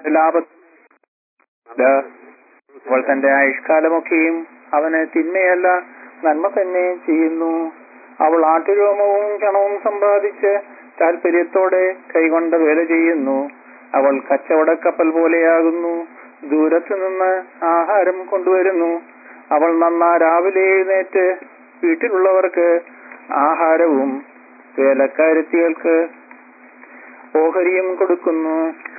ലാഭത്തിൽ അവൾ തന്റെ ആയുഷ്കാലമൊക്കെയും അവന് തിന്മയല്ല നന്മ തന്നെ ചെയ്യുന്നു അവൾ ആട്ടുരോമവും ക്ഷണവും സമ്പാദിച്ച് താല്പര്യത്തോടെ കൈകൊണ്ട് വേല ചെയ്യുന്നു അവൾ കച്ചവടക്കപ്പൽ പോലെയാകുന്നു ദൂരത്തു നിന്ന് ആഹാരം കൊണ്ടുവരുന്നു അവൾ നന്നാ രാവിലെ എഴുന്നേറ്റ് വീട്ടിലുള്ളവർക്ക് ആഹാരവും വേലക്കാരത്തികൾക്ക് ഓഹരിയും കൊടുക്കുന്നു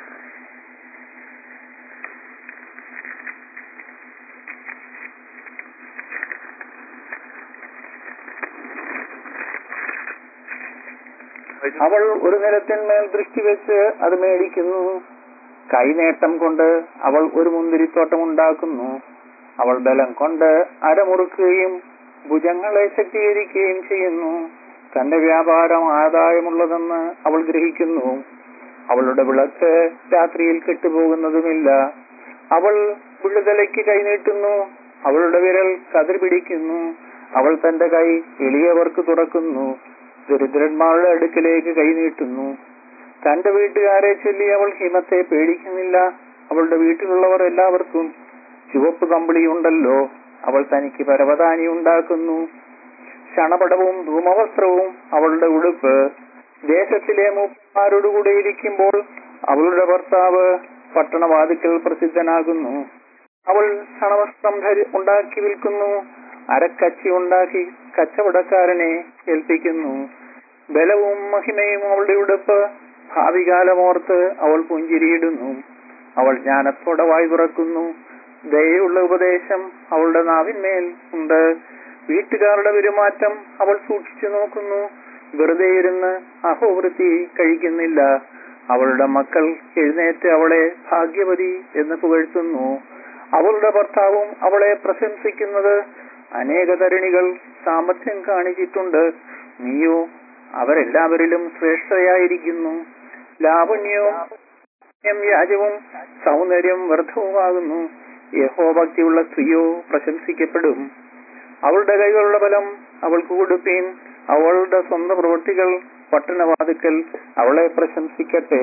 അവൾ ഒരു നിലത്തിന്മേൽ ദൃഷ്ടി വെച്ച് അത് മേടിക്കുന്നു കൈനേട്ടം കൊണ്ട് അവൾ ഒരു മുന്തിരിത്തോട്ടം ഉണ്ടാക്കുന്നു അവൾ ബലം കൊണ്ട് അരമുറുക്കുകയും ഭുജങ്ങളെ ശക്തീകരിക്കുകയും ചെയ്യുന്നു തന്റെ വ്യാപാരം ആദായമുള്ളതെന്ന് അവൾ ഗ്രഹിക്കുന്നു അവളുടെ വിളക്ക് രാത്രിയിൽ കെട്ടുപോകുന്നതുമില്ല അവൾ വിടുതലയ്ക്ക് കൈനീട്ടുന്നു അവളുടെ വിരൽ കതിർ പിടിക്കുന്നു അവൾ തന്റെ കൈ എളിയവർക്ക് തുറക്കുന്നു ദരിദ്രന്മാരുടെ അടുക്കിലേക്ക് കൈനീട്ടുന്നു തന്റെ വീട്ടുകാരെ ചൊല്ലി അവൾ ഹിമത്തെ പേടിക്കുന്നില്ല അവളുടെ വീട്ടിലുള്ളവർ എല്ലാവർക്കും ചുവപ്പ് കമ്പിളിയുണ്ടല്ലോ അവൾ തനിക്ക് പരവതാനി ഉണ്ടാക്കുന്നു ക്ഷണപടവും ധൂമവസ്ത്രവും അവളുടെ ഉടുപ്പ് ദേശത്തിലെ മൂപ്പന്മാരോടുകൂടെ ഇരിക്കുമ്പോൾ അവളുടെ ഭർത്താവ് പട്ടണവാതിക്കൽ പ്രസിദ്ധനാകുന്നു അവൾ ക്ഷണവസ്ത്രം ധരി ഉണ്ടാക്കി വിൽക്കുന്നു അരക്കച്ചി ഉണ്ടാക്കി കച്ചവടക്കാരനെ ഏൽപ്പിക്കുന്നു ബലവും മഹിമയും അവളുടെ ഉടുപ്പ് ഭാവി കാലമോർത്ത് അവൾ പുഞ്ചിരിയിടുന്നു അവൾ ജ്ഞാനത്തോടെ വായി തുറക്കുന്നു ദയുള്ള ഉപദേശം അവളുടെ നാവിന്മേൽ ഉണ്ട് വീട്ടുകാരുടെ പെരുമാറ്റം അവൾ സൂക്ഷിച്ചു നോക്കുന്നു വെറുതെ ഇരുന്ന് അഹോവൃത്തി കഴിക്കുന്നില്ല അവളുടെ മക്കൾ എഴുന്നേറ്റ് അവളെ ഭാഗ്യവതി എന്ന് പുകഴ്ത്തുന്നു അവളുടെ ഭർത്താവും അവളെ പ്രശംസിക്കുന്നത് അനേക തരുണികൾ സാമർഥ്യം കാണിച്ചിട്ടുണ്ട് നീയോ അവരെല്ലാവരിലും ശ്രേഷ്ഠയായിരിക്കുന്നു ലാവണ്യവും യം വ്യാജവും സൗന്ദര്യം വ്യർത്ഥവുമാകുന്നു യഹോഭക്തിയുള്ള സ്ത്രീയോ പ്രശംസിക്കപ്പെടും അവളുടെ കൈകളുടെ ബലം അവൾക്ക് കൊടുപ്പീൻ അവളുടെ സ്വന്തം പ്രവൃത്തികൾ പട്ടണവാതുക്കൽ അവളെ പ്രശംസിക്കട്ടെ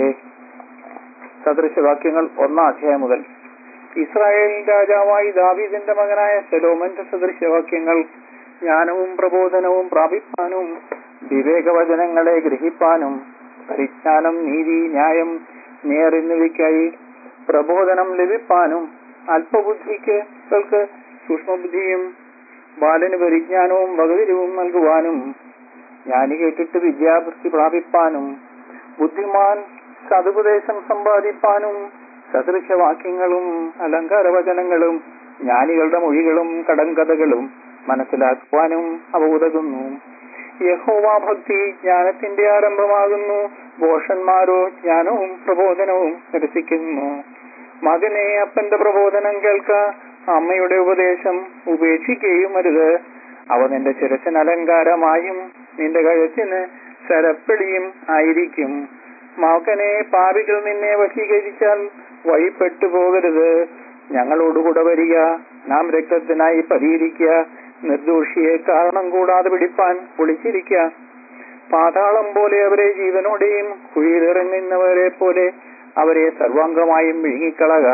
സദൃശവാക്യങ്ങൾ ഒന്നാം അധ്യായം മുതൽ ഇസ്രായേൽ രാജാവായി ദാവീദിന്റെ മകനായ ശലോമന്റെ സദൃശവാക്യങ്ങൾ ജ്ഞാനവും പ്രബോധനവും പ്രാപിപ്പാനും വിവേകവചനങ്ങളെ ഗ്രഹിപ്പാനും പരിജ്ഞാനം നീതി ന്യായം നേർ എന്നിവയ്ക്കായി പ്രബോധനം ലഭിപ്പാനും അല്പബുദ്ധിക്ക് ൾക്ക് സൂക്ഷ്മബുദ്ധിയും ബാലന് പരിജ്ഞാനവും വകതിരിവും നൽകുവാനും ജ്ഞാനി കേട്ടിട്ട് വിദ്യാഭ്യസ്തി പ്രാപിപ്പാനും ബുദ്ധിമാൻ സതുപദേശം സമ്പാദിപ്പാനും സദൃശവാക്യങ്ങളും അലങ്കാരവചനങ്ങളും ജ്ഞാനികളുടെ മൊഴികളും കടങ്കഥകളും മനസ്സിലാക്കുവാനും അവ ഉതകുന്നു യഹോവാഭക്തി ജ്ഞാനത്തിന്റെ ആരംഭമാകുന്നു ഘോഷന്മാരോ ജ്ഞാനവും പ്രബോധനവും നിരസിക്കുന്നു മകനെ അപ്പന്റെ പ്രബോധനം കേൾക്ക അമ്മയുടെ ഉപദേശം ഉപേക്ഷിക്കുകയും അരുത് അവ നിന്റെ ശിരസിന് അലങ്കാരമായും നിന്റെ കഴുത്തിന് ശരപ്പിടിയും ആയിരിക്കും മകനെ പാപികൾ നിന്നെ വശീകരിച്ചാൽ വഴിപ്പെട്ടു പോകരുത് ഞങ്ങളോടുകൂടെ വരിക നാം രക്തത്തിനായി പരിഹരിക്കുക നിർദോഷിയെ കാരണം കൂടാതെ പിടിപ്പാൻ ഒളിച്ചിരിക്കുക പാതാളം പോലെ അവരെ ജീവനോടെയും കുഴിയിലിറങ്ങുന്നവരെ പോലെ അവരെ സർവാംഗമായും വിഴുങ്ങിക്കളക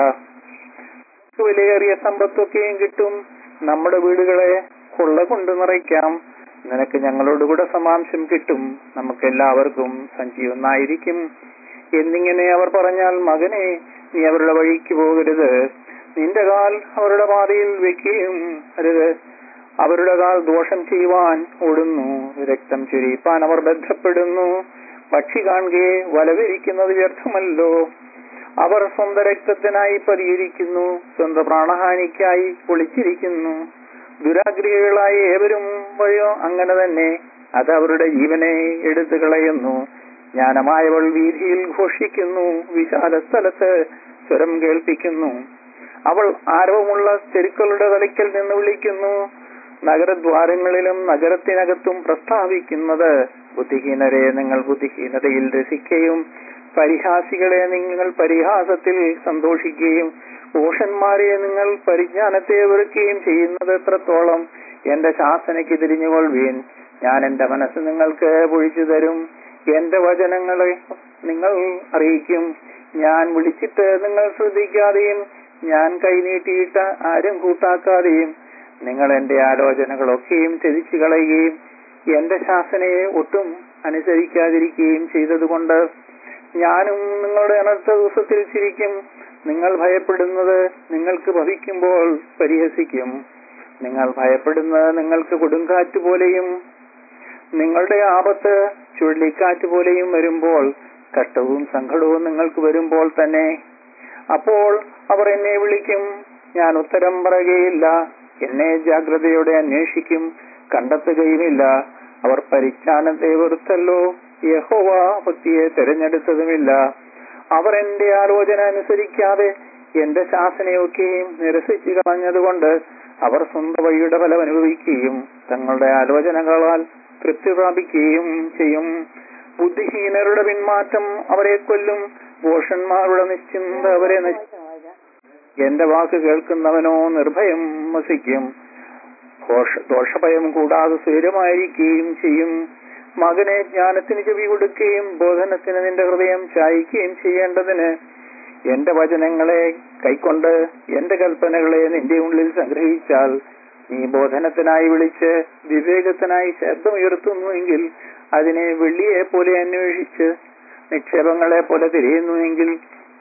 വിലയേറിയ സമ്പത്തൊക്കെയും കിട്ടും നമ്മുടെ വീടുകളെ കൊള്ള കൊണ്ട് നിറയ്ക്കാം നിനക്ക് ഞങ്ങളോടുകൂടെ സമാംശം കിട്ടും നമുക്ക് എല്ലാവർക്കും സഞ്ജീവനായിരിക്കും എന്നിങ്ങനെ അവർ പറഞ്ഞാൽ മകനെ നീ അവരുടെ വഴിക്ക് പോകരുത് നിന്റെ കാൽ അവരുടെ പാതയിൽ വെക്കുകയും അരുത് അവരുടെ കാൽ ദോഷം ചെയ്യുവാൻ ഓടുന്നു രക്തം ചുരിപ്പാൻ അവർ ബന്ധപ്പെടുന്നു പക്ഷി കാണുകയെ വലവിരിക്കുന്നത് വ്യർത്ഥമല്ലോ അവർ സ്വന്തം രക്തത്തിനായി പരിഹരിക്കുന്നു സ്വന്തം പ്രാണഹാനിക്കായി ഒളിച്ചിരിക്കുന്നു ദുരാഗ്രഹികളായ ഏവരും വഴിയോ അങ്ങനെ തന്നെ അത് അവരുടെ ജീവനെ എടുത്തു കളയുന്നു ജ്ഞാനമായവൾ വീതിയിൽ ഘോഷിക്കുന്നു വിശാല സ്ഥലത്ത് സ്വരം കേൾപ്പിക്കുന്നു അവൾ ആരവമുള്ള തെരുക്കളുടെ തലയ്ക്കൽ നിന്ന് വിളിക്കുന്നു നഗരദ്വാരങ്ങളിലും നഗരത്തിനകത്തും പ്രസ്താവിക്കുന്നത് ബുദ്ധിഹീനരെ നിങ്ങൾ ബുദ്ധിഹീനതയിൽ രസിക്കുകയും പരിഹാസികളെ നിങ്ങൾ പരിഹാസത്തിൽ സന്തോഷിക്കുകയും ഘോഷന്മാരെ നിങ്ങൾ പരിജ്ഞാനത്തെ വെറുക്കുകയും ചെയ്യുന്നത് എത്രത്തോളം എന്റെ ശാസനയ്ക്ക് തിരിഞ്ഞുകൊള്ളുവീൻ ഞാൻ എന്റെ മനസ്സ് നിങ്ങൾക്ക് പൊഴിച്ചു തരും എന്റെ വചനങ്ങളെ നിങ്ങൾ അറിയിക്കും ഞാൻ വിളിച്ചിട്ട് നിങ്ങൾ ശ്രദ്ധിക്കാതെയും ഞാൻ കൈനീട്ടിയിട്ട് ആരും കൂട്ടാക്കാതെയും നിങ്ങൾ എന്റെ ആലോചനകളൊക്കെയും ത്യജിച്ചു കളയുകയും എന്റെ ശാസനയെ ഒട്ടും അനുസരിക്കാതിരിക്കുകയും ചെയ്തതുകൊണ്ട് ഞാനും നിങ്ങളുടെ അനർത്ഥ ദിവസത്തിൽ ചിരിക്കും നിങ്ങൾ ഭയപ്പെടുന്നത് നിങ്ങൾക്ക് ഭവിക്കുമ്പോൾ പരിഹസിക്കും നിങ്ങൾ ഭയപ്പെടുന്നത് നിങ്ങൾക്ക് കൊടുങ്കാറ്റ് പോലെയും നിങ്ങളുടെ ആപത്ത് ചുഴലിക്കാറ്റ് പോലെയും വരുമ്പോൾ കഷ്ടവും സങ്കടവും നിങ്ങൾക്ക് വരുമ്പോൾ തന്നെ അപ്പോൾ അവർ എന്നെ വിളിക്കും ഞാൻ ഉത്തരം പറയുകയില്ല എന്നെ ജാഗ്രതയോടെ അന്വേഷിക്കും കണ്ടെത്തുകയുമില്ല അവർ പരിജ്ഞാനത്തെ വെറുത്തല്ലോ യഹോവ ഭക്തിയെ തിരഞ്ഞെടുത്തതുമില്ല അവർ എന്റെ ആലോചന അനുസരിക്കാതെ എന്റെ ശാസനയൊക്കെയും നിരസിച്ചു കളഞ്ഞതുകൊണ്ട് അവർ സ്വന്തം വഴിയുടെ ഫലം അനുഭവിക്കുകയും തങ്ങളുടെ ആലോചനകളാൽ തൃപ്തി പ്രാപിക്കുകയും ചെയ്യും ബുദ്ധിഹീനരുടെ പിന്മാറ്റം അവരെ കൊല്ലും ഭോഷന്മാരുടെ നിശ്ചിന്ത അവരെ നശി- എന്റെ വാക്ക് കേൾക്കുന്നവനോ നിർഭയം വസിക്കും ദോഷ- ദോഷഭയം കൂടാതെ സ്ഥിരമായിരിക്കുകയും ചെയ്യും മകനെ ജ്ഞാനത്തിന് ചെവി കൊടുക്കുകയും ബോധനത്തിന് നിന്റെ ഹൃദയം ചായ്ക്കുകയും ചെയ്യേണ്ടതിന് എന്റെ വചനങ്ങളെ കൈക്കൊണ്ട് എന്റെ കൽപ്പനകളെ നിന്റെ ഉള്ളിൽ സംഗ്രഹിച്ചാൽ നീ ബോധനത്തിനായി വിളിച്ച് വിവേകത്തിനായി ശബ്ദമുയർത്തുന്നുവെങ്കിൽ അതിനെ വെള്ളിയെ പോലെ അന്വേഷിച്ച് നിക്ഷേപങ്ങളെ പോലെ തിരയുന്നുവെങ്കിൽ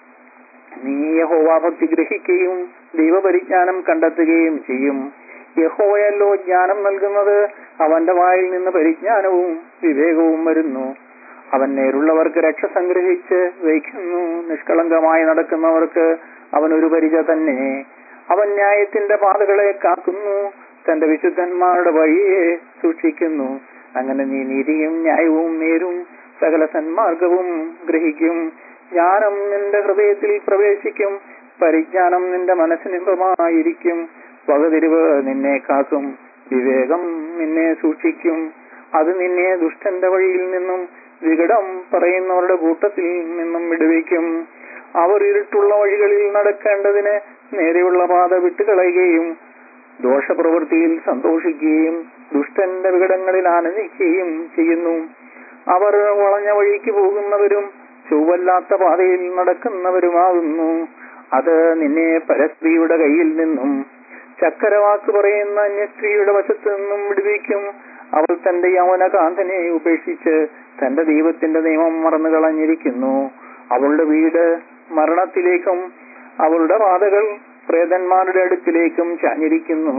നീ യഹോവാഭക്തി ഗ്രഹിക്കുകയും ദൈവപരിജ്ഞാനം കണ്ടെത്തുകയും ചെയ്യും യഹോവയല്ലോ ജ്ഞാനം നൽകുന്നത് അവന്റെ വായിൽ നിന്ന് പരിജ്ഞാനവും വിവേകവും വരുന്നു അവൻ നേരുള്ളവർക്ക് രക്ഷ സംഗ്രഹിച്ച് വയ്ക്കുന്നു നിഷ്കളങ്കമായി നടക്കുന്നവർക്ക് അവൻ ഒരു പരിച തന്നെ അവൻ ന്യായത്തിന്റെ പാതകളെ കാക്കുന്നു തന്റെ വിശുദ്ധന്മാരുടെ വഴിയെ സൂക്ഷിക്കുന്നു അങ്ങനെ നീ നീതിയും ന്യായവും നേരും സകല സന്മാർഗവും ഗ്രഹിക്കും ജ്ഞാനം നിന്റെ ഹൃദയത്തിൽ പ്രവേശിക്കും പരിജ്ഞാനം നിന്റെ മനസ്സിനിമ്പമായിരിക്കും വകതിരിവ് നിന്നെ കാക്കും വിവേകം നിന്നെ സൂക്ഷിക്കും അത് നിന്നെ ദുഷ്ടന്റെ വഴിയിൽ നിന്നും വികടം പറയുന്നവരുടെ കൂട്ടത്തിൽ നിന്നും വിടുവിക്കും അവർ ഇരുട്ടുള്ള വഴികളിൽ നടക്കേണ്ടതിന് നേരെയുള്ള പാത വിട്ടുകളയുകയും ദോഷപ്രവൃത്തിയിൽ സന്തോഷിക്കുകയും ദുഷ്ടന്റെ വികടങ്ങളിൽ ആനന്ദിക്കുകയും ചെയ്യുന്നു അവർ വളഞ്ഞ വഴിക്ക് പോകുന്നവരും ചൊവ്വല്ലാത്ത പാതയിൽ നടക്കുന്നവരുമാകുന്നു അത് നിന്നെ പരസ്ത്രീയുടെ കയ്യിൽ നിന്നും ചക്കരവാക്ക് പറയുന്ന അന്യസ്ത്രീയുടെ വശത്ത് നിന്നും വിടുവിക്കും അവൾ തന്റെ യൗവന കാന്തനെ ഉപേക്ഷിച്ച് തന്റെ ദൈവത്തിന്റെ നിയമം മറന്നു കളഞ്ഞിരിക്കുന്നു അവളുടെ വീട് മരണത്തിലേക്കും അവളുടെ പാതകൾ പ്രേതന്മാരുടെ അടുക്കിലേക്കും ചാഞ്ഞിരിക്കുന്നു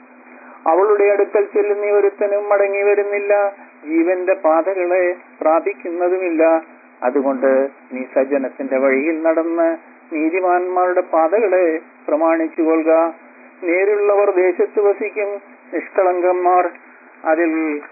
അവളുടെ അടുക്കൽ ചെല്ലുന്ന ഒരുത്തനും മടങ്ങി വരുന്നില്ല ജീവന്റെ പാതകളെ പ്രാപിക്കുന്നതുമില്ല അതുകൊണ്ട് നീ സജ്ജനത്തിന്റെ വഴിയിൽ നടന്ന് നീതിമാന്മാരുടെ പാതകളെ പ്രമാണിച്ചു കൊള്ളുക നേരുള്ളവർ ദേശത്ത് വസിക്കും നിഷ്കളങ്കന്മാർ അതിൽ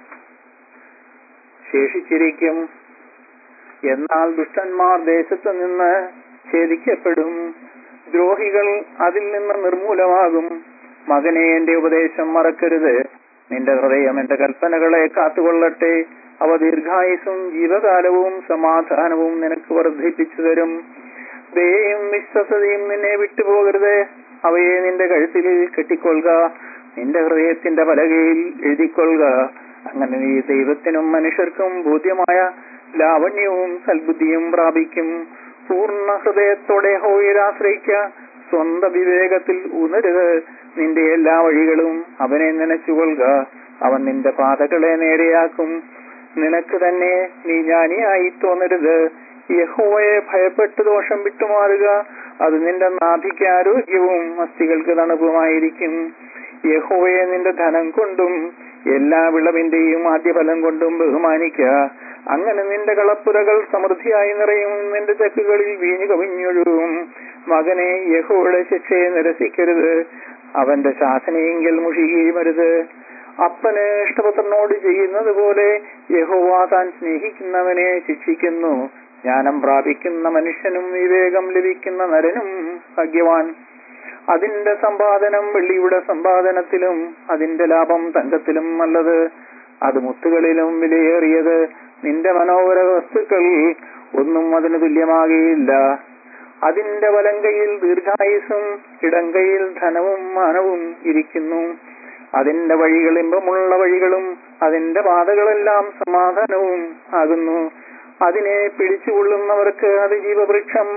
ശേഷിച്ചിരിക്കും എന്നാൽ ദുഷ്ടന്മാർ ദേശത്ത് നിന്ന് ഛേദിക്കപ്പെടും ദ്രോഹികൾ അതിൽ നിന്ന് നിർമൂലമാകും മകനെ എന്റെ ഉപദേശം മറക്കരുത് നിന്റെ ഹൃദയം എന്റെ കൽപ്പനകളെ കാത്തുകൊള്ളട്ടെ അവ ദീർഘായുസും ജീവകാലവും സമാധാനവും നിനക്ക് വർദ്ധിപ്പിച്ചു തരും ദയയും വിശ്വസതയും നിന്നെ വിട്ടുപോകരുത് അവയെ നിന്റെ കഴുത്തിൽ കെട്ടിക്കൊള്ളുക നിന്റെ ഹൃദയത്തിന്റെ പലകയിൽ എഴുതിക്കൊള്ളുക അങ്ങനെ നീ ദൈവത്തിനും മനുഷ്യർക്കും ബോധ്യമായ ലാവണ്യവും സൽബുദ്ധിയും പ്രാപിക്കും പൂർണ്ണ ഹൃദയത്തോടെ ഹോയിൽ ആശ്രയിക്ക സ്വന്തം വിവേകത്തിൽ ഉണരുത് നിന്റെ എല്ലാ വഴികളും അവനെ നനച്ചുകൊള്ളുക അവൻ നിന്റെ പാതകളെ നേരെയാക്കും നിനക്ക് തന്നെ നീ ജ്ഞാനിയായി തോന്നരുത് യഹോവയെ ഭയപ്പെട്ട് ദോഷം വിട്ടുമാറുക അത് നിന്റെ നാഭിക്ക് ആരോഗ്യവും അസ്ഥികൾക്ക് തണുപ്പുമായിരിക്കും യഹോവയെ നിന്റെ ധനം കൊണ്ടും എല്ലാ വിളവിന്റെയും ആദ്യഫലം കൊണ്ടും ബഹുമാനിക്കുക അങ്ങനെ നിന്റെ കളപ്പുരകൾ സമൃദ്ധിയായി നിറയും നിന്റെ ചക്കുകളിൽ വീഞ്ഞു കവിഞ്ഞൊഴുകും മകനെ യഹോയുടെ ശിക്ഷയെ നിരസിക്കരുത് അവന്റെ ശാസനയെങ്കിൽ മുഷിയുകയും അരുത് അപ്പന് ഇഷ്ടപുത്രനോട് ചെയ്യുന്നത് പോലെ യഹോവ താൻ സ്നേഹിക്കുന്നവനെ ശിക്ഷിക്കുന്നു ജ്ഞാനം പ്രാപിക്കുന്ന മനുഷ്യനും വിവേകം ലഭിക്കുന്ന നരനും ഭാഗ്യവാൻ അതിന്റെ സമ്പാദനം വെള്ളിയുടെ സമ്പാദനത്തിലും അതിന്റെ ലാഭം തങ്കത്തിലും നല്ലത് അത് മുത്തുകളിലും വിലയേറിയത് നിന്റെ മനോഹര വസ്തുക്കൾ ഒന്നും അതിന് തുല്യമാകുകയില്ല അതിന്റെ വലങ്കയിൽ ദീർഘായുസും ഇടങ്കയിൽ ധനവും മാനവും ഇരിക്കുന്നു അതിന്റെ വഴികൾ ഇമ്പമുള്ള വഴികളും അതിന്റെ പാതകളെല്ലാം സമാധാനവും ആകുന്നു അതിനെ പിടിച്ചുകൊള്ളുന്നവർക്ക് അത് ജീവവൃക്ഷം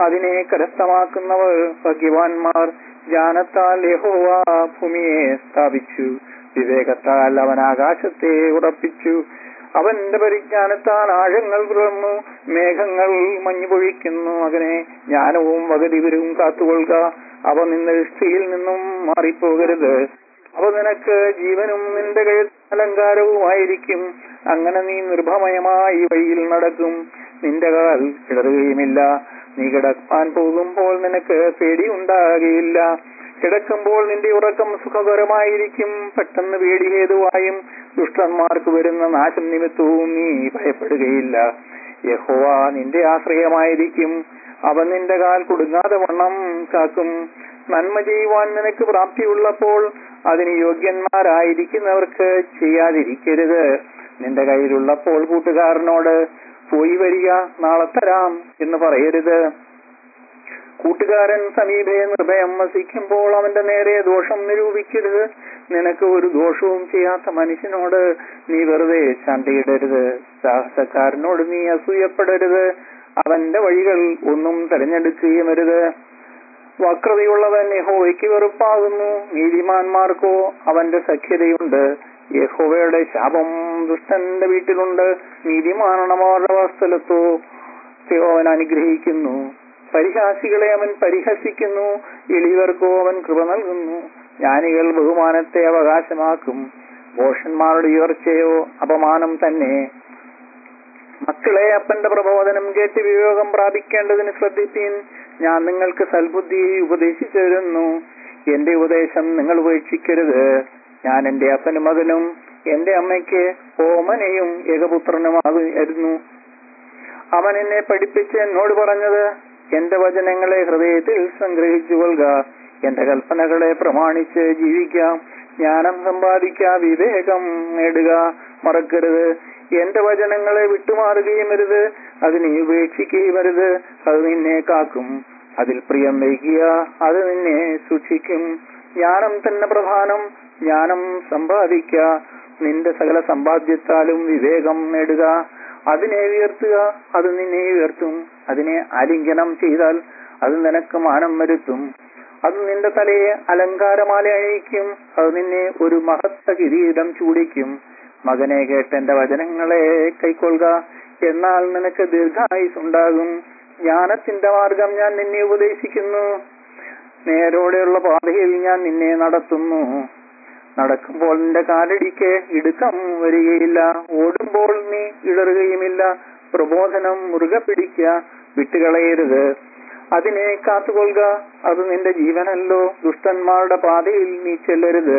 അതിനെ കരസ്ഥമാക്കുന്നവർ ഭാഗ്യവാന്മാർ ജ്ഞാനത്താൽ യഹോവ ഭൂമിയെ സ്ഥാപിച്ചു വിവേകത്താൽ അവൻ ആകാശത്തെ ഉറപ്പിച്ചു അവന്റെ പരിജ്ഞാനത്താൽ ആഴങ്ങൾ തുറന്നു മേഘങ്ങൾ മഞ്ഞു പൊഴിക്കുന്നു അങ്ങനെ ജ്ഞാനവും വകതിവരും കാത്തുകൊള്ളുക അവ നിന്ന ദൃഷ്ടിയിൽ നിന്നും മാറിപ്പോകരുത് അവ നിനക്ക് ജീവനും നിന്റെ കഴുത്ത് അലങ്കാരവുമായിരിക്കും അങ്ങനെ നീ നിർഭമയമായി വഴിയിൽ നടക്കും നിന്റെ കാൽ കിടറുകയുമില്ല നീ കിടക്കാൻ പോകുമ്പോൾ നിനക്ക് പേടിയുണ്ടാകുകയില്ല കിടക്കുമ്പോൾ നിന്റെ ഉറക്കം സുഖകരമായിരിക്കും പെട്ടെന്ന് പേടി ഹേതുവായും ദുഷ്ടന്മാർക്ക് വരുന്ന നാശം നിമിത്തവും നീ ഭയപ്പെടുകയില്ല യഹോവ നിന്റെ ആശ്രയമായിരിക്കും അവൻ നിന്റെ കാൽ കുടുങ്ങാതെ വണ്ണം കാക്കും നന്മ ചെയ്യുവാൻ നിനക്ക് പ്രാപ്തിയുള്ളപ്പോൾ അതിന് യോഗ്യന്മാരായിരിക്കുന്നവർക്ക് ചെയ്യാതിരിക്കരുത് നിന്റെ കയ്യിലുള്ളപ്പോൾ കൂട്ടുകാരനോട് പോയി വരിക നാളെ തരാം എന്ന് പറയരുത് കൂട്ടുകാരൻ സമീപേ നിർഭയം വസിക്കുമ്പോൾ അവന്റെ നേരെ ദോഷം നിരൂപിക്കരുത് നിനക്ക് ഒരു ദോഷവും ചെയ്യാത്ത മനുഷ്യനോട് നീ വെറുതെ ശാന്തയിടരുത് സാഹസക്കാരനോട് നീ അസൂയപ്പെടരുത് അവന്റെ വഴികൾ ഒന്നും തെരഞ്ഞെടുക്കുകയുമരുത് വക്രതയുള്ളവൻ യഹോവയ്ക്ക് വെറുപ്പാകുന്നു നീതിമാന്മാർക്കോ അവന്റെ സഖ്യതയുണ്ട് യഹോവയുടെ ശാപം ദുഷ്ടന്റെ വീട്ടിലുണ്ട് നീതിമാനണമാരുടെ സ്ഥലത്തോ അവൻ അനുഗ്രഹിക്കുന്നു പരിഹാസികളെ അവൻ പരിഹസിക്കുന്നു എളിയവർക്കോ അവൻ കൃപ നൽകുന്നു ജ്ഞാനികൾ ബഹുമാനത്തെ അവകാശമാക്കും ഭോഷന്മാരുടെ ഉയർച്ചയോ അപമാനം തന്നെ മക്കളെ അപ്പന്റെ പ്രബോധനം കേട്ട് വിവേകം പ്രാപിക്കേണ്ടതിന് ശ്രദ്ധിപ്പീൻ ഞാൻ നിങ്ങൾക്ക് സൽബുദ്ധി ഉപദേശിച്ചു തരുന്നു എന്റെ ഉപദേശം നിങ്ങൾ ഉപേക്ഷിക്കരുത് ഞാൻ എന്റെ അപ്പനും മകനും എന്റെ അമ്മയ്ക്ക് ഓമനയും ഏകപുത്രനുമാകുന്നു അവൻ എന്നെ പഠിപ്പിച്ച് എന്നോട് പറഞ്ഞത് എന്റെ വചനങ്ങളെ ഹൃദയത്തിൽ സംഗ്രഹിച്ചു കൊള്ളുക എന്റെ കൽപ്പനകളെ പ്രമാണിച്ച് ജീവിക്കാം ജ്ഞാനം സമ്പാദിക്കുക വിവേകം നേടുക മറക്കരുത് എന്റെ വചനങ്ങളെ വിട്ടുമാറുകയും അരുത് അതിനെ ഉപേക്ഷിക്കുകയും അരുത് അത് നിന്നെ കാക്കും അതിൽ പ്രിയം വയ്ക്കുക അത് നിന്നെ സൂക്ഷിക്കും ജ്ഞാനം തന്നെ പ്രധാനം ജ്ഞാനം സമ്പാദിക്കുക നിന്റെ സകല സമ്പാദ്യത്താലും വിവേകം നേടുക അതിനെ ഉയർത്തുക അത് നിന്നെ ഉയർത്തും അതിനെ ആലിംഗനം ചെയ്താൽ അത് നിനക്ക് മാനം വരുത്തും അത് നിന്റെ തലയെ അലങ്കാരമാല അണിയിക്കും അത് നിന്നെ ഒരു മഹത്ത കിരീടം ചൂടിക്കും മകനെ കേട്ട് എന്റെ വചനങ്ങളെ കൈക്കൊള്ളുക എന്നാൽ നിനക്ക് ദീർഘായുസ് ഉണ്ടാകും ജ്ഞാനത്തിന്റെ മാർഗം ഞാൻ നിന്നെ ഉപദേശിക്കുന്നു നേരോടെയുള്ള പാതയിൽ ഞാൻ നിന്നെ നടത്തുന്നു നടക്കുമ്പോൾ നിന്റെ കാലടിക്ക് ഇടുക്കം വരികയില്ല ഓടുമ്പോൾ നീ ഇടറുകയുമില്ല പ്രബോധനം മുറുകെ പിടിക്കുക വിട്ടുകളയരുത് അതിനെ കാത്തുകൊള്ളുക അത് നിന്റെ ജീവനല്ലോ ദുഷ്ടന്മാരുടെ പാതയിൽ നീ ചെല്ലരുത്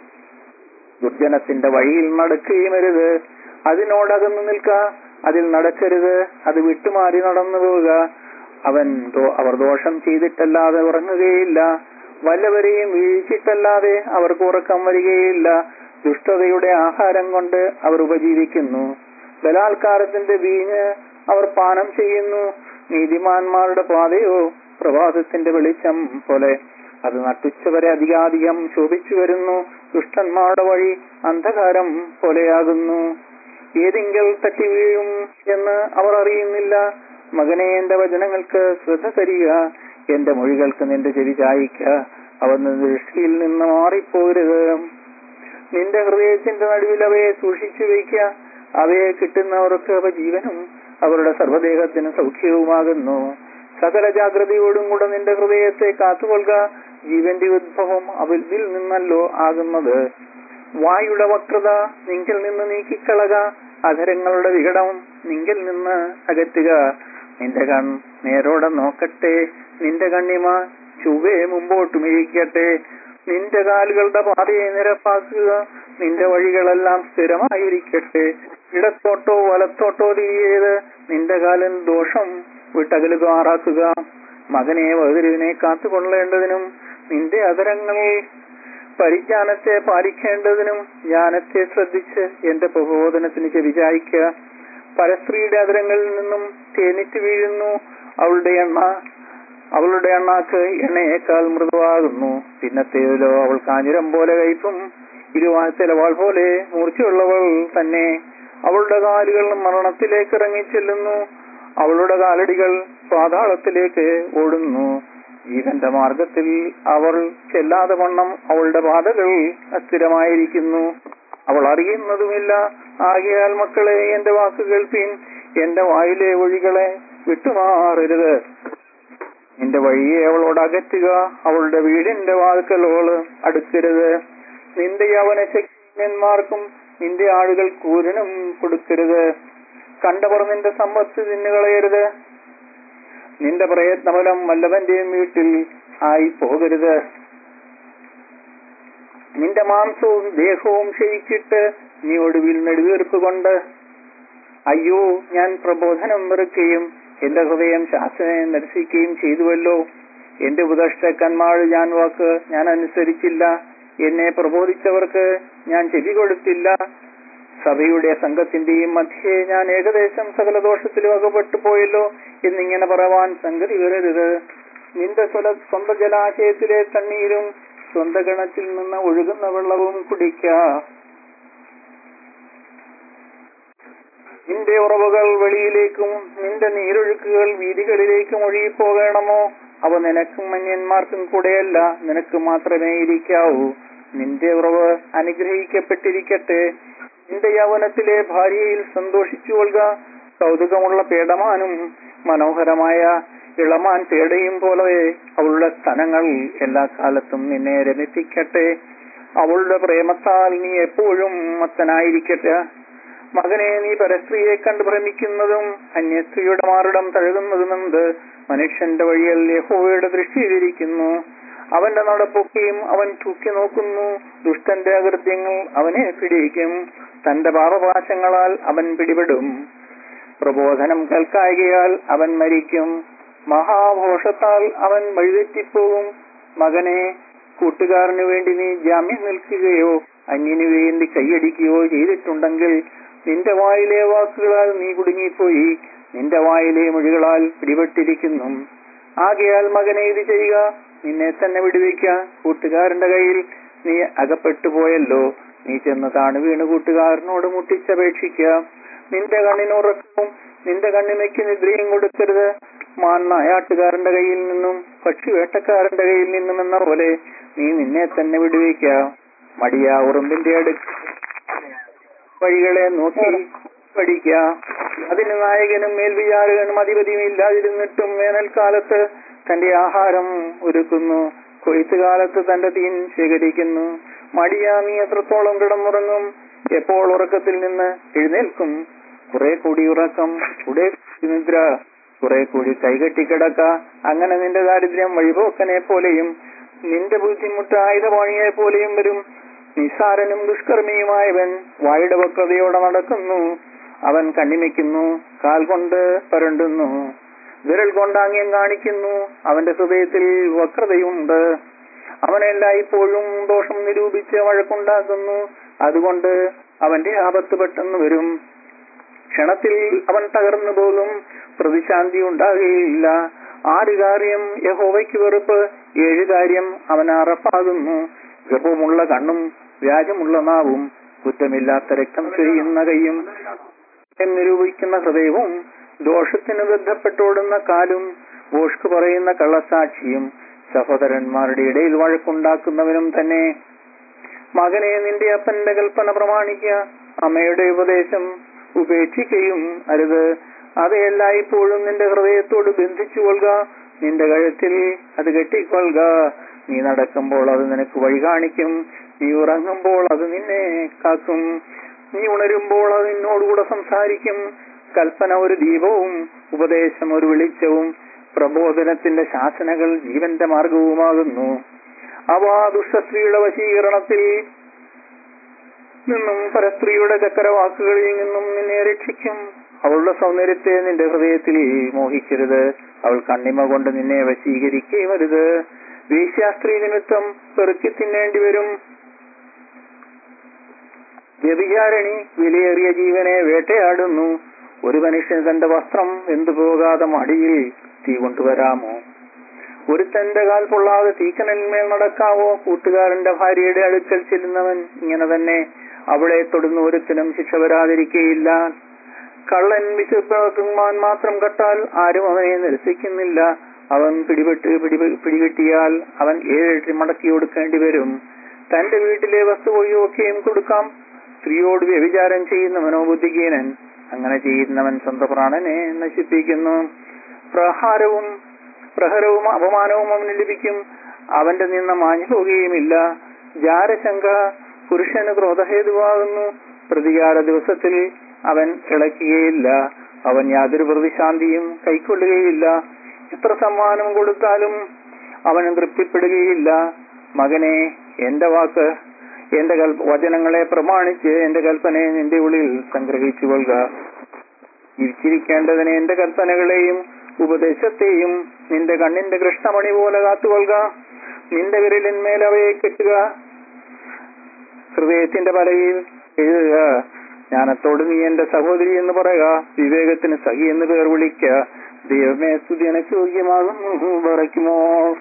ദുർജനത്തിന്റെ വഴിയിൽ നടക്കുകയുമരുത് അതിനോടകന്നു നിൽക്ക അതിൽ നടക്കരുത് അത് വിട്ടുമാറി നടന്നു പോവുക അവൻ ദോ- അവർ ദോഷം ചെയ്തിട്ടല്ലാതെ ഉറങ്ങുകയില്ല വല്ലവരെയും വീഴ്ചിട്ടല്ലാതെ അവർക്ക് ഉറക്കം വരികയില്ല ദുഷ്ടതയുടെ ആഹാരം കൊണ്ട് അവർ ഉപജീവിക്കുന്നു ബലാത്കാരത്തിന്റെ വീഞ്ഞ് അവർ പാനം ചെയ്യുന്നു നീതിമാന്മാരുടെ പാതയോ പ്രഭാതത്തിന്റെ വെളിച്ചം പോലെ അത് നട്ടുച്ചവരെ അധികാധികം ശോഭിച്ചു വരുന്നു ദുഷ്ടന്മാരുടെ വഴി അന്ധകാരം പോലെയാകുന്നു ഏതെങ്കിൽ തട്ടി വീഴും എന്ന് അവർ അറിയുന്നില്ല മകനെ എന്റെ വചനങ്ങൾക്ക് ശ്രദ്ധ തരിക എന്റെ മൊഴികൾക്ക് നിന്റെ ചെവി ചായിക്ക അവ നിന്റെ ദൃഷ്ടിയിൽ നിന്ന് മാറിപ്പോകരുത് നിന്റെ ഹൃദയത്തിന്റെ നടുവിൽ അവയെ സൂക്ഷിച്ചു വയ്ക്ക അവയെ കിട്ടുന്നവർക്ക് അവ ജീവനും അവരുടെ സർവ്വദേഹത്തിന് സൗഖ്യവുമാകുന്നു സകല ജാഗ്രതയോടും കൂടെ നിന്റെ ഹൃദയത്തെ കാത്തുകൊള്ളുക ജീവന്റെ ഉദ്ഭവം അവരിൽ നിന്നല്ലോ ആകുന്നത് വായുടെ വക്രത നിങ്കിൽ നിന്ന് നീക്കിക്കളക അധരങ്ങളുടെ വികടം നിങ്കിൽ നിന്ന് അകറ്റുക നിന്റെ കൺ നേരോടെ നോക്കട്ടെ നിന്റെ കണ്ണിമ ചുവേ മുമ്പോട്ട് മിഴിക്കട്ടെ നിന്റെ കാലുകളുടെ പാതയെ നിരപ്പാക്കുക നിന്റെ വഴികളെല്ലാം സ്ഥിരമായിരിക്കട്ടെ ഇടത്തോട്ടോ വലത്തോട്ടോ തിരിയരുത് നിന്റെ കാലൻ ദോഷം വിട്ടകലുകാറാക്കുക മകനെ വകുരുവിനെ കാത്തുകൊള്ളേണ്ടതിനും നിന്റെ അതരങ്ങളിൽ പരിജ്ഞാനത്തെ പാലിക്കേണ്ടതിനും ജ്ഞാനത്തെ ശ്രദ്ധിച്ച് എന്റെ പ്രബോധനത്തിന് ചെവിചായിക്കുക പരസ്ത്രീയുടെ അതരങ്ങളിൽ നിന്നും തേനിറ്റ് വീഴുന്നു അവളുടെ എണ്ണ അവളുടെ എണ്ണാക്ക് എണ്ണയേക്കാൾ മൃദുവാകുന്നു പിന്നത്തേതിലോ അവൾ കാഞ്ഞിരം പോലെ കയ്പും ഇരുവാഴ്ചലവാൾ പോലെ മൂർച്ചയുള്ളവൾ തന്നെ അവളുടെ കാലുകൾ മരണത്തിലേക്ക് ഇറങ്ങിച്ചെല്ലുന്നു അവളുടെ കാലടികൾ പാതാളത്തിലേക്ക് ഓടുന്നു ജീവന്റെ മാർഗത്തിൽ അവൾ ചെല്ലാതെ വണ്ണം അവളുടെ പാതകൾ അസ്ഥിരമായിരിക്കുന്നു അവൾ അറിയുന്നതുമില്ല ആകയാൽ മക്കളെ എന്റെ വാക്ക് കേൾപ്പീൻ എന്റെ വായിലെ വഴികളെ വിട്ടുമാറരുത് നിന്റെ വഴിയെ അവളോട് അകറ്റുക അവളുടെ വീടിന്റെ വാതിക്കലോള് അടുക്കരുത് നിന്റെ യവന ശക്തിന്മാർക്കും നിന്റെ ആളുകൾ കൂരനും കൊടുക്കരുത് കണ്ടവർ നിന്റെ സമ്പത്ത് തിന്നുകളയരുത് നിന്റെ പ്രയത്നഫലം വല്ലവന്റെയും വീട്ടിൽ ആയി പോകരുത് നിന്റെ മാംസവും ദേഹവും ക്ഷയിച്ചിട്ട് നീ ഒടുവിൽ നെടുവീർപ്പ് കൊണ്ട് അയ്യോ ഞാൻ പ്രബോധനം വെറുക്കുകയും എന്റെ ഹൃദയം ശാസനെ നിരസിക്കുകയും ചെയ്തുവല്ലോ എന്റെ ഉപദേഷ്ടക്കന്മാർ ഞാൻ വാക്ക് ഞാൻ അനുസരിച്ചില്ല എന്നെ പ്രബോധിച്ചവർക്ക് ഞാൻ ചെവി കൊടുത്തില്ല സഭയുടെ സംഘത്തിന്റെയും മധ്യേ ഞാൻ ഏകദേശം സകല ദോഷത്തിലും അകപ്പെട്ടു പോയല്ലോ എന്നിങ്ങനെ പറവാൻ സംഗതി വരരുത് നിന്റെ സ്വല സ്വന്തം ജലാശയത്തിലെ തണ്ണീരും സ്വന്തം ഗണത്തിൽ നിന്ന് ഒഴുകുന്ന വെള്ളവും കുടിക്ക നിന്റെ ഉറവുകൾ വെളിയിലേക്കും നിന്റെ നീരൊഴുക്കുകൾ വീതികളിലേക്കും ഒഴുകിപ്പോകണമോ അവ നിനക്കും മന്യന്മാർക്കും കൂടെയല്ല നിനക്ക് മാത്രമേ ഇരിക്കാവൂ നിന്റെ ഉറവ് അനുഗ്രഹിക്കപ്പെട്ടിരിക്കട്ടെ നിന്റെ യൗവനത്തിലെ ഭാര്യയിൽ സന്തോഷിച്ചു കൊള്ളുക കൗതുകമുള്ള പേടമാനും മനോഹരമായ ഇളമാൻ പേടയും പോലെ അവളുടെ സ്ഥലങ്ങൾ എല്ലാ കാലത്തും നിന്നെ രമിപ്പിക്കട്ടെ അവളുടെ പ്രേമത്താൽ നീ എപ്പോഴും മത്തനായിരിക്കട്ടെ മകനെ നീ പരസ്ത്രീയെ കണ്ട് ഭ്രമിക്കുന്നതും അന്യസ്ത്രീയുടെ മാറിടം തഴുകുന്നതുമെന്ത് മനുഷ്യന്റെ വഴിയിൽ യഹോവയുടെ ദൃഷ്ടിയിലിരിക്കുന്നു അവന്റെ നടപ്പൊക്കെയും അവൻ തൂക്കി നോക്കുന്നു ദുഷ്ടന്റെ അകൃത്യങ്ങൾ അവനെ പിടിക്കും തന്റെ പാപപാശങ്ങളാൽ അവൻ പിടിപെടും പ്രബോധനം കേൾക്കായകയാൽ അവൻ മരിക്കും മഹാഘോഷത്താൽ അവൻ വഴിതെറ്റിപ്പോകും മകനെ കൂട്ടുകാരനു വേണ്ടി നീ ജാമ്യം നിൽക്കുകയോ അന്യനു വേണ്ടി കൈയടിക്കുകയോ ചെയ്തിട്ടുണ്ടെങ്കിൽ നിന്റെ വായിലെ വാക്കുകളാൽ നീ കുടുങ്ങിപ്പോയി നിന്റെ വായിലെ മൊഴികളാൽ പിടിപെട്ടിരിക്കുന്നു ആകയാൽ മകനെ ഇത് ചെയ്യുക നിന്നെ തന്നെ വിടുവിക്ക കൂട്ടുകാരന്റെ കയ്യിൽ നീ അകപ്പെട്ടു പോയല്ലോ നീ ചെന്ന് താണു വീണ് കൂട്ടുകാരനോട് മുട്ടിച്ചപേക്ഷിക്കുക നിന്റെ കണ്ണിനുറക്കവും നിന്റെ കണ്ണിമയ്ക്ക് നിദ്രയും കൊടുക്കരുത് മാൻ നായാട്ടുകാരന്റെ കയ്യിൽ നിന്നും പക്ഷി വേട്ടക്കാരന്റെ കയ്യിൽ നിന്നും എന്ന പോലെ നീ നിന്നെ തന്നെ വിടുവിക്ക മടിയ ഉറുമ്പിന്റെ അടുക്ക് വഴികളെ നോക്കി പഠിക്ക അതിന് നായകനും മേൽവിചാരകനും അധിപതിയും ഇല്ലാതിരുന്നിട്ടും വേനൽക്കാലത്ത് തന്റെ ആഹാരം ഒരുക്കുന്നു കൊയ്ത്തുകാലത്ത് തന്റെ തീൻ ശേഖരിക്കുന്നു മടിയ നീ എത്രത്തോളം കിടന്നുറങ്ങും എപ്പോൾ ഉറക്കത്തിൽ നിന്ന് എഴുന്നേൽക്കും കുറെ കൂടി ഉറക്കം കുറെ കൂടി നിദ്ര കുറെ കൂടി കൈകെട്ടി കിടക്ക അങ്ങനെ നിന്റെ ദാരിദ്ര്യം വഴിപോക്കനെ പോലെയും നിന്റെ ബുദ്ധിമുട്ട് ആയുധപാണിയെ പോലെയും വരും നിസ്സാരനും ദുഷ്കർമ്മിയുമായവൻ വായുടെ വക്രതയോടെ നടക്കുന്നു അവൻ കണ്ണിമയ്ക്കുന്നു കാൽ കൊണ്ട് പരണ്ടുന്നു വിരൽ കൊണ്ടാങ്യം കാണിക്കുന്നു അവന്റെ ഹൃദയത്തിൽ വക്രതയുണ്ട് അവനെല്ലായ്പ്പോഴും ദോഷം നിരൂപിച്ച് വഴക്കുണ്ടാക്കുന്നു അതുകൊണ്ട് അവന്റെ ആപത്ത് പെട്ടെന്ന് വരും ക്ഷണത്തിൽ അവൻ തകർന്നു പോകും പ്രതിശാന്തി ഉണ്ടാകുകയില്ല ആറ് കാര്യം യഹോവയ്ക്ക് വെറുപ്പ് ഏഴ് കാര്യം അവൻ അറപ്പാകുന്നു ഗർഭമുള്ള കണ്ണും വ്യാജമുള്ള നാവും കുറ്റമില്ലാത്ത രക്തം ചൊരിയുന്ന കൈയും നിരൂപിക്കുന്ന ഹൃദയവും ദോഷത്തിന് ബന്ധപ്പെട്ടോടുന്ന കാലും വോഷ്ക് പറയുന്ന കള്ളസാക്ഷിയും സഹോദരന്മാരുടെ ഇടയിൽ വഴക്കുണ്ടാക്കുന്നവനും തന്നെ മകനെ നിന്റെ അപ്പന്റെ കൽപ്പന പ്രമാണിക്കുക അമ്മയുടെ ഉപദേശം ഉപേക്ഷിക്കുകയും അരുത് അത് എല്ലായ്പ്പോഴും നിന്റെ ഹൃദയത്തോട് ബന്ധിച്ചു കൊള്ളുക നിന്റെ കഴുത്തിൽ അത് കെട്ടിക്കൊള്ളുക നീ നടക്കുമ്പോൾ അത് നിനക്ക് വഴി കാണിക്കും നീ ഉറങ്ങുമ്പോൾ അത് നിന്നെ കാക്കും നീ ഉണരുമ്പോൾ അത് നിന്നോടുകൂടെ സംസാരിക്കും കൽപ്പന ഒരു ദീപവും ഉപദേശം ഒരു വെളിച്ചവും പ്രബോധനത്തിന്റെ ശാസനകൾ ജീവന്റെ മാർഗവുമാകുന്നു അവ ദുഷ്ടസ്ത്രീയുടെ വശീകരണത്തിൽ നിന്നും പരസ്ത്രീയുടെ ചക്കരവാക്കുകളിൽ നിന്നും നിന്നെ രക്ഷിക്കും അവളുടെ സൗന്ദര്യത്തെ നിന്റെ ഹൃദയത്തിൽ മോഹിക്കരുത് അവൾ കണ്ണിമ കൊണ്ട് നിന്നെ വശീകരിക്കുകയും അരുത് വേശ്യാസ്ത്രീ നിമിത്തം പെറുക്കി തിന്നേണ്ടി വരും വ്യഭിചാരണി വിലയേറിയ ജീവനെ വേട്ടയാടുന്നു ഒരു മനുഷ്യന് തന്റെ വസ്ത്രം എന്തു പോകാതെ മടിയിൽ തീ കൊണ്ടുവരാമോ ഒരുത്തന്റെ കാൽ പൊള്ളാതെ തീക്കനലിന്മേൽ നടക്കാവോ കൂട്ടുകാരന്റെ ഭാര്യയുടെ അടുക്കൽ ചെല്ലുന്നവൻ ഇങ്ങനെ തന്നെ അവളെ തൊടുന്ന ഒരുത്തിനും ശിക്ഷ വരാതിരിക്കുകയില്ല കള്ളൻ വിശുദ്ധമാൻ മാത്രം കട്ടാൽ ആരും അവനെ നിരസിക്കുന്നില്ല അവൻ പിടിപെട്ട് പിടി പിടികിട്ടിയാൽ അവൻ ഏഴ് മടക്കി കൊടുക്കേണ്ടി വരും തന്റെ വീട്ടിലെ വസ്തുവകയൊക്കെയും കൊടുക്കാം സ്ത്രീയോട് വ്യഭിചാരം ചെയ്യുന്നവനോ ബുദ്ധിഹീനൻ അങ്ങനെ ചെയ്യുന്നവൻ സ്വന്തം പ്രാണനെ നശിപ്പിക്കുന്നു പ്രഹാരവും പ്രഹരവും അപമാനവും അവന് ലഭിക്കും അവന്റെ നിന്ന മാഞ്ഞു പോകുകയുമില്ല ജാരശങ്ക പുരുഷന് ക്രോധഹേതുവാകുന്നു പ്രതികാര ദിവസത്തിൽ അവൻ ഇളക്കുകയില്ല അവൻ യാതൊരു പ്രതിശാന്തിയും കൈക്കൊള്ളുകയില്ല എത്ര സമ്മാനം കൊടുത്താലും അവൻ തൃപ്തിപ്പെടുകയില്ല മകനെ എന്റെ വാക്ക് എന്റെ കൽപ്പ വചനങ്ങളെ പ്രമാണിച്ച് എന്റെ കൽപ്പനയെ നിന്റെ ഉള്ളിൽ സംഗ്രഹിച്ചു കൊള്ളുക ജീവിച്ചിരിക്കേണ്ടതിന് എന്റെ കൽപ്പനകളെയും ഉപദേശത്തെയും നിന്റെ കണ്ണിന്റെ കൃഷ്ണമണി പോലെ കാത്തുകൊള്ളുക നിന്റെ വിരലിന്മേൽ അവയെ കെട്ടുക ഹൃദയത്തിന്റെ പലയിൽ എഴുതുക ജ്ഞാനത്തോട് നീ എന്റെ സഹോദരി എന്ന് പറയുക വിവേകത്തിന് സഹി എന്ന് പേർ വിളിക്ക ദൈവമേ സ്തുതി എനക്ക് യോഗ്യമാകുന്നു പറയ്ക്കുമോ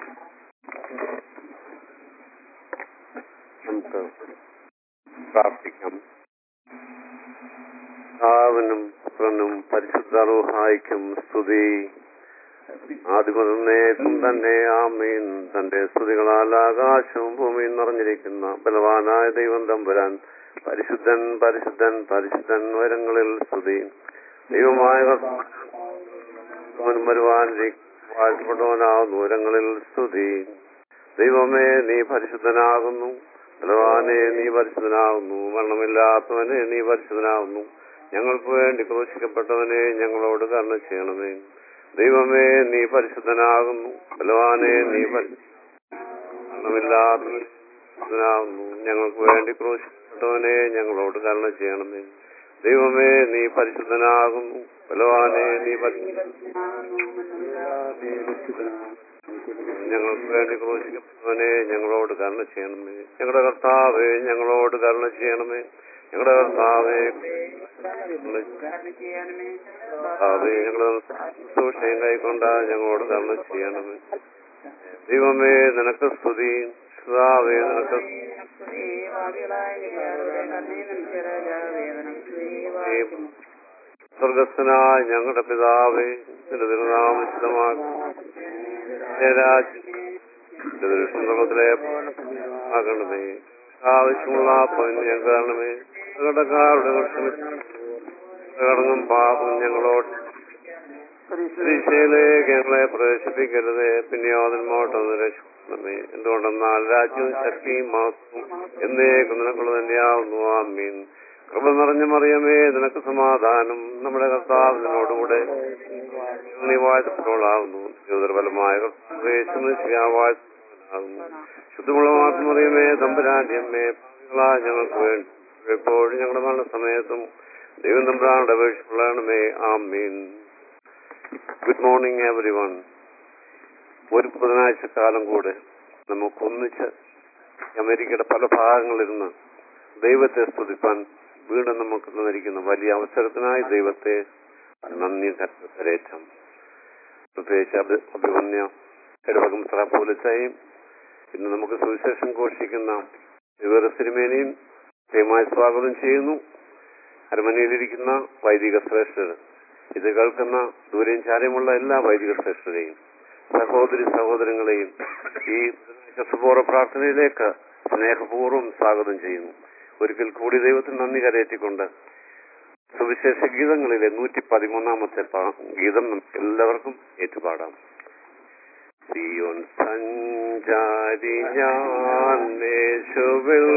നമുക്ക് പ്രാർത്ഥിക്കാം പിതാവിനും പുത്രനും പരിശുദ്ധ റൂഹായിക്കും സ്തുതി ആദ്യമതന്നേക്കും തന്നെ ആമീൻ തന്റെ സ്തുതികളാൽ ആകാശവും ഭൂമിയും നിറഞ്ഞിരിക്കുന്ന ബലവാനായ ദൈവം തമ്പുരാൻ പരിശുദ്ധൻ പരിശുദ്ധൻ പരിശുദ്ധൻ വരങ്ങളിൽ സ്തുതി ദൈവമായ കർത്താവൻ വരുവാൻ വാഴ്ത്തപ്പെട്ടവനാകുന്നു വരങ്ങളിൽ സ്തുതി ദൈവമേ നീ പരിശുദ്ധനാകുന്നു ബലവാനെ നീ പരിശുദ്ധനാകുന്നു മരണമില്ലാത്തവനെ നീ പരിശുദ്ധനാകുന്നു ഞങ്ങൾക്ക് വേണ്ടി ക്രൂശിക്കപ്പെട്ടവനെ ഞങ്ങളോട് കരുണ ചെയ്യണമേ ദൈവമേ നീ പരിശുദ്ധനാകുന്നു ബലവാനെ നീ പരി- മരണമില്ലാത്തവനെ പരിശുദ്ധനാകുന്നു ഞങ്ങൾക്ക് വേണ്ടി ക്രൂശിക്കപ്പെട്ടവനെ ഞങ്ങളോട് കരുണ ചെയ്യണമേ ദൈവമേ നീ പരിശുദ്ധനാകുന്നു ബലവാനെ നീ ഞങ്ങൾക്ക് വേണ്ടി ക്രൂശിക്കപ്പെട്ടവനെ ഞങ്ങളോട് കരുണ ചെയ്യണമേ ഞങ്ങളുടെ കർത്താവേ ഞങ്ങളോട് കരുണ ചെയ്യണമേ ഞങ്ങളുടെ കർത്താവേ കർത്താവേ ഞങ്ങളുടെ സൂക്ഷ്യം കൈക്കൊണ്ട ഞങ്ങളോട് കരുണ ചെയ്യണമേ ദൈവമേ നിനക്ക് സ്തുതി കർത്താവേ നിനക്ക് സ്വർഗസ്ഥനായ ഞങ്ങളുടെ പിതാവേ നിന്റെ തിരുനാമശിതമാകണമേ സന്തോഷത്തിലെ ആകണമേ ആവശ്യമുള്ള പതിന് ഞങ്ങൾ കാണണമേ കടക്കാരുടെ കടങ്ങും പാപം ഞങ്ങളോട് പരീക്ഷയിലേക്ക് ഞങ്ങളെ പ്രവേശിപ്പിക്കരുത് പിന്നെയോ അതിന്മോട്ടൊന്ന് രക്ഷിക്കണമേ എന്തുകൊണ്ടെന്നാൽ രാജ്യവും ശക്തിയും മാസവും എന്നേക്കും നിനക്കുള്ള തന്നെയാവുന്നു ആമീൻ കൃപ നിറഞ്ഞ മറിയമേ നിനക്ക് സമാധാനം നമ്മുടെ കർത്താവിനോടുകൂടെ നീ വാഴ്ത്തപ്പെട്ടവളാകുന്നു ജ്യോതിർബലമായ വാഴ്ത്തപ്പെട്ടവനാകുന്നു ശുദ്ധമുള്ള മാത്രം അറിയമേ തമ്പുരാന്റെ അമ്മേ പാപികളായ ഞങ്ങൾക്ക് വേണ്ടി എപ്പോഴും ഞങ്ങളുടെ മരണസമയത്തും ദൈവം തമ്പുരാനുടെ അപേക്ഷിക്കണമേ ആമീൻ ഗുഡ് മോർണിംഗ് എവറി വൺ ഒരു ബുധനാഴ്ച കാലം കൂടെ നമുക്കൊന്നിച്ച് അമേരിക്കയുടെ പല ഭാഗങ്ങളിലിരുന്ന് ദൈവത്തെ സ്തുതിപ്പാൻ വീണ്ടും നമുക്ക് തന്നിരിക്കുന്ന വലിയ അവസരത്തിനായി ദൈവത്തെ നന്ദി കരേറ്റം പ്രത്യേകിച്ച് അഭി അഭിമന്യ ഇടവകം പോലീസായും ഇന്ന് നമുക്ക് സുവിശേഷം ഘോഷിക്കുന്ന വിവര സിനിമേനെയും ക്ഷേമമായി സ്വാഗതം ചെയ്യുന്നു അരമനയിലിരിക്കുന്ന വൈദിക ശ്രേഷ്ഠർ ഇത് കേൾക്കുന്ന ദൂരെയും ചാരമുള്ള എല്ലാ വൈദിക ശ്രേഷ്ഠരെയും സഹോദരി സഹോദരങ്ങളെയും ഈ ശസ്ത്രപൂർവ്വ പ്രാർത്ഥനയിലേക്ക് സ്നേഹപൂർവ്വം സ്വാഗതം ചെയ്യുന്നു ഒരിക്കൽ കൂടി ദൈവത്തിന് നന്ദി കരയറ്റിക്കൊണ്ട് സുവിശേഷ ഗീതങ്ങളിലെ നൂറ്റി പതിമൂന്നാമത്തെ പാ- ഗീതം നമുക്ക് എല്ലാവർക്കും ഏറ്റുപാടാം സിയോൻ സഞ്ചാരി ഞാൻ യേശുവിൽ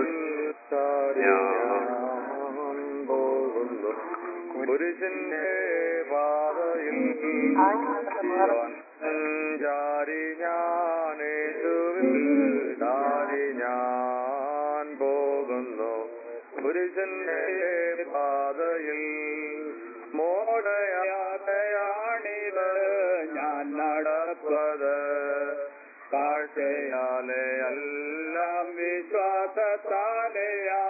ഞാൻ പോകുന്നു പുരുഷന്റെ പാതയിൽ സഞ്ചാരി ഞാൻ യേശുവിൽ ദാരി ഞാൻ പോകുന്നു പുരുഷന്റെ പാതയിൽ മോടയാതയാണിത് ഞാൻ നടപ്പത് കാഴ്ചയാലെ എല്ലാം വിശ്വാസത്താലെയാ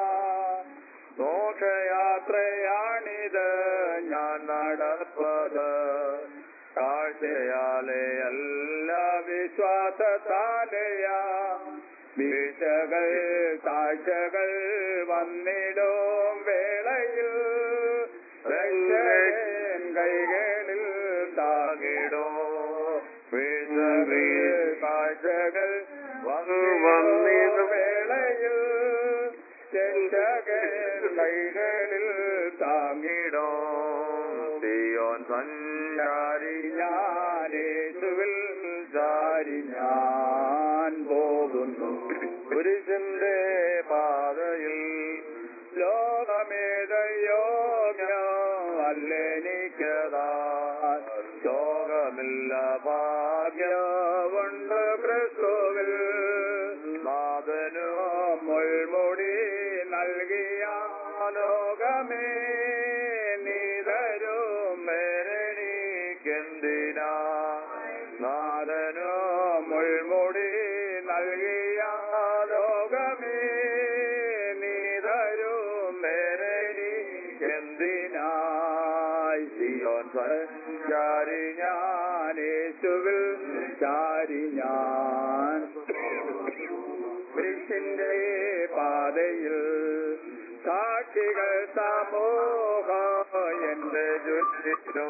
മോക്ഷയാത്രയാണിത് ഞാൻ നടപ്പത് കാഴ്ചയാലെ എല്ലാ വിശ്വാസത്താലെയാ വീഴ്ചകൾ താഴ്ചകൾ വന്നിടും വേളയിൽ രക്ഷ കാഴ്ചകൾ വന്നിടും. വന്നിടും വേളയിൽ രക്ഷകൻ കൈകളിൽ താങ്ങിടും സിയോൻ സഞ്ചാരി ഞാനേശുവിൽ ചാരി ഞാൻ പോകുന്നു പുരുഷന്റെ പാതയിൽ ലോകമേതയോഗ്യം അല്ലെനിക്കതാ ലോകമില്ല ഭാഗ്യമുണ്ട് ക്രിസ്തുവിൽ നാഥനു മുൾമുടി നൽകിയ ലോകമേ നീതരും മേരണിക്കെന്തിനാ നാഥനു മുൾമുടി നൽകിയ ലോകമേ നീതരും മേരണിക്കെന്തിനായി സിയോൻ സഞ്ചാരി ഞാൻ യേശുവിൽ ചാരി ഞാൻ പുരുഷന്റെ പാതയിൽ സാക്ഷികൾ സമൂഹം എന്റെ ചുറ്റിനോ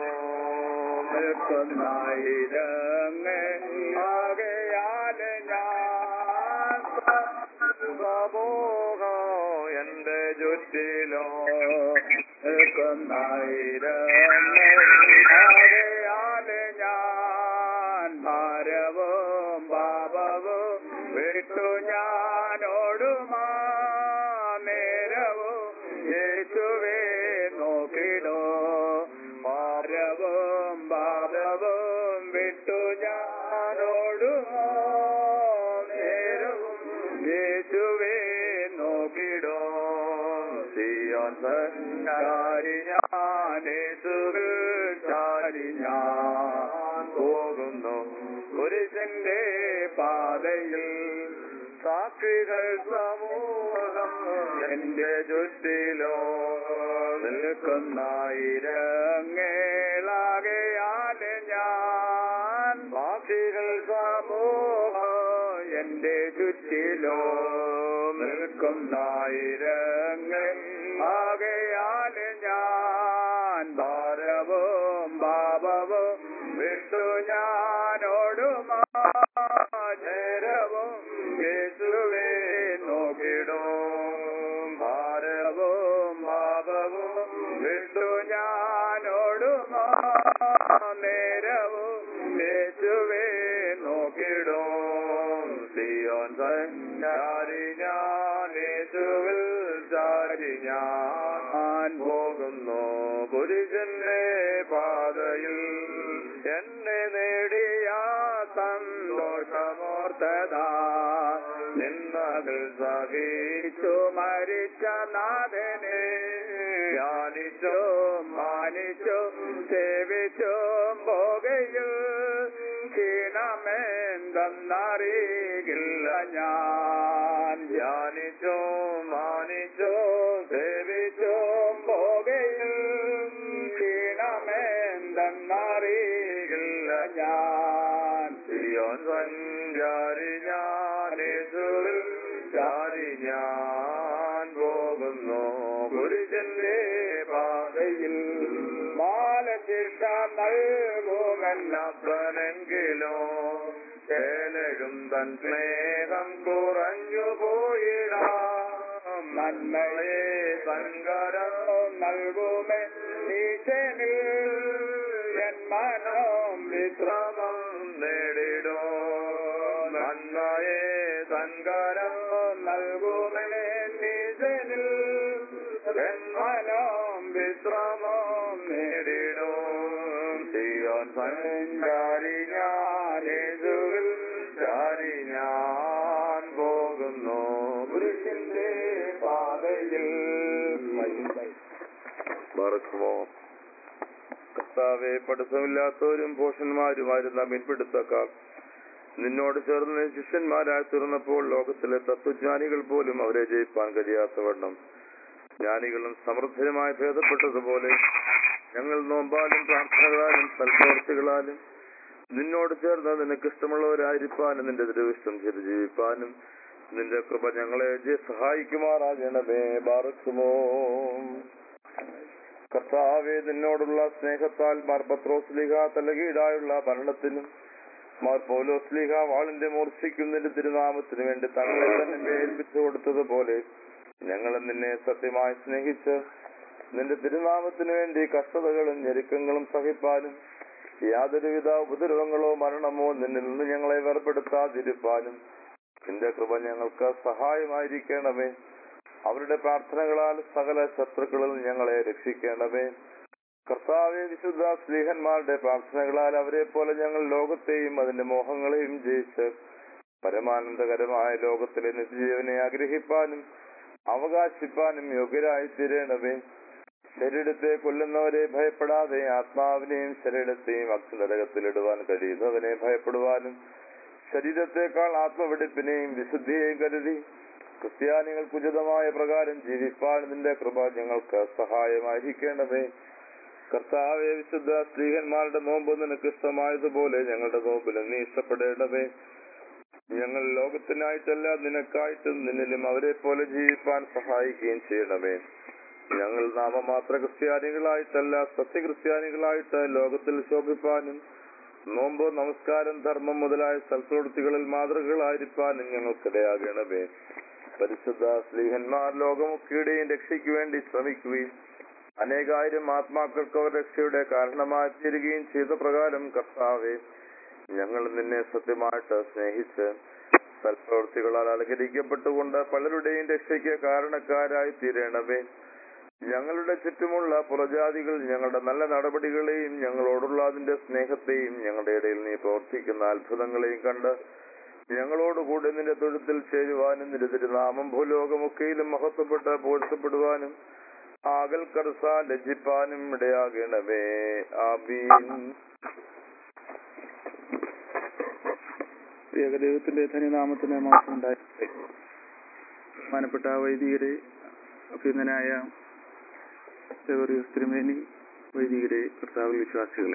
നിൽക്കുന്നായിരങ്ങാകയാല് ഞാൻ സമൂഹം എന്റെ ചുറ്റിലോ നിൽക്കുന്നായിരങ്ങാകയാല് ഞാൻ ഭാരവും പാപവും വിട്ടു ഞാനോടുമാ നേരവും യേശുവേ നോക്കിടോ ഭാരവും പാപവും വിട്ടു ഞാനോടുമോ നേരവും യേശുവേ നോക്കിടോ സിയോൻ സഞ്ചാരി ഞാൻ യേശുവിൽ ചാരി ഞാൻ പോകുന്നു പുരുഷന്റെ പാതയിൽ സാക്ഷികൾ സമൂഹം എന്റെ ചുറ്റിലോ നിൽക്കുന്നായിരങ്ങേളാകയാല് ഞാൻ സാക്ഷികൾ സമൂഹം എന്റെ ചുറ്റിലോ നിൽക്കുന്നായിരങ്ങൾ ആകയാല് ഞാൻ ഭാരവും പാപവും വിട്ടു ഞാനോടുമാ നേരവും യേശുവേ നോക്കിടും ഭാരവും പാപവും വിട്ടു ഞാനോടുമാ നേരവും യേശുവേ നോക്കിടും സിയോൻ സഞ്ചാരി ഞാൻ യേശുവിൽ ചാരി ഞാൻ പോകുന്നു പുരുഷന്റെ പാതയിൽ എന്നെ നേടിയ സന്തോഷമോർത്തതാ നിന്നതിൽ സഹിച്ചു മരിച്ച നാഥനെ ധ്യാനിച്ചും മാനിച്ചും സേവിച്ചും പോകുകയിൽ ക്ഷീണമെന്തെന്നറിയില്ല ഞാൻ ധ്യാനിച്ചും മാനിച്ചും സേവിച്ചും പോകുകയിൽ ക്ഷീണമെന്തെന്നറിയില്ല ഞാൻ സിയോൻ സഞ്ചാരി ഞാൻ യേശുവിൽ ചാരി ഞാൻ പോകുന്നു പുരുഷന്റെ പാതയിൽ മാലശിക്ഷ നൽകുമെന്നപ്പനെങ്കിലോ ചേലഴും തൻ സ്നേഹം കുറഞ്ഞു പോയിടാം നന്മയെ സങ്കരം നൽകുമേ ഈശനിൽ ജന്മനം വിശ്രമം നേടിടോ നന്മയെ സങ്കരം നൽകുമേ ഈശനിൽ ജന്മനം വിശ്രമം നേടിടോ സിയോൻ സഞ്ചാരി ഞാൻ യേശുവിൽ ചാരി ഞാൻ പോകുന്നു പുരുഷന്റെ പാതയിൽ മറക്കുമോ കർത്താവെ പഠിത്തമില്ലാത്തവരും പോഷന്മാരുമായിരുന്ന മീൻപിടുത്തക്കാർ നിന്നോട് ചേർന്ന് ശിഷ്യന്മാരായി തീർന്നപ്പോൾ ലോകത്തിലെ തത്വജ്ഞാനികൾ പോലും അവരെ ജയിപ്പാൻ കഴിയാത്തവണ്ണം ജ്ഞാനികളും സമൃദ്ധരുമായി ഭേദപ്പെട്ടതുപോലെ ഞങ്ങൾ നോമ്പാലും പ്രാർത്ഥനകളാലും സൽപ്രവർത്തികളാലും നിന്നോട് ചേർന്ന് നിനക്ക് ഇഷ്ടമുള്ളവരായിരിക്കാനും നിന്റെ ദൃവിഷ്ടം ചെയ്ത് ജീവിപ്പാനും നിന്റെ കൃപ ഞങ്ങളെ ജയ- സഹായിക്കുമാറാകണമേ ബാറക്കുമോ കർത്താവെ നിന്നോടുള്ള സ്നേഹത്താൽ മാർപത്രോസ്ലിഹ തലകീടായുള്ള ഭരണത്തിനും മാർ പൗലോസ്ലിഹ വാളിന്റെ മൂർച്ചയ്ക്കും നിന്റെ തിരുനാമത്തിന് വേണ്ടി തങ്ങളെ തന്നെ ഏൽപ്പിച്ചു കൊടുത്തതുപോലെ ഞങ്ങൾ നിന്നെ സത്യമായി സ്നേഹിച്ച് നിന്റെ തിരുനാമത്തിന് വേണ്ടി കഷ്ടതകളും ഞെരുക്കങ്ങളും സഹിപ്പാനും യാതൊരുവിധ ഉപദ്രവങ്ങളോ മരണമോ നിന്നിൽ നിന്ന് ഞങ്ങളെ വേർപെടുത്താതിരിപ്പാനും നിന്റെ കൃപ ഞങ്ങൾക്ക് സഹായമായിരിക്കണമേ അവരുടെ പ്രാർത്ഥനകളാൽ സകല ശത്രുക്കളിൽ ഞങ്ങളെ രക്ഷിക്കണമേ കർത്താവെ വിശുദ്ധ സ്ത്രീഹന്മാരുടെ പ്രാർത്ഥനകളാൽ അവരെ പോലെ ഞങ്ങൾ ലോകത്തെയും അതിന്റെ മോഹങ്ങളെയും ജയിച്ച് പരമാനന്ദകരമായ ലോകത്തിലെ നിത്യജീവനെ ആഗ്രഹിപ്പാനും അവകാശിപ്പാനും യോഗ്യരായി തീരണമേ ശരീരത്തെ കൊല്ലുന്നവരെ ഭയപ്പെടാതെ ആത്മാവിനെയും ശരീരത്തെയും അഗ്നിനരകത്തിലിടുവാൻ കഴിയുന്നവനെ ഭയപ്പെടുവാനും ശരീരത്തെക്കാൾ ആത്മവെടിപ്പിനെയും വിശുദ്ധിയെയും കരുതി ക്രിസ്ത്യാനികൾക്ക് ഉചിതമായ പ്രകാരം ജീവിപ്പാൻ നിന്റെ കൃപ ഞങ്ങൾക്ക് സഹായമായിരിക്കണമേ കർത്താവെ വിശുദ്ധ സ്ത്രീഹന്മാരുടെ നോമ്പ് നിനക്ക് ഇഷ്ടമായതുപോലെ ഞങ്ങളുടെ നോമ്പിലും നീ ഇഷ്ടപ്പെടേണ്ടവേ ഞങ്ങൾ ലോകത്തിനായിട്ടല്ല നിനക്കായിട്ടും നിന്നിലും അവരെ പോലെ ജീവിപ്പാൻ സഹായിക്കുകയും ചെയ്യണമേ ഞങ്ങൾ നാമമാത്ര ക്രിസ്ത്യാനികളായിട്ടല്ല സത്യക്രിസ്ത്യാനികളായിട്ട് ലോകത്തിൽ ശോഭിപ്പാനും നോമ്പ് നമസ്കാരം ധർമ്മം മുതലായ സൽപ്രവൃത്തികളിൽ മാതൃകകളായിരിക്കാനും ഞങ്ങൾക്കിടയാകണമേ പരിശുദ്ധ സ്ത്രീഹന്മാർ ലോകമൊക്കെയുടെയും രക്ഷയ്ക്ക് വേണ്ടി ശ്രമിക്കുകയും അനേകായിരം ആത്മാക്കൾക്ക് അവർ രക്ഷയുടെ കാരണമായി തീരുകയും ചെയ്ത പ്രകാരം കർത്താവെ ഞങ്ങൾ നിന്നെ സത്യമായിട്ട് സ്നേഹിച്ച് സൽപ്രവൃത്തികളാൽ അലങ്കരിക്കപ്പെട്ടുകൊണ്ട് പലരുടെയും രക്ഷയ്ക്ക് കാരണക്കാരായി തീരണമേ ഞങ്ങളുടെ ചുറ്റുമുള്ള പുറജാതികൾ ഞങ്ങളുടെ നല്ല നടപടികളെയും ഞങ്ങളോടുള്ള അതിന്റെ സ്നേഹത്തെയും ഞങ്ങളുടെ ഇടയിൽ നീ പ്രവർത്തിക്കുന്ന അത്ഭുതങ്ങളെയും കണ്ട് ഞങ്ങളോടുകൂടി നിന്റെ തൊഴുത്തിൽ ചേരുവാനും നിന്റെ തിരുനാമം ഭൂലോകമൊക്കെയിലും മഹത്വപ്പെട്ട് പോഴ്ത്തപ്പെടുവാനും ആകൽ കർസാൻ രചിപ്പാനും ഇടയാകണമേ ആമീൻ ഏകദൈവത്തിന്റെ ധന്യനാമത്തിന് മാത്രം ഉണ്ടായിട്ട് ബഹുമാനപ്പെട്ട വൈദികരെ അഭ്യുന്നനായ സെവറിയസ് തിരുമേനി വൈദികരെ കർത്താവ് വിശ്വാസികളെ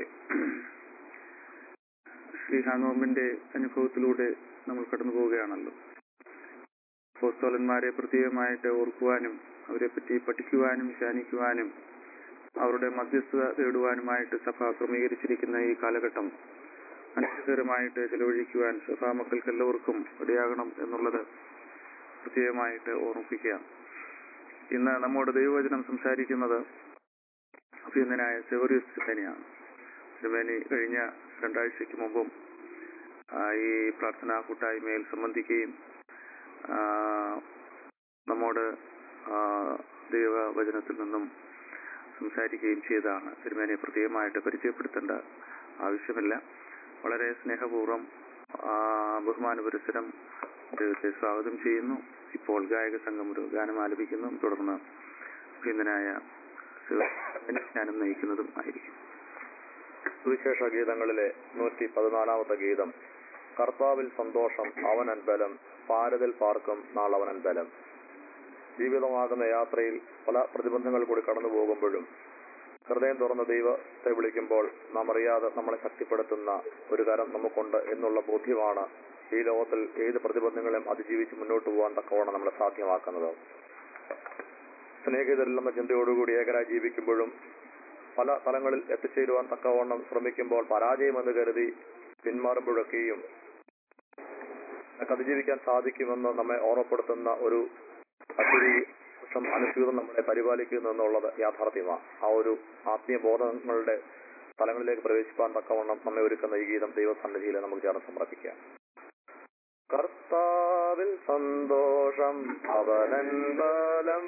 ശ്രീഹാനോമ്പിന്റെ അനുഭവത്തിലൂടെ നമ്മൾ കടന്നു പോവുകയാണല്ലോ പോസ്തോലന്മാരെ പ്രത്യേകമായിട്ട് ഓർക്കുവാനും അവരെ പറ്റി പഠിക്കുവാനും ധ്യാനിക്കുവാനും അവരുടെ മധ്യസ്ഥത തേടുവാനുമായിട്ട് സഭ ക്രമീകരിച്ചിരിക്കുന്ന ഈ കാലഘട്ടം അനുഗ്രഹകരമായിട്ട് ചെലവഴിക്കുവാൻ സഭാമക്കൾക്ക് എല്ലാവർക്കും ഇടയാകണം എന്നുള്ളത് പ്രത്യേകമായിട്ട് ഓർമ്മിപ്പിക്കുക ഇന്ന് നമ്മോട് ദൈവവചനം സംസാരിക്കുന്നത് അഭ്യന്തനായ സെവറിയസ് തിരുമേനിയാണ് തിരുമേനി കഴിഞ്ഞ രണ്ടാഴ്ചയ്ക്ക് മുമ്പും ആ, ഈ പ്രാർത്ഥനാ കൂട്ടായ്മയിൽ സംബന്ധിക്കുകയും ആ, നമ്മോട് ആ, ദൈവവചനത്തിൽ നിന്നും സംസാരിക്കുകയും ചെയ്താണ് തിരുമേനിയെ പ്രത്യേകമായിട്ട് പരിചയപ്പെടുത്തേണ്ട ആവശ്യമില്ല വളരെ സ്നേഹപൂർവ്വം ആ, ബഹുമാന പുരസ്സരം അദ്ദേഹത്തെ സ്വാഗതം ചെയ്യുന്നു ഇപ്പോൾ ഗായക സംഘം ഒരു ഗാനം ആലപിക്കുന്നു തുടർന്ന് ഭീമനായ ജ്ഞാനം നയിക്കുന്നതും ആയിരിക്കും സുവിശേഷ ഗീതങ്ങളിലെ നൂറ്റി പതിനാലാമത്തെ ഗീതം കർത്താവിൽ സന്തോഷം അവനൻ ബലം പാരതിൽ പാർക്കും നാളവനൻ ബലം ജീവിതമാകുന്ന യാത്രയിൽ പല പ്രതിബന്ധങ്ങൾ കൂടി കടന്നു പോകുമ്പോഴും ഹൃദയം തുറന്ന ദൈവത്തെ വിളിക്കുമ്പോൾ നാം അറിയാതെ നമ്മളെ ശക്തിപ്പെടുത്തുന്ന ഒരു കരം നമുക്കുണ്ട് എന്നുള്ള ബോധ്യമാണ് ഈ ലോകത്തിൽ ഏത് പ്രതിബന്ധങ്ങളെയും അതിജീവിച്ച് മുന്നോട്ട് പോകാൻ തക്കവണ്ണം നമ്മളെ സാധ്യമാക്കുന്നത് സ്നേഹിതരില്ലെന്ന ചിന്തയോടുകൂടി ഏകരായി ജീവിക്കുമ്പോഴും പല തലങ്ങളിൽ എത്തിച്ചേരുവാൻ തക്കവണ്ണം ശ്രമിക്കുമ്പോൾ പരാജയമെന്ന് കരുതി പിന്മാറുമ്പോഴൊക്കെയും നമുക്ക് അതിജീവിക്കാൻ സാധിക്കുമെന്ന് നമ്മെ ഓർമ്മപ്പെടുത്തുന്ന ഒരു അത്തിരി വർഷം അനുസ്യൂതം നമ്മളെ പരിപാലിക്കുന്നു എന്നുള്ളത് യാഥാർത്ഥ്യമാണ് ആ ഒരു ആത്മീയ ബോധങ്ങളുടെ തലങ്ങളിലേക്ക് പ്രവേശിപ്പാൻ തക്കവണ്ണം നമ്മെ ഒരുക്കുന്ന ഈ ഗീതം ദൈവസന്നിധിയിൽ നമുക്ക് ചേർന്ന് സമർപ്പിക്കാം കർത്താവിൽ സന്തോഷം അവനൻ ബലം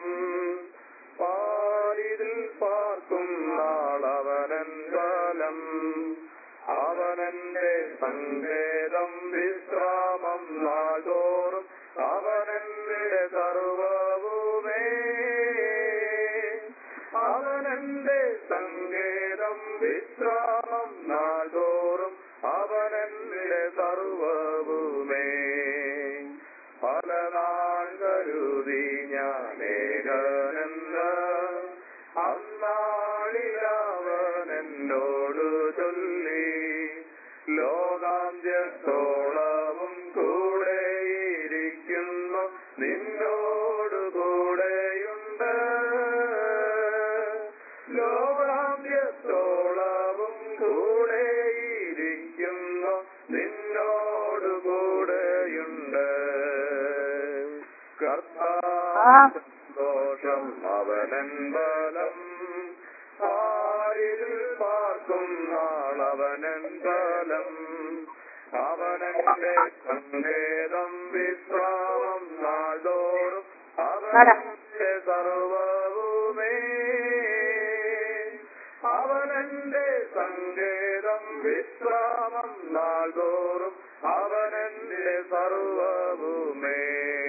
പാരിതിൽ പാർക്കും നാളവനൻ ബലം അവനന്റെ സങ്കേതം വിശ്രാമം നാൾതോറും അവനന്റെ സർവവുമേ അവനന്റെ സങ്കേതം വിശ്രാമം നാൾതോറും അവനന്റെ സർവവുമേ പല നാൾ കരുതി ഞാനേകനെന്ന് അന്നാളിലവനെന്നോടു ചൊല്ലി ലോകാന്ത്യത്തോളവും കൂടെ സന്തോഷം അവനൻ ബലം ആരിൽ പാർക്കും നാളവനൻ ബലം അവനന്റെ സങ്കേതം വിശ്രാമം നാൾതോറും അവനന്റെ സർവവുമേ അവനന്റെ സങ്കേതം വിശ്രാമം നാൾതോറും അവനന്റെ സർവവുമേ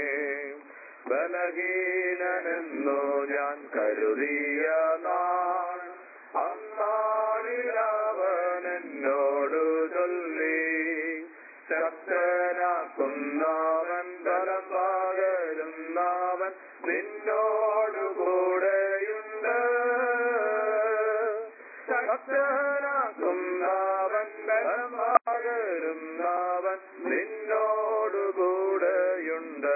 ബലഹീനനെന്നു ഞാൻ കരുതിയ നാൾ അന്നാളിലവൻ എന്നോടു ചൊല്ലി ശക്തനാക്കുന്നവൻ ബലം പകരുന്നവൻ നിന്നോടു കൂടെയുണ്ട് ശക്തനാക്കുന്നവൻ ബലം പകരുന്നവൻ നിന്നോടു കൂടെയുണ്ട്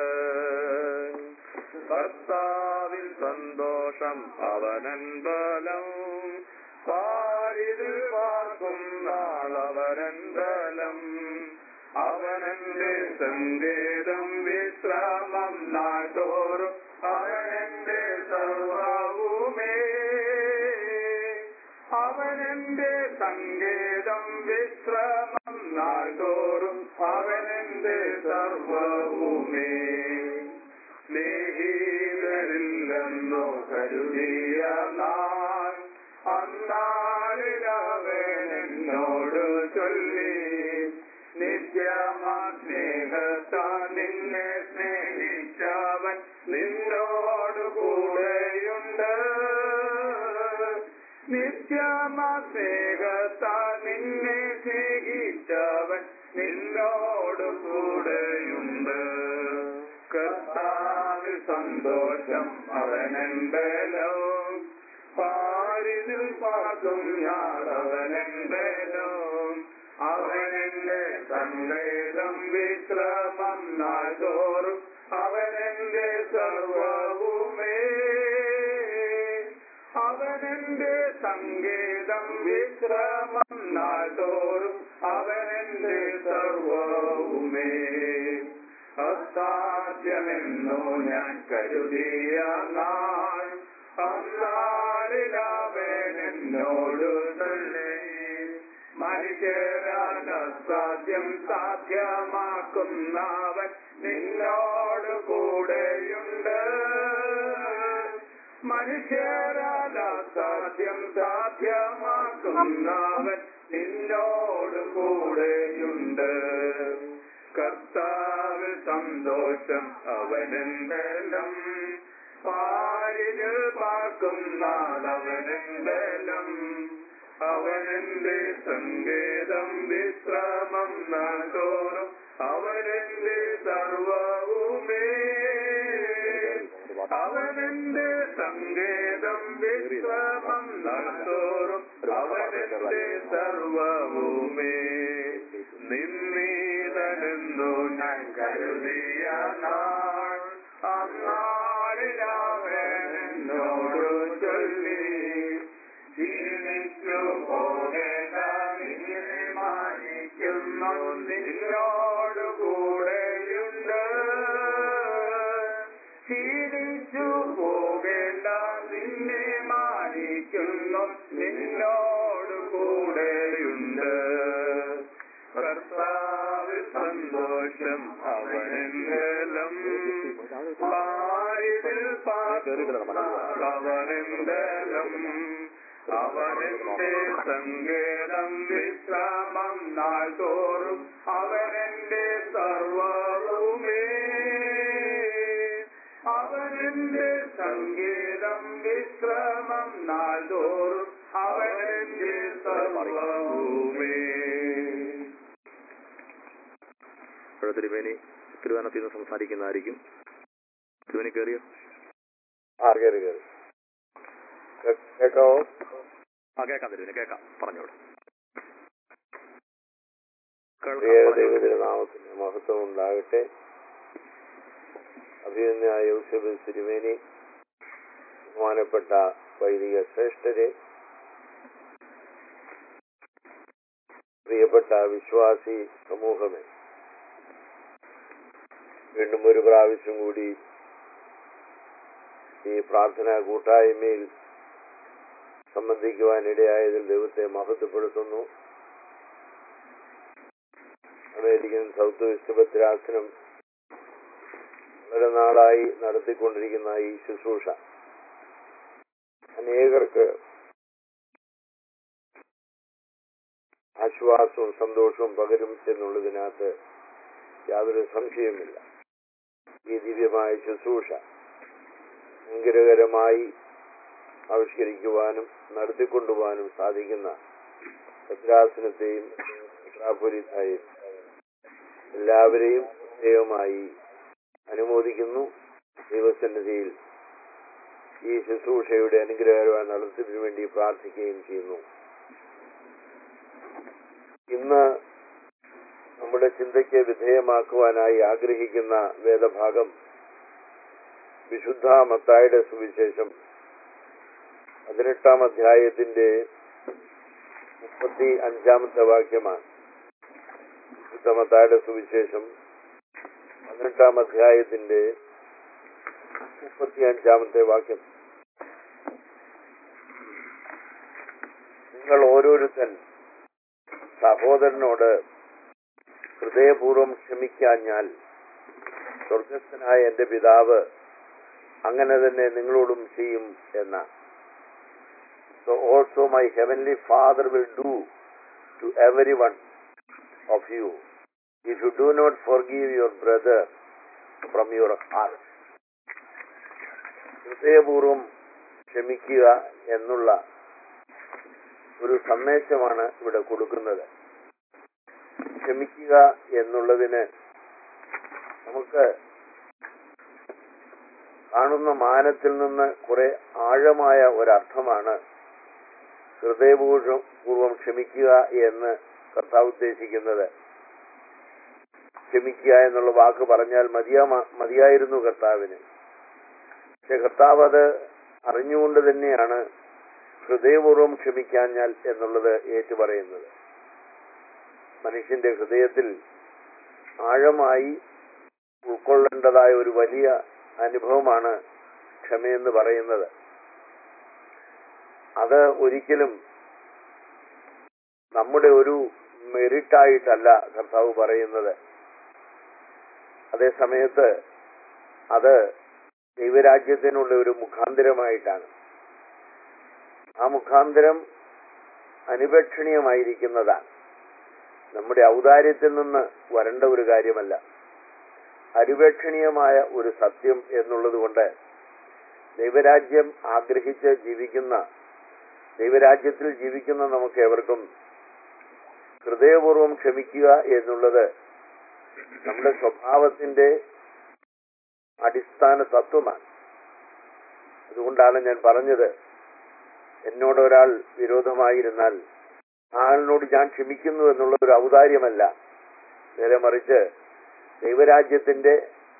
കർത്താവിൽ സന്തോഷം അവനൻ ബലം പാരിതിൽ പാർക്കും നാളവനൻ ബലം അവനന്റെ സങ്കേതം വിശ്രാമം നാട്ടോറും അവനന്റെ സർവവുമേ അവനെന്റെ സങ്കേതം വിശ്രമം നാൾതോറും അവനെന്റെ സർവവുമേ സ്നേഹിതരില്ലെന്നോ കരുതിയ നാൾ അന്നാളിലവൻ എന്നോട് ചൊല്ലി നിത്യമാ സ്നേഹത്താൽ നിന്നെ സ്നേഹിച്ചവൻ നിന്നോട് കൂടെയുണ്ട് നിത്യമാ സ്നേഹത്താൽ നിന്നെ സ്നേഹിച്ചവൻ നിന്നോട് കൂടെയുണ്ട് കർത്താവിൽ സന്തോഷം അവനെന്തലോ പാരിതിൽ പാർക്കും ഞാനവനെന്തലോ അവനെന്റെ സങ്കേതം വിശ്രമം നാൾതോറും അവനെന്റെ സർവവുമേ അവനെന്റെ സങ്കേതം വിശ്രമം നാൾതോറും അവനെന്റെ സർവവുമേ അസാധ്യമെന്നോ ഞാൻ കരുതിയ നാൾ അന്നാളിലവൻ എന്നോട് തള്ളേ മനുഷ്യരാൽ അസാധ്യം സാധ്യമാക്കുന്നവൻ നിന്നോട് കൂടെയുണ്ട് മനുഷ്യരാൽ അസാധ്യം സാധ്യമാക്കുന്നവൻ നിന്നോട് കൂടെയുണ്ട് കർത്താവ് സന്തോഷം അവനെന്തലം പാരിൽ പാർക്കും നാളവനെന്തലം അവനെന്റെ സങ്കേതം വിശ്രമം നാട്ടോറും അവനെന്റെ സർവവുമേ അവനെന്റെ സങ്കേതം വിശ്രമം നാട്ടോറും അവനെന്റെ സർവവുമേ നിന്നീതനെന്നു ഞാൻ കരുതിയ നാൾ അന്നാളിലവനോടു ചൊല്ലി ജീവിച്ചു പോകേണ്ട നിന്നെ മാനിക്കുന്നു നിന്നോട് കൂടെയുണ്ട് ജീവിച്ചു പോകേണ്ട നിന്നെ മാനിക്കുന്നു നിന്നോട് കൂടെയുണ്ട് കർത്താവ് സന്തോഷം അവനെന്തലം പാരിതിൽ അവനെന്തലം അവനെന്റെ സങ്കേതം വിശ്രാമം നാൾതോറും അവനെന്റെ സർവവുമേ അവനെന്റെ സങ്കേതം വിശ്രമം നാൾതോറും അവനെന്റെ സർവവുമേ തിരുവേനി തിരുവനന്തപുരത്ത് നിന്ന് സംസാരിക്കുന്നതായിരിക്കും തിരുവേനി കയറിയോ ആ കയറി കയറി കേ- കേക്കാവോ ആ കേൾക്കാം തിരുവേനി കേൾക്കാം പറഞ്ഞോളൂ പ്രിയ ദൈവതിരുനാമത്തിന് മഹത്വം ഉണ്ടാകട്ടെ അഭിനന്ദനായ യൂസഫ് തിരുമേനി ബഹുമാനപ്പെട്ട വൈദിക ശ്രേഷ്ഠരെ പ്രിയപ്പെട്ട വിശ്വാസി സമൂഹമേ വീണ്ടും ഒരു പ്രാവശ്യം കൂടി ഈ പ്രാർത്ഥനാ കൂട്ടായ്മയിൽ സംബന്ധിക്കുവാൻ ഇടയായതിൽ ദൈവത്തെ മഹത്വപ്പെടുത്തുന്നു അമേരിക്കൻ സൗത്ത് വെസ്റ്റ് ഭദ്രാസനം വളരെ നാളായി നടത്തിക്കൊണ്ടിരിക്കുന്ന ഈ ശുശ്രൂഷ അനേകർക്ക് ആശ്വാസവും സന്തോഷവും പകരും എന്നുള്ളതിനകത്ത് യാതൊരു സംശയമില്ല ഈ ദിവ്യമായ ശുശ്രൂഷ ഭയങ്കരകരമായി ആവിഷ്കരിക്കുവാനും നടത്തിക്കൊണ്ടുപോകാനും സാധിക്കുന്ന ഭദ്രാസനത്തെയും മെത്രാപ്പൊലീത്തായും എല്ലാവരെയും പ്രത്യേകമായി അനുമോദിക്കുന്നു ദൈവസന്നിധിയിൽ ഈ ശുശ്രൂഷയുടെ അനുഗ്രഹകരമായ നടത്തിപ്പിന് വേണ്ടി പ്രാർത്ഥിക്കുകയും ചെയ്യുന്നു ഇന്ന് നമ്മുടെ ചിന്തയ്ക്ക് വിധേയമാക്കുവാനായി ആഗ്രഹിക്കുന്ന വേദഭാഗം വിശുദ്ധ മത്തായുടെ സുവിശേഷം പതിനെട്ടാം അധ്യായത്തിന്റെ മുപ്പത്തി അഞ്ചാമത്തെ വാക്യമാണ് വിശുദ്ധ മത്തായുടെ സുവിശേഷം പതിനെട്ടാം അധ്യായത്തിന്റെ മുപ്പത്തി അഞ്ചാമത്തെ വാക്യം നിങ്ങൾ ഓരോരുത്തൻ സഹോദരനോട് ഹൃദയപൂർവ്വം ക്ഷമിക്കാഞ്ഞാൽ സ്വർഗസ്ഥനായ എന്റെ പിതാവ് അങ്ങനെ തന്നെ നിങ്ങളോടും ചെയ്യും എന്ന so also my heavenly Father will do to every one of you if you do not forgive your brother from your heart ഹൃദയപൂർവ്വം ക്ഷമിക്കുക എന്നുള്ള ഒരു സന്ദേശമാണ് ഇവിടെ കൊടുക്കുന്നത് ക്ഷമിക്കുക എന്നുള്ളതിന് നമുക്ക് കാണുന്ന മാനത്തിൽ നിന്ന് കുറെ ആഴമായ ഒരർത്ഥമാണ് ഹൃദയപൂർവ്വം പൂർവം ക്ഷമിക്കുക എന്ന് കർത്താവ് ഉദ്ദേശിക്കുന്നത് ക്ഷമിക്കുക എന്നുള്ള വാക്ക് പറഞ്ഞാൽ മതിയാ മതിയായിരുന്നു കർത്താവിന് പക്ഷെ കർത്താവ് അത് അറിഞ്ഞുകൊണ്ട് തന്നെയാണ് ഹൃദയപൂർവ്വം ക്ഷമിക്കാഞ്ഞാൽ എന്നുള്ളത് ഏറ്റുപറയുന്നത് മനുഷ്യന്റെ ഹൃദയത്തിൽ ആഴമായി ഉൾക്കൊള്ളേണ്ടതായ ഒരു വലിയ അനുഭവമാണ് ക്ഷമയെന്ന് പറയുന്നത് അത് ഒരിക്കലും നമ്മുടെ ഒരു മെറിറ്റായിട്ടല്ല കർത്താവ് പറയുന്നത് അതേ സമയത്ത് അത് ദൈവരാജ്യത്തിനുള്ള ഒരു മുഖാന്തരമായിട്ടാണ് ആ മുഖാന്തരം അനുപേക്ഷണീയമായിരിക്കുന്നതാണ് നമ്മുടെ ഔദാര്യത്തിൽ നിന്ന് വരേണ്ട ഒരു കാര്യമല്ല അനുപേക്ഷണീയമായ ഒരു സത്യം എന്നുള്ളത് കൊണ്ട് ദൈവരാജ്യം ആഗ്രഹിച്ച് ജീവിക്കുന്ന ദൈവരാജ്യത്തിൽ ജീവിക്കുന്ന നമുക്ക് എവർക്കും ഹൃദയപൂർവ്വം ക്ഷമിക്കുക എന്നുള്ളത് നമ്മുടെ സ്വഭാവത്തിന്റെ അടിസ്ഥാന തത്വമാണ് അതുകൊണ്ടാണ് ഞാൻ പറഞ്ഞത് എന്നോട് ഒരാൾ വിരോധമായിരുന്നാൽ ആളിനോട് ഞാൻ ക്ഷമിക്കുന്നു എന്നുള്ള ഒരു ഔദാര്യമല്ല നേരെ മറിച്ച് ദൈവരാജ്യത്തിന്റെ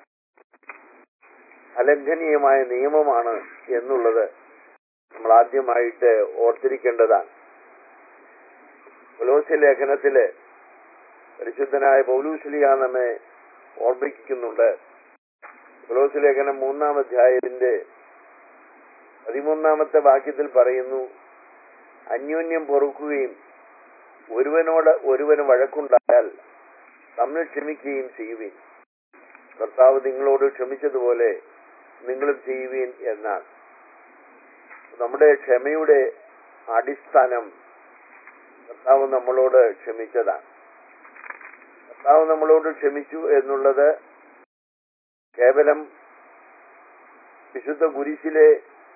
അലംഘനീയമായ നിയമമാണ് എന്നുള്ളത് നമ്മൾ ആദ്യമായിട്ട് ഓർത്തിരിക്കേണ്ടതാണ് കൊലോസ്യ ലേഖനത്തില് പരിശുദ്ധനായ പൗലൂശ്ലിയ നമ്മെ ഓർമ്മിക്കുന്നുണ്ട് കൊലോസ്യ ലേഖനം മൂന്നാം അധ്യായത്തിന്റെ പതിമൂന്നാമത്തെ വാക്യത്തിൽ പറയുന്നു അന്യോന്യം പൊറുക്കുകയും ഒരുവനോട് ഒരുവന് വഴക്കുണ്ടായാൽ തമ്മിൽ ക്ഷമിക്കുകയും ചെയ്യുവീൻ കർത്താവ് നിങ്ങളോട് ക്ഷമിച്ചതുപോലെ നിങ്ങളും ചെയ്യുവീൻ എന്നാണ് നമ്മുടെ ക്ഷമയുടെ അടിസ്ഥാനം കർത്താവ് നമ്മളോട് ക്ഷമിച്ചതാണ് കർത്താവ് നമ്മളോട് ക്ഷമിച്ചു എന്നുള്ളത് കേവലം വിശുദ്ധ കുരിശിലെ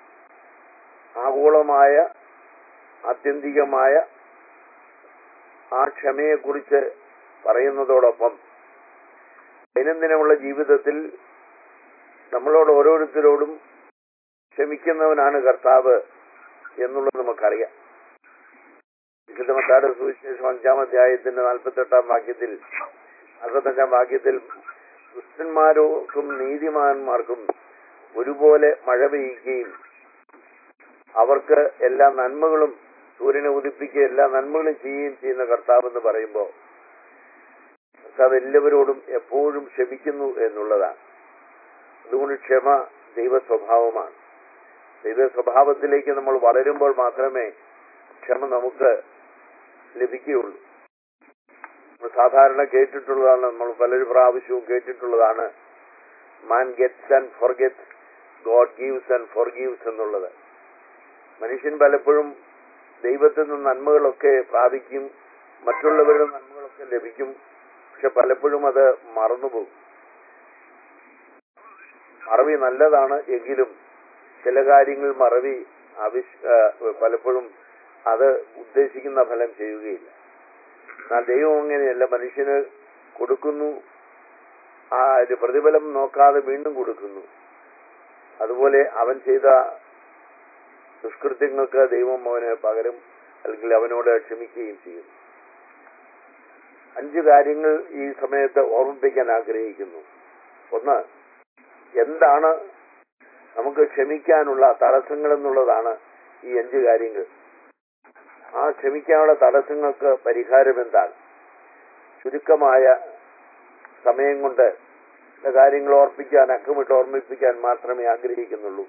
ആഗോളമായ ആത്യന്തികമായ ആ ക്ഷമയെക്കുറിച്ച് പറയുന്നതോടൊപ്പം ദൈനംദിനമുള്ള ജീവിതത്തിൽ നമ്മളോട് ഓരോരുത്തരോടും ക്ഷമിക്കുന്നവനാണ് കർത്താവ് എന്നുള്ളത് നമുക്കറിയാം വിശുദ്ധ മത്താട് സുവിശേഷം അഞ്ചാം അധ്യായത്തിന്റെ നാൽപ്പത്തെട്ടാം വാക്യത്തിൽ നാൽപ്പത്തഞ്ചാം വാക്യത്തിൽ ക്രിസ്ത്യന്മാർക്കും നീതിമാന്മാർക്കും ഒരുപോലെ മഴ പെയ്യുകയും അവർക്ക് എല്ലാ നന്മകളും സൂര്യനെ ഉദിപ്പിക്കുക എല്ലാ നന്മകളും ചെയ്യുകയും ചെയ്യുന്ന കർത്താവ് എന്ന് പറയുമ്പോൾ കർത്താവ് എല്ലാവരോടും എപ്പോഴും ക്ഷമിക്കുന്നു എന്നുള്ളതാണ് അതുകൊണ്ട് ക്ഷമ ദൈവ സ്വഭാവമാണ് ദൈവ സ്വഭാവത്തിലേക്ക് നമ്മൾ വളരുമ്പോൾ മാത്രമേ ക്ഷമ നമുക്ക് ലഭിക്കുകയുള്ളൂ നമ്മൾ സാധാരണ കേട്ടിട്ടുള്ളതാണ് നമ്മൾ പലൊരു പ്രാവശ്യവും കേട്ടിട്ടുള്ളതാണ് man gets and forgets God gives and forgives എന്നുള്ളത് മനുഷ്യൻ പലപ്പോഴും ദൈവത്തിൽ നിന്ന് നന്മകളൊക്കെ പ്രാപിക്കും മറ്റുള്ളവരുടെ നന്മകളൊക്കെ ലഭിക്കും പക്ഷെ പലപ്പോഴും അത് മറന്നുപോകും മറവി നല്ലതാണ് എങ്കിലും ചില കാര്യങ്ങൾ മറവി ആവശ്യ ആ, പലപ്പോഴും അത് ഉദ്ദേശിക്കുന്ന ഫലം ചെയ്യുകയില്ല എന്നാൽ ദൈവം അങ്ങനെയല്ല മനുഷ്യന് കൊടുക്കുന്നു ആ ഒരു പ്രതിഫലം നോക്കാതെ വീണ്ടും കൊടുക്കുന്നു അതുപോലെ അവൻ ചെയ്ത ദുഷ്കൃത്യങ്ങൾക്ക് ദൈവം അവന് പകരം അല്ലെങ്കിൽ അവനോട് ക്ഷമിക്കുകയും ചെയ്യും അഞ്ച് കാര്യങ്ങൾ ഈ സമയത്ത് ഓർമ്മിപ്പിക്കാൻ ആഗ്രഹിക്കുന്നു ഒന്ന് എന്താണ് നമുക്ക് ക്ഷമിക്കാനുള്ള തടസ്സങ്ങൾ എന്നുള്ളതാണ് ഈ അഞ്ച് കാര്യങ്ങൾ ആ ക്ഷമിക്കാനുള്ള തടസ്സങ്ങൾക്ക് പരിഹാരം എന്താണ് ചുരുക്കമായ സമയം കൊണ്ട് ചില കാര്യങ്ങൾ ഓർപ്പിക്കാൻ അക്കമിട്ട് ഓർമ്മിപ്പിക്കാൻ മാത്രമേ ആഗ്രഹിക്കുന്നുള്ളൂ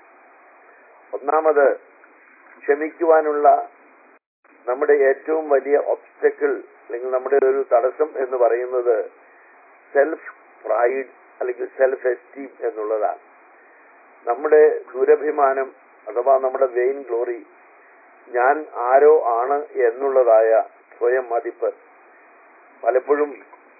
ഒന്നാമത് ക്ഷമിക്കുവാനുള്ള നമ്മുടെ ഏറ്റവും വലിയ ഒബ്സ്റ്റക്കിൾ അല്ലെങ്കിൽ നമ്മുടെ ഒരു തടസ്സം എന്ന് പറയുന്നത് സെൽഫ് പ്രൈഡ് അല്ലെങ്കിൽ സെൽഫ് എസ്റ്റീം എന്നുള്ളതാണ് നമ്മുടെ ദുരഭിമാനം അഥവാ നമ്മുടെ വെയിൻ ഗ്ലോറി ഞാൻ ആരോ ആണ് എന്നുള്ളതായ സ്വയം മതിപ്പ് പലപ്പോഴും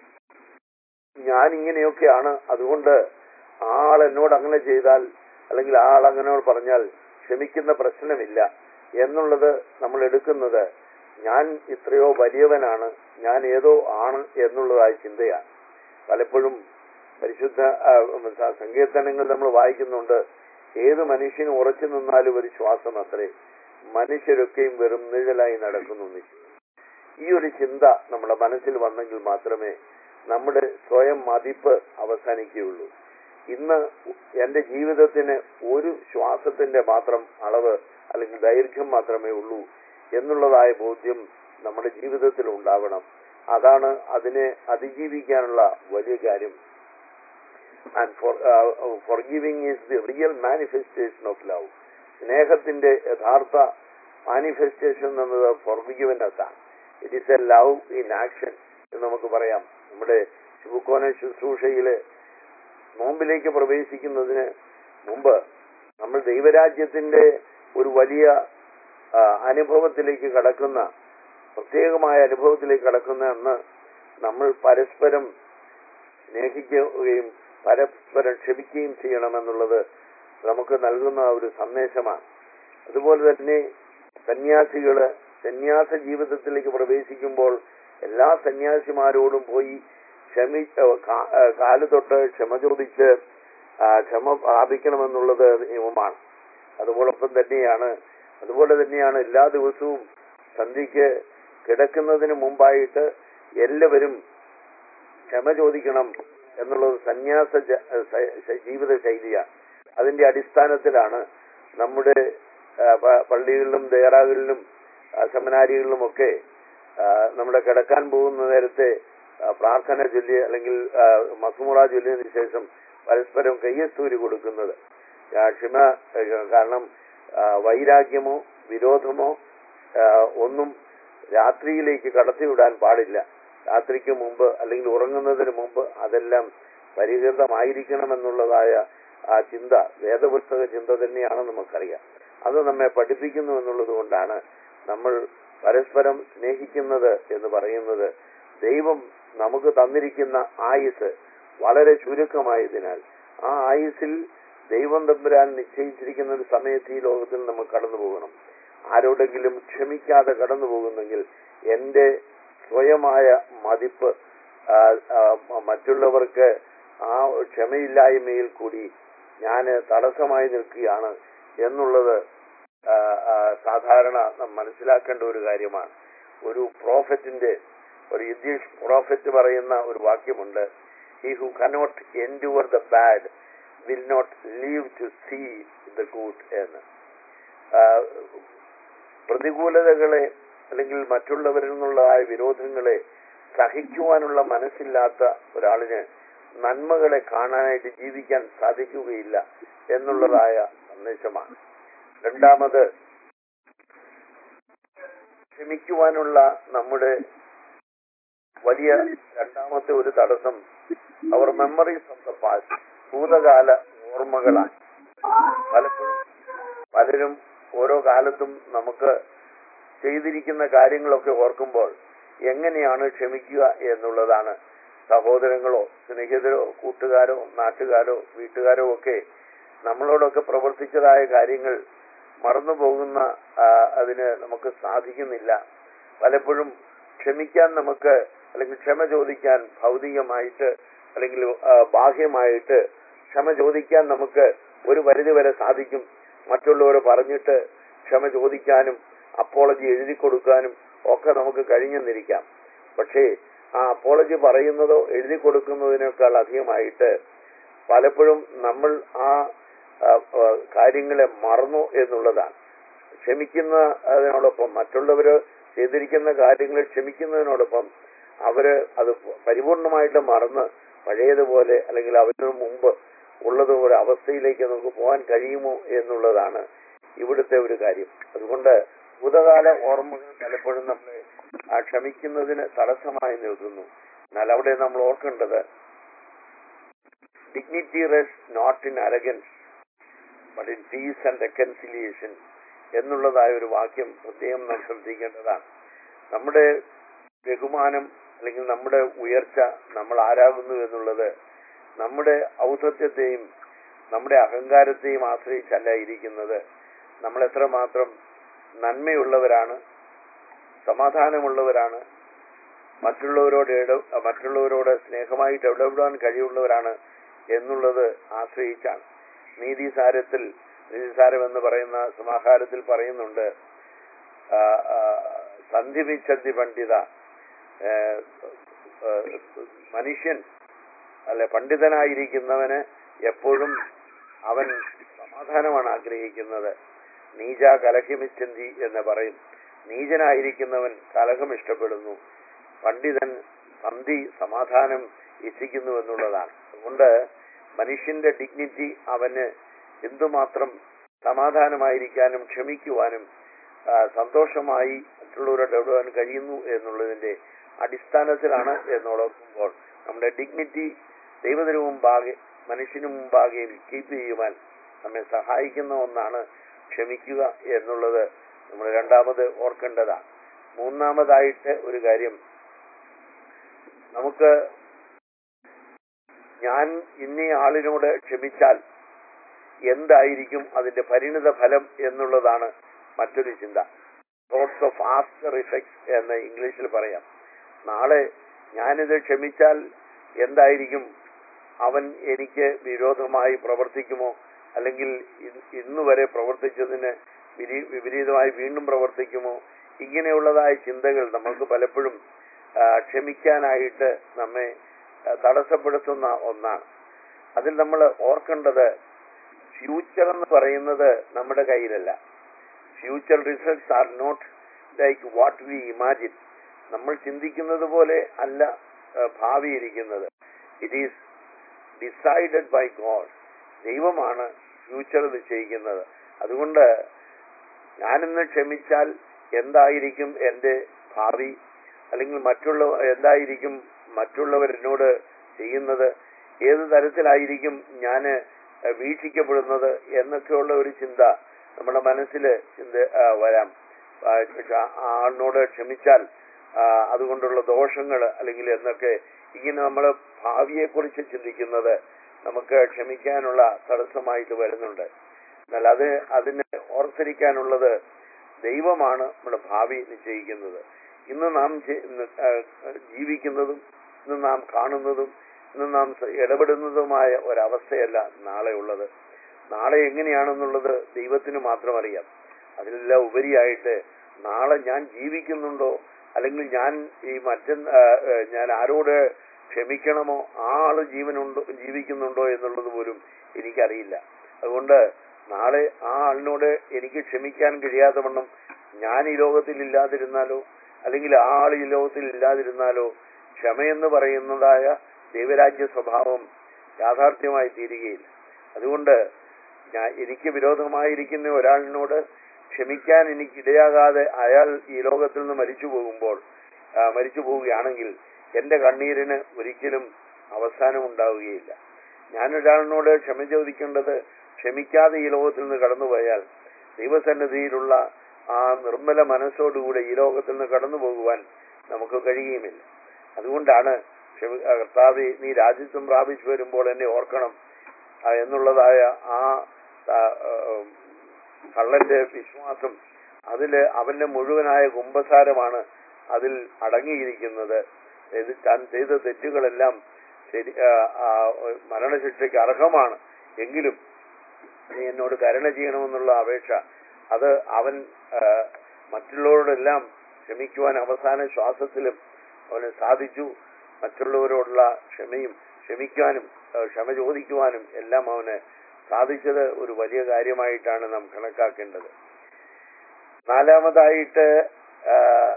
ഞാൻ ഇങ്ങനെയൊക്കെയാണ് അതുകൊണ്ട് ആ ആൾ എന്നോട് അങ്ങനെ ചെയ്താൽ അല്ലെങ്കിൽ ആ ആൾ അങ്ങനോട് പറഞ്ഞാൽ ക്ഷമിക്കുന്ന പ്രശ്നമില്ല എന്നുള്ളത് നമ്മൾ എടുക്കുന്നത് ഞാൻ ഇത്രയോ വലിയവനാണ് ഞാൻ ഏതോ ആണ് എന്നുള്ളതായ ചിന്തയാണ് പലപ്പോഴും പരിശുദ്ധ ആ, സ- സങ്കീർത്തനങ്ങൾ നമ്മൾ വായിക്കുന്നുണ്ട് ഏത് മനുഷ്യനും ഉറച്ചു നിന്നാലും ഒരു ശ്വാസം അത്രേ മനുഷ്യരൊക്കെയും വെറും നിഴലായി നടക്കുന്നു എന്ന് ചിന്ത. ഈ ഒരു ചിന്ത നമ്മുടെ മനസ്സിൽ വന്നെങ്കിൽ മാത്രമേ നമ്മുടെ സ്വയം മതിപ്പ് അവസാനിക്കുകയുള്ളൂ ഇന്ന് എന്റെ ജീവിതത്തിന് ഒരു ശ്വാസത്തിന്റെ മാത്രം അളവ് അല്ലെങ്കിൽ ദൈർഘ്യം മാത്രമേ ഉള്ളൂ എന്നുള്ളതായ ബോധ്യം നമ്മുടെ ജീവിതത്തിൽ ഉണ്ടാവണം അതാണ് അതിനെ അതിജീവിക്കാനുള്ള വലിയ കാര്യം and for forgiving is the real manifestation of love സ്നേഹത്തിന്റെ യഥാർത്ഥ മാനിഫെസ്റ്റേഷൻ എന്നത് ഫോർഗിവനെസ് ആണ് it is a love in action എന്ന് നമുക്ക് പറയാം നമ്മുടെ ശുഭക്കോന ശുശ്രൂഷയില് നോമ്പിലേക്ക് പ്രവേശിക്കുന്നതിന് മുമ്പ് നമ്മൾ ദൈവരാജ്യത്തിന്റെ ഒരു വലിയ ആ, അനുഭവത്തിലേക്ക് കടക്കുന്ന പ്രത്യേകമായ അനുഭവത്തിലേക്ക് കടക്കുന്ന അന്ന് നമ്മൾ പരസ്പരം സ്നേഹിക്കുകയും പരസ്പരം ക്ഷമിക്കുകയും ചെയ്യണമെന്നുള്ളത് നമുക്ക് നൽകുന്ന ഒരു സന്ദേശമാണ് അതുപോലെ തന്നെ സന്യാസികള് സന്യാസ ജീവിതത്തിലേക്ക് പ്രവേശിക്കുമ്പോൾ എല്ലാ സന്യാസിമാരോടും പോയി ക്ഷമി ഏഹ് കാ- ഏഹ് കാല് തൊട്ട് ക്ഷമ ചോദിച്ച് ആ, ക്ഷമ പ്രാപിക്കണമെന്നുള്ളത് നിയമമാണ് അതുപോലൊപ്പം തന്നെയാണ് അതുപോലെ തന്നെയാണ് എല്ലാ ദിവസവും സന്ധ്യയ്ക്ക് കിടക്കുന്നതിന് മുമ്പായിട്ട് എല്ലാവരും ക്ഷമ ചോദിക്കണം എന്നുള്ളത് സന്യാസ ജ- സ- സ- ജീവിത ശൈലിയാണ് അതിന്റെ അടിസ്ഥാനത്തിലാണ് നമ്മുടെ ആ, പ- പള്ളികളിലും ദേറാകളിലും ആ, സെമിനാരികളിലും ഒക്കെ ആ, നമ്മുടെ കിടക്കാൻ പോകുന്ന നേരത്തെ ആ, പ്രാർത്ഥന ചൊല്ലി അല്ലെങ്കിൽ ആ, മസുമുറ ചൊല്ലിയതിനു ശേഷം പരസ്പരം കയ്യത്തൂരി കൊടുക്കുന്നത് ആ, ക്ഷമ ആ, കാരണം ആ, വൈരാഗ്യമോ വിരോധമോ ആ, ഒന്നും രാത്രിയിലേക്ക് കടത്തിവിടാൻ പാടില്ല രാത്രിക്ക് മുമ്പ് അല്ലെങ്കിൽ ഉറങ്ങുന്നതിന് മുമ്പ് അതെല്ലാം പരിഹൃതമായിരിക്കണമെന്നുള്ളതായ ആ ചിന്ത വേദപുസ്തക ചിന്ത തന്നെയാണെന്ന് നമുക്കറിയാം അത് നമ്മെ പഠിപ്പിക്കുന്നു എന്നുള്ളത് കൊണ്ടാണ് നമ്മൾ പരസ്പരം സ്നേഹിക്കുന്നത് എന്ന് പറയുന്നത് ദൈവം നമുക്ക് തന്നിരിക്കുന്ന ആയുസ് വളരെ ചുരുക്കമായതിനാൽ ആ ആയുസിൽ ദൈവം തമ്പുരാൻ നിശ്ചയിച്ചിരിക്കുന്ന ഒരു സമയത്ത് ഈ ലോകത്തിൽ നമ്മൾ കടന്നു പോകണം ആരോടെങ്കിലും ക്ഷമിക്കാതെ കടന്നു പോകുന്നെങ്കിൽ എന്റെ സ്വയമായ മതിപ്പ് ആ, ആ, മറ്റുള്ളവർക്ക് ആ ക്ഷമയില്ലായ്മയിൽ കൂടി ഞാൻ തടസ്സമായി നിൽക്കുകയാണ് എന്നുള്ളത് ആ, ആ, സാധാരണ നാം മനസ്സിലാക്കേണ്ട ഒരു കാര്യമാണ് ഒരു പ്രോഫറ്റിന്റെ ഒരു യദീഷ് പ്രോഫറ്റ് പറയുന്ന ഒരു വാക്യമുണ്ട് he who cannot endure the bad will not live to see the good എന്ന് ആ, പ്രതികൂലതകളെ അല്ലെങ്കിൽ മറ്റുള്ളവരിൽ നിന്നുള്ളതായ വിരോധങ്ങളെ സഹിക്കുവാനുള്ള മനസ്സില്ലാത്ത ഒരാളിന് നന്മകളെ കാണാനായിട്ട് ജീവിക്കാൻ സാധിക്കുകയില്ല എന്നുള്ളതായ സന്ദേശമാണ് രണ്ടാമത് ക്ഷമിക്കുവാനുള്ള നമ്മുടെ വലിയ രണ്ടാമത്തെ ഒരു തടസ്സം our memories of the past ഭൂതകാല ഓർമ്മകളാണ് പലപ്പോഴും പലരും ഓരോ കാലത്തും നമുക്ക് ചെയ്തിരിക്കുന്ന കാര്യങ്ങളൊക്കെ ഓർക്കുമ്പോൾ എങ്ങനെയാണ് ക്ഷമിക്കുക എന്നുള്ളതാണ് സഹോദരങ്ങളോ സ്നേഹിതരോ കൂട്ടുകാരോ നാട്ടുകാരോ വീട്ടുകാരോ ഒക്കെ നമ്മളോടൊക്കെ പ്രവർത്തിച്ചതായ കാര്യങ്ങൾ മറന്നു പോകുന്ന ആ, അതിന് നമുക്ക് സാധിക്കുന്നില്ല പലപ്പോഴും ക്ഷമിക്കാൻ നമുക്ക് അല്ലെങ്കിൽ ക്ഷമ ചോദിക്കാൻ ഭൗതികമായിട്ട് അല്ലെങ്കിൽ ആ, ബാഹ്യമായിട്ട് ക്ഷമ ചോദിക്കാൻ നമുക്ക് ഒരു പരിധി വരെ സാധിക്കും മറ്റുള്ളവർ പറഞ്ഞിട്ട് ക്ഷമ ചോദിക്കാനും അപ്പോളജി എഴുതി കൊടുക്കാനും ഒക്കെ നമുക്ക് കഴിഞ്ഞെന്നിരിക്കാം പക്ഷേ ആ അപ്പോളജി പറയുന്നതോ എഴുതി കൊടുക്കുന്നതിനേക്കാൾ അധികമായിട്ട് പലപ്പോഴും നമ്മൾ ആ ആ, ആ, കാര്യങ്ങളെ മറന്നു എന്നുള്ളതാണ് ക്ഷമിക്കുന്ന അതിനോടൊപ്പം മറ്റുള്ളവര് ചെയ്തിരിക്കുന്ന കാര്യങ്ങൾ ക്ഷമിക്കുന്നതിനോടൊപ്പം അവര് അത് പരിപൂർണമായിട്ട് മറന്ന് പഴയതുപോലെ അല്ലെങ്കിൽ അവരിന് മുമ്പ് ഉള്ളത് ഒരു അവസ്ഥയിലേക്ക് നമുക്ക് പോകാൻ കഴിയുമോ എന്നുള്ളതാണ് ഇവിടുത്തെ ഒരു കാര്യം അതുകൊണ്ട് ഭൂതകാല ഓർമ്മകൾ പലപ്പോഴും നമ്മളെ ആ ക്ഷമിക്കുന്നതിന് തടസ്സമായി നിൽക്കുന്നു എന്നാൽ അവിടെ നമ്മൾ ഓർക്കേണ്ടത് dignity rest not in arrogance but in peace and reconciliation എന്നുള്ളതായ ഒരു വാക്യം പ്രത്യേകം നാം ശ്രദ്ധിക്കേണ്ടതാണ് നമ്മുടെ ബഹുമാനം അല്ലെങ്കിൽ നമ്മുടെ ഉയർച്ച നമ്മൾ ആരാകുന്നു എന്നുള്ളത് നമ്മുടെ ഔദ്ധത്യത്തെയും നമ്മുടെ അഹങ്കാരത്തെയും ആശ്രയിച്ചല്ല ഇരിക്കുന്നത് നമ്മൾ എത്രമാത്രം നന്മയുള്ളവരാണ് സമാധാനമുള്ളവരാണ് മറ്റുള്ളവരോട് ഇട മറ്റുള്ളവരോട് സ്നേഹമായിട്ട് ഇടപെടാൻ കഴിവുള്ളവരാണ് എന്നുള്ളത് ആശ്രയിച്ചാണ് നീതിസാരത്തിൽ നീതിസാരം എന്ന് പറയുന്ന സമാഹാരത്തിൽ പറയുന്നുണ്ട് ആ, ആ, സന്ധിമിച്ചന്തി പണ്ഡിത ഏ, ഏ, മനുഷ്യൻ അല്ലെ പണ്ഡിതനായിരിക്കുന്നവന് എപ്പോഴും അവൻ സമാധാനമാണ് ആഗ്രഹിക്കുന്നത് നീജ കലഹ്യമിച്ചന്തി എന്ന് പറയും നീചനായിരിക്കുന്നവൻ കലഹം ഇഷ്ടപ്പെടുന്നു പണ്ഡിതൻ സന്ധി സമാധാനം ഇച്ഛിക്കുന്നു എന്നുള്ളതാണ് അതുകൊണ്ട് മനുഷ്യന്റെ ഡിഗ്നിറ്റി അവന് എന്തുമാത്രം സമാധാനമായിരിക്കാനും ക്ഷമിക്കുവാനും ആ, സന്തോഷമായി മറ്റുള്ളവരോട് ഇടപെടാൻ കഴിയുന്നു എന്നുള്ളതിന്റെ അടിസ്ഥാനത്തിലാണ് എന്നോടൊക്കുമ്പോൾ നമ്മുടെ ഡിഗ്നിറ്റി ദൈവത്തിന് മുമ്പാകെ മനുഷ്യന് മുമ്പാകെയും കീപ്പ് ചെയ്യുവാൻ നമ്മെ സഹായിക്കുന്ന ഒന്നാണ് ക്ഷമിക്കുക എന്നുള്ളത് നമ്മൾ രണ്ടാമത് ഓർക്കേണ്ടതാണ് മൂന്നാമതായിട്ട് ഒരു കാര്യം നമുക്ക് ഞാൻ ഇന്ന ആളിനോട് ക്ഷമിച്ചാൽ എന്തായിരിക്കും അതിന്റെ പരിണിത ഫലം എന്നുള്ളതാണ് മറ്റൊരു ചിന്ത തോട്ട്സ് ഓഫ് ആഫ്റ്റർ ഇഫക്ട്സ് എന്ന് ഇംഗ്ലീഷിൽ പറയാം നാളെ ഞാനിത് ക്ഷമിച്ചാൽ എന്തായിരിക്കും അവൻ എനിക്ക് വിരോധമായി പ്രവർത്തിക്കുമോ അല്ലെങ്കിൽ ഇ- ഇന്ന് വരെ പ്രവർത്തിച്ചതിന് വിരി- വിപരീതമായി വീണ്ടും പ്രവർത്തിക്കുമോ ഇങ്ങനെയുള്ളതായ ചിന്തകൾ നമുക്ക് പലപ്പോഴും ആ, ക്ഷമിക്കാനായിട്ട് നമ്മെ ആ, തടസ്സപ്പെടുത്തുന്ന ഒന്നാണ് അതിൽ നമ്മൾ ഓർക്കേണ്ടത് ഫ്യൂച്ചർ എന്ന് പറയുന്നത് നമ്മുടെ കയ്യിലല്ല future results are not like what we imagine നമ്മൾ ചിന്തിക്കുന്നത് പോലെ അല്ല ആ, ഭാവി ഇരിക്കുന്നത് it is decided by God ദൈവമാണ് ഫ്യൂച്ചർ നിശ്ചയിക്കുന്നത് അതുകൊണ്ട് ഞാനിന്ന് ക്ഷമിച്ചാൽ എന്തായിരിക്കും എൻ്റെ ഭാവി അല്ലെങ്കിൽ മറ്റുള്ള എന്തായിരിക്കും മറ്റുള്ളവർ എന്നോട് ചെയ്യുന്നത് ഏത് തരത്തിലായിരിക്കും ഞാൻ വീക്ഷിക്കപ്പെടുന്നത് എന്നൊക്കെയുള്ള ഒരു ചിന്ത നമ്മുടെ മനസ്സിൽ ചിന്ത ആ, വരാം ആ, ആ ആളിനോട് ക്ഷമിച്ചാൽ ആ, അതുകൊണ്ടുള്ള ദോഷങ്ങൾ അല്ലെങ്കിൽ എന്നൊക്കെ ഇങ്ങനെ നമ്മൾ ഭാവിയെക്കുറിച്ച് ചിന്തിക്കുന്നത് നമുക്ക് ക്ഷമിക്കാനുള്ള തടസ്സമായിട്ട് വരുന്നുണ്ട് എന്നാൽ അത് അതിന് ഓർത്തിരിക്കാനുള്ളത് ദൈവമാണ് നമ്മുടെ ഭാവി നിശ്ചയിക്കുന്നത് ഇന്ന് നാം ചെ- ഇന്ന്, ആ, ജീവിക്കുന്നതും ഇന്ന് നാം കാണുന്നതും ഇന്ന് നാം സ- ഇടപെടുന്നതുമായ ഒരവസ്ഥയല്ല നാളെ ഉള്ളത് നാളെ എങ്ങനെയാണെന്നുള്ളത് ദൈവത്തിന് മാത്രം അറിയാം അതിലെല്ലാം ഉപരിയായിട്ട് നാളെ ഞാൻ ജീവിക്കുന്നുണ്ടോ അല്ലെങ്കിൽ ഞാൻ ഈ മറ്റ ഞാൻ ആരോട് ക്ഷമിക്കണമോ ആ ആള് ജീവനുണ്ടോ ജീവിക്കുന്നുണ്ടോ എന്നുള്ളത് പോലും എനിക്കറിയില്ല അതുകൊണ്ട് നാളെ ആ ആളിനോട് എനിക്ക് ക്ഷമിക്കാൻ കഴിയാത്ത വണ്ണം ഞാൻ ഈ ലോകത്തിൽ ഇല്ലാതിരുന്നാലോ അല്ലെങ്കിൽ ആ ആൾ ഈ ലോകത്തിൽ ഇല്ലാതിരുന്നാലോ ക്ഷമയെന്ന് പറയുന്നതായ ദൈവരാജ്യ സ്വഭാവം യാഥാർത്ഥ്യമായി തീരുകയില്ല അതുകൊണ്ട് ഞാൻ എനിക്ക് വിരോധമായിരിക്കുന്ന ഒരാളിനോട് ക്ഷമിക്കാൻ എനിക്ക് ഇടയാകാതെ അയാൾ ഈ ലോകത്തിൽ നിന്ന് മരിച്ചു പോകുമ്പോൾ ആ, മരിച്ചു പോവുകയാണെങ്കിൽ എന്റെ കണ്ണീരിന് ഒരിക്കലും അവസാനം ഉണ്ടാവുകയില്ല ഞാൻ ഒരാളിനോട് ക്ഷമ ചോദിക്കേണ്ടത് ക്ഷമിക്കാതെ ഈ ലോകത്തിൽ നിന്ന് കടന്നുപോയാൽ ദൈവസന്നിധിയിലുള്ള ആ നിർമ്മല മനസ്സോടുകൂടെ ഈ ലോകത്തിൽ നിന്ന് കടന്നു പോകുവാൻ നമുക്ക് കഴിയുമില്ല അതുകൊണ്ടാണ് ക്ഷമി- ആ, കർത്താവേ നീ രാജ്യത്വം പ്രാപിച്ചു വരുമ്പോൾ എന്നെ ഓർക്കണം ആ, എന്നുള്ളതായ ആ ആ, ആ, കള്ളന്റെ വിശ്വാസം അതില് അവന്റെ മുഴുവനായ കുംഭസാരമാണ് അതിൽ അടങ്ങിയിരിക്കുന്നത് ഇത് താൻ ചെയ്ത തെറ്റുകളെല്ലാം ശരി ആ, ആ, മരണശിക്ഷയ്ക്ക് അർഹമാണ് എങ്കിലും നീ എന്നോട് കരുണ ചെയ്യണമെന്നുള്ള അപേക്ഷ അത് അവൻ ആ, മറ്റുള്ളവരോടെല്ലാം ക്ഷമിക്കുവാൻ അവസാന ശ്വാസത്തിലും അവന് സാധിച്ചു മറ്റുള്ളവരോടുള്ള ക്ഷമയും ക്ഷമിക്കാനും ആ, ക്ഷമ ചോദിക്കുവാനും എല്ലാം അവന് സാധിച്ചത് ഒരു വലിയ കാര്യമായിട്ടാണ് നാം കണക്കാക്കേണ്ടത് നാലാമതായിട്ട് ആ,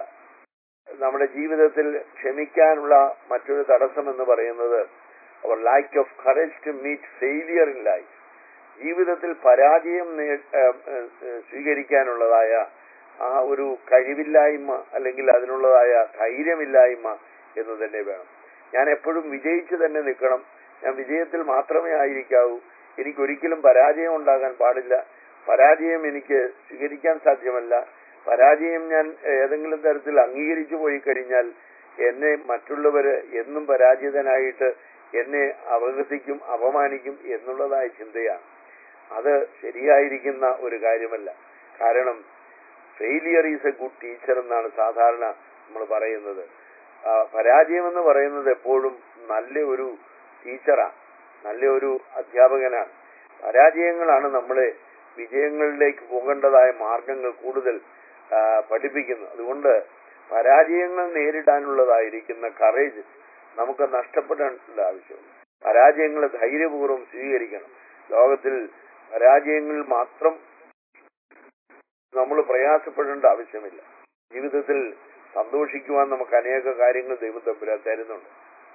നമ്മുടെ ജീവിതത്തിൽ ക്ഷമിക്കാനുള്ള മറ്റൊരു തടസ്സം എന്ന് പറയുന്നത് our lack of courage to meet failure in life ജീവിതത്തിൽ പരാജയം നേ- ആ, ആ, സ്വീകരിക്കാനുള്ളതായ ആ ഒരു കഴിവില്ലായ്മ അല്ലെങ്കിൽ അതിനുള്ളതായ ധൈര്യമില്ലായ്മ എന്ന് തന്നെ വേണം ഞാൻ എപ്പോഴും വിജയിച്ചു തന്നെ നിൽക്കണം ഞാൻ വിജയത്തിൽ മാത്രമേ ആയിരിക്കാവൂ എനിക്കൊരിക്കലും പരാജയം ഉണ്ടാകാൻ പാടില്ല പരാജയം എനിക്ക് സ്വീകരിക്കാൻ സാധ്യമല്ല പരാജയം ഞാൻ ഏതെങ്കിലും തരത്തിൽ അംഗീകരിച്ചു പോയി കഴിഞ്ഞാൽ എന്നെ മറ്റുള്ളവര് എന്നും പരാജിതനായിട്ട് എന്നെ അപകസിക്കും അപമാനിക്കും എന്നുള്ളതായ ചിന്തയാണ് അത് ശരിയായിരിക്കുന്ന ഒരു കാര്യമല്ല കാരണം failure is a good teacher എന്നാണ് സാധാരണ നമ്മൾ പറയുന്നത് ആ, പരാജയം എന്ന് പറയുന്നത് എപ്പോഴും നല്ല ഒരു ടീച്ചറാണ് നല്ല ഒരു അധ്യാപകനാണ് പരാജയങ്ങളാണ് നമ്മളെ വിജയങ്ങളിലേക്ക് പോകേണ്ടതായ മാർഗങ്ങൾ കൂടുതൽ ആ, പഠിപ്പിക്കുന്നത് അതുകൊണ്ട് പരാജയങ്ങൾ നേരിടാനുള്ളതായിരിക്കുന്ന കറേജ് നമുക്ക് നഷ്ടപ്പെടേണ്ട ആവശ്യമില്ല പരാജയങ്ങളെ ധൈര്യപൂർവ്വം സ്വീകരിക്കണം ലോകത്തിൽ പരാജയങ്ങളിൽ മാത്രം നമ്മൾ പ്രയാസപ്പെടേണ്ട ആവശ്യമില്ല ജീവിതത്തിൽ സന്തോഷിക്കുവാൻ നമുക്ക് അനേക കാര്യങ്ങൾ ദൈവം തമ്പുരാൻ തരുന്നുണ്ട്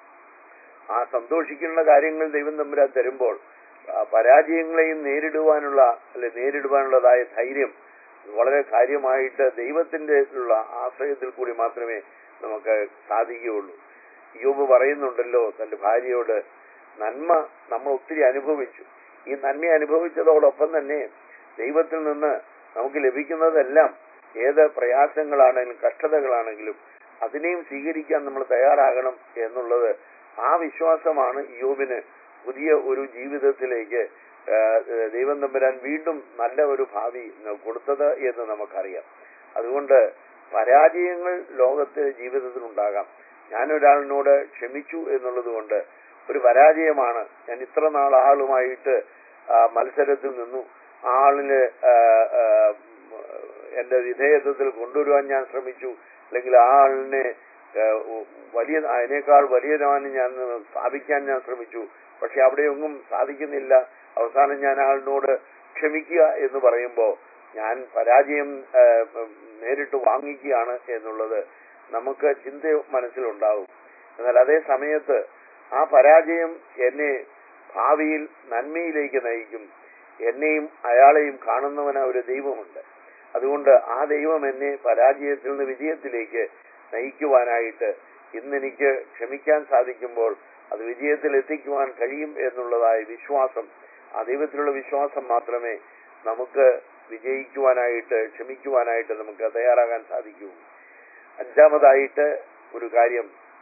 ആ സന്തോഷിക്കുന്ന കാര്യങ്ങൾ ദൈവം തമ്പുരാൻ തരുമ്പോൾ ആ പരാജയങ്ങളെയും നേരിടുവാനുള്ള അല്ലെ നേരിടുവാനുള്ളതായ ധൈര്യം വളരെ കാര്യമായിട്ട് ദൈവത്തിന്റെ ഉള്ള ആശ്രയത്തിൽ കൂടി മാത്രമേ നമുക്ക് സാധിക്കുകയുള്ളൂ യോബ് പറയുന്നുണ്ടല്ലോ തന്റെ ഭാര്യയോട് നന്മ നമ്മൾ ഒത്തിരി അനുഭവിച്ചു ഈ നന്മ അനുഭവിച്ചതോടൊപ്പം തന്നെ ദൈവത്തിൽ നിന്ന് നമുക്ക് ലഭിക്കുന്നതെല്ലാം ഏത് പ്രയാസങ്ങളാണെങ്കിലും കഷ്ടതകളാണെങ്കിലും അതിനെയും സ്വീകരിക്കാൻ നമ്മൾ തയ്യാറാകണം എന്നുള്ളത് ആ വിശ്വാസമാണ് യോബിന് പുതിയ ഒരു ജീവിതത്തിലേക്ക് ആ, ദൈവം തമ്പുരാൻ വീണ്ടും നല്ല ഒരു ഭാവി കൊടുത്തത് എന്ന് നമുക്കറിയാം അതുകൊണ്ട് പരാജയങ്ങൾ ലോകത്ത് ജീവിതത്തിൽ ഉണ്ടാകാം ഞാൻ ഒരാളിനോട് ക്ഷമിച്ചു എന്നുള്ളത് കൊണ്ട് ഒരു പരാജയമാണ് ഞാൻ ഇത്ര നാൾ ആളുമായിട്ട് ആ, മത്സരത്തിൽ നിന്നു ആ ആളിന് ആ, ആ, എന്റെ വിധേയത്വത്തിൽ കൊണ്ടുവരുവാൻ ഞാൻ ശ്രമിച്ചു അല്ലെങ്കിൽ ആ ആളിനെ ആ, വലിയ അതിനേക്കാൾ വലിയതാണ് ഞാൻ സ്ഥാപിക്കാൻ ഞാൻ ശ്രമിച്ചു പക്ഷെ അവിടെയൊന്നും സാധിക്കുന്നില്ല അവസാനം ഞാൻ ആളിനോട് ക്ഷമിക്കുക എന്ന് പറയുമ്പോൾ ഞാൻ പരാജയം ആ, നേരിട്ട് വാങ്ങിക്കുകയാണ് എന്നുള്ളത് നമുക്ക് ചിന്ത മനസ്സിലുണ്ടാവും എന്നാൽ അതേ സമയത്ത് ആ പരാജയം എന്നെ ഭാവിയിൽ നന്മയിലേക്ക് നയിക്കും എന്നെയും അയാളെയും കാണുന്നവന ഒരു ദൈവമുണ്ട് അതുകൊണ്ട് ആ ദൈവം എന്നെ പരാജയത്തിൽ നിന്ന് വിജയത്തിലേക്ക് നയിക്കുവാനായിട്ട് ഇന്നെനിക്ക് ക്ഷമിക്കാൻ സാധിക്കുമ്പോൾ അത് വിജയത്തിൽ എത്തിക്കുവാൻ കഴിയും എന്നുള്ളതായ വിശ്വാസം ആ ദൈവത്തിലുള്ള വിശ്വാസം മാത്രമേ നമുക്ക് വിജയിക്കുവാനായിട്ട് ക്ഷമിക്കുവാനായിട്ട് നമുക്ക് തയ്യാറാകാൻ സാധിക്കൂ അഞ്ചാമതായിട്ട് ഒരു കാര്യം